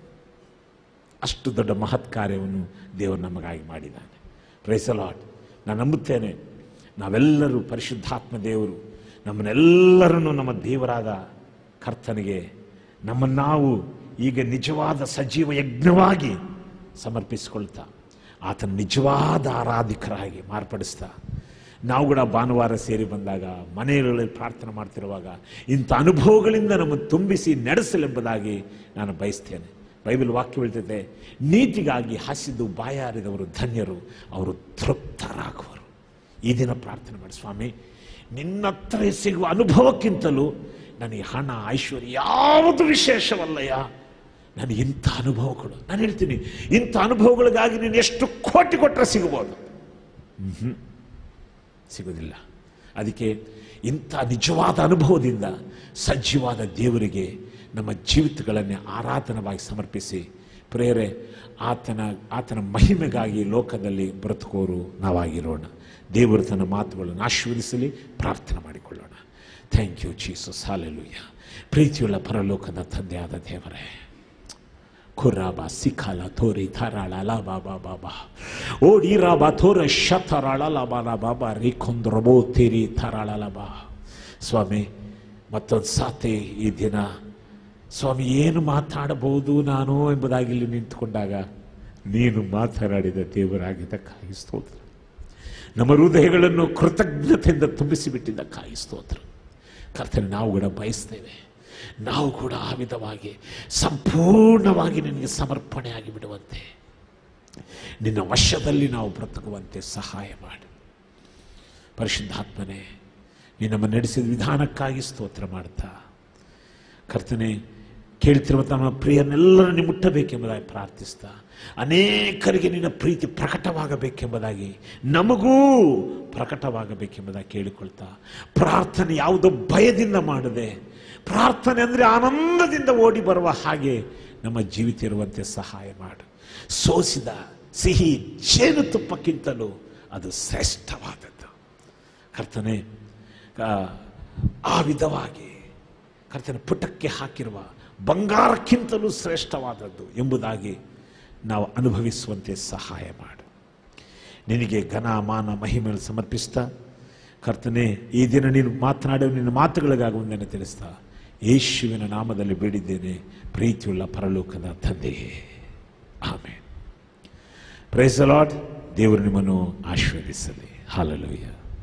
ಅಷ್ಟು ದೊಡ್ಡ ಮಹತ್ ಕಾರ್ಯವನ್ನು ದೇವರು ನಮಗಾಗಿ ಮಾಡಿದ್ದಾನೆ ಪ್ರೈಸಲಾಟ್ ನಾನು ನಂಬುತ್ತೇನೆ ನಾವೆಲ್ಲರೂ ಪರಿಶುದ್ಧಾತ್ಮ ದೇವರು ನಮ್ಮನ್ನೆಲ್ಲರನ್ನು ನಮ್ಮ ದೇವರಾದ ಕರ್ತನಿಗೆ ನಮ್ಮನ್ನು ನಾವು ಈಗ ನಿಜವಾದ ಸಜೀವ ಯಜ್ಞವಾಗಿ ಸಮರ್ಪಿಸಿಕೊಳ್ತಾ ಆತನ ನಿಜವಾದ ಆರಾಧಿಕರಾಗಿ ಮಾರ್ಪಡಿಸ್ತಾ ನಾವು ಕೂಡ ಭಾನುವಾರ ಸೇರಿ ಬಂದಾಗ ಮನೆಗಳಲ್ಲಿ ಪ್ರಾರ್ಥನೆ ಮಾಡ್ತಿರುವಾಗ ಇಂಥ ಅನುಭವಗಳಿಂದ ನಮ್ಮನ್ನು ತುಂಬಿಸಿ ನಡೆಸಲೆಂಬುದಾಗಿ ನಾನು ಬಯಸ್ತೇನೆ ಬೈಬಲ್ ವಾಕ್ಯ ಹೇಳ್ತೈತೆ ನೀತಿಗಾಗಿ ಹಸಿದು ಬಾಯಾರಿದವರು ಧನ್ಯರು ಅವರು ತೃಪ್ತರಾಗುವರು ಈ ದಿನ ಪ್ರಾರ್ಥನೆ ಮಾಡಿ ಸ್ವಾಮಿ ನಿನ್ನ ಹತ್ರ ಸಿಗುವ ಅನುಭವಕ್ಕಿಂತಲೂ ನನಗೆ ಹಣ ಐಶ್ವರ್ಯ ಯಾವುದು ವಿಶೇಷವಲ್ಲಯ್ಯ ನನಗೆ ಇಂಥ ಅನುಭವ ಕೊಡು ನಾನು ಹೇಳ್ತೀನಿ ಇಂಥ ಅನುಭವಗಳಿಗಾಗಿ ನೀನು ಎಷ್ಟು ಕೋಟಿ ಕೊಟ್ಟರೆ ಸಿಗಬಹುದು ಮ್ಹೂ. ಸಿಗೋದಿಲ್ಲ ಅದಕ್ಕೆ ಇಂಥ ನಿಜವಾದ ಅನುಭವದಿಂದ ಸಜ್ಜೀವಾದ ದೇವರಿಗೆ ನಮ್ಮ ಜೀವಿತಗಳನ್ನೇ ಆರಾಧನವಾಗಿ ಸಮರ್ಪಿಸಿ ಪ್ರೇರೆ ಆತನ ಆತನ ಮಹಿಮೆಗಾಗಿ ಲೋಕದಲ್ಲಿ ಬ್ರತುಕೋರು ನಾವಾಗಿರೋಣ ದೇವರು ತನ್ನ ಮಾತುಗಳನ್ನು ಆಶೀರ್ವದಿಸಲಿ ಪ್ರಾರ್ಥನೆ ಮಾಡಿಕೊಳ್ಳೋಣ ಥ್ಯಾಂಕ್ ಯು ಜೀಸಸ್ ಹಾಲೆಲೂಯ ಪ್ರೀತಿಯುಳ್ಳ ಪರಲೋಕದ ತಂದೆಯಾದ ದೇವರೇ ಖುರಾಬ ಸಿಖಾಲ ಥೋರಿ ಥರಾಳ ಲಾಬಾ ಬಾಬಾ ಬಾ ಓಡಿ ರಾಬಾ ಥೋರ ಶತರಾಳ ಲಾಬಾ ಲಾಬಾ ಬಾ ರಿಖೊಂದ್ರಬೋ ತಿರಿ ಥರಾಳ ಲಾಬಾ ಸ್ವಾಮಿ ಮತ್ತೊಂದು ಸಾತೆ ಈ ದಿನ ಸ್ವಾಮಿ ಏನು ಮಾತಾಡಬಹುದು ನಾನು ಎಂಬುದಾಗಿ ಇಲ್ಲಿ ನಿಂತುಕೊಂಡಾಗ ನೀನು ಮಾತನಾಡಿದ ದೇವರಾಗಿದ್ದಕ್ಕಾಗಿ ಸ್ತೋತ್ರ ನಮ್ಮ ಹೃದಯಗಳನ್ನು ಕೃತಜ್ಞತೆಯಿಂದ ತುಂಬಿಸಿಬಿಟ್ಟಿದ್ದಕ್ಕಾಗಿ ಸ್ತೋತ್ರ ಕರ್ತನೆ ನಾವು ಕೂಡ ಬಯಸ್ತೇವೆ ನಾವು ಕೂಡ ಆ ವಿಧವಾಗಿ ಸಂಪೂರ್ಣವಾಗಿ ನಿನಗೆ ಸಮರ್ಪಣೆಯಾಗಿ ಬಿಡುವಂತೆ ನಿನ್ನ ವಶದಲ್ಲಿ ನಾವು ಬ್ರತಕುವಂತೆ ಸಹಾಯ ಮಾಡು ಪರಿಶುದ್ಧಾತ್ಮನೇ ನೀನು ನಮ್ಮ ನಡೆಸಿದ ವಿಧಾನಕ್ಕಾಗಿ ಸ್ತೋತ್ರ ಮಾಡ್ತಾ ಕರ್ತನೆ ಕೇಳ್ತಿರುವಂಥ ನಮ್ಮ ಪ್ರಿಯನೆಲ್ಲರನ್ನು ಮುಟ್ಟಬೇಕೆಂಬುದಾಗಿ ಪ್ರಾರ್ಥಿಸ್ತಾ ಅನೇಕರಿಗೆ ನಿನ್ನ ಪ್ರೀತಿ ಪ್ರಕಟವಾಗಬೇಕೆಂಬುದಾಗಿ ನಮಗೂ ಪ್ರಕಟವಾಗಬೇಕೆಂಬುದಾಗಿ ಕೇಳಿಕೊಳ್ತಾ ಪ್ರಾರ್ಥನೆ ಯಾವುದೋ ಭಯದಿಂದ ಮಾಡದೆ ಪ್ರಾರ್ಥನೆ ಅಂದರೆ ಆನಂದದಿಂದ ಓಡಿ ಬರುವ ಹಾಗೆ ನಮ್ಮ ಜೀವಿತ ಇರುವಂತೆ ಸಹಾಯ ಮಾಡು ಸೋಸಿದ ಸಿಹಿ ಜೇನುತುಪ್ಪಕ್ಕಿಂತಲೂ ಅದು ಶ್ರೇಷ್ಠವಾದದ್ದು ಕರ್ತನೆ ಆ, ಆ ವಿಧವಾಗಿ ಕರ್ತನ ಪುಟಕ್ಕೆ ಹಾಕಿರುವ ಬಂಗಾರಕ್ಕಿಂತಲೂ ಶ್ರೇಷ್ಠವಾದದ್ದು ಎಂಬುದಾಗಿ ನಾವು ಅನುಭವಿಸುವಂತೆ ಸಹಾಯ ಮಾಡು ನಿನಗೆ ಘನ ಮಾನ ಮಹಿಮೆಯನ್ನು ಸಮರ್ಪಿಸ್ತಾ ಕರ್ತನೆ ಈ ದಿನ ನೀನು ಮಾತನಾಡುವ ನಿನ್ನ ಮಾತುಗಳಿಗಾಗಿ ಒಂದನ್ನು ತಿಳಿಸ್ತಾ ಯೇಸುವಿನ ನಾಮದಲ್ಲಿ ಬೇಡಿದ್ದೇನೆ ಪ್ರೀತಿಯುಳ್ಳ ಪರಲೋಕದ ತಂದೆಯೇ ಆಮೇಲೆ ಪ್ರೈಸ್ ಲಾರ್ಡ್ ದೇವರು ನಿಮ್ಮನ್ನು ಆಶೀರ್ವದಿಸಲಿ ಹಾಲಲುಯ್ಯ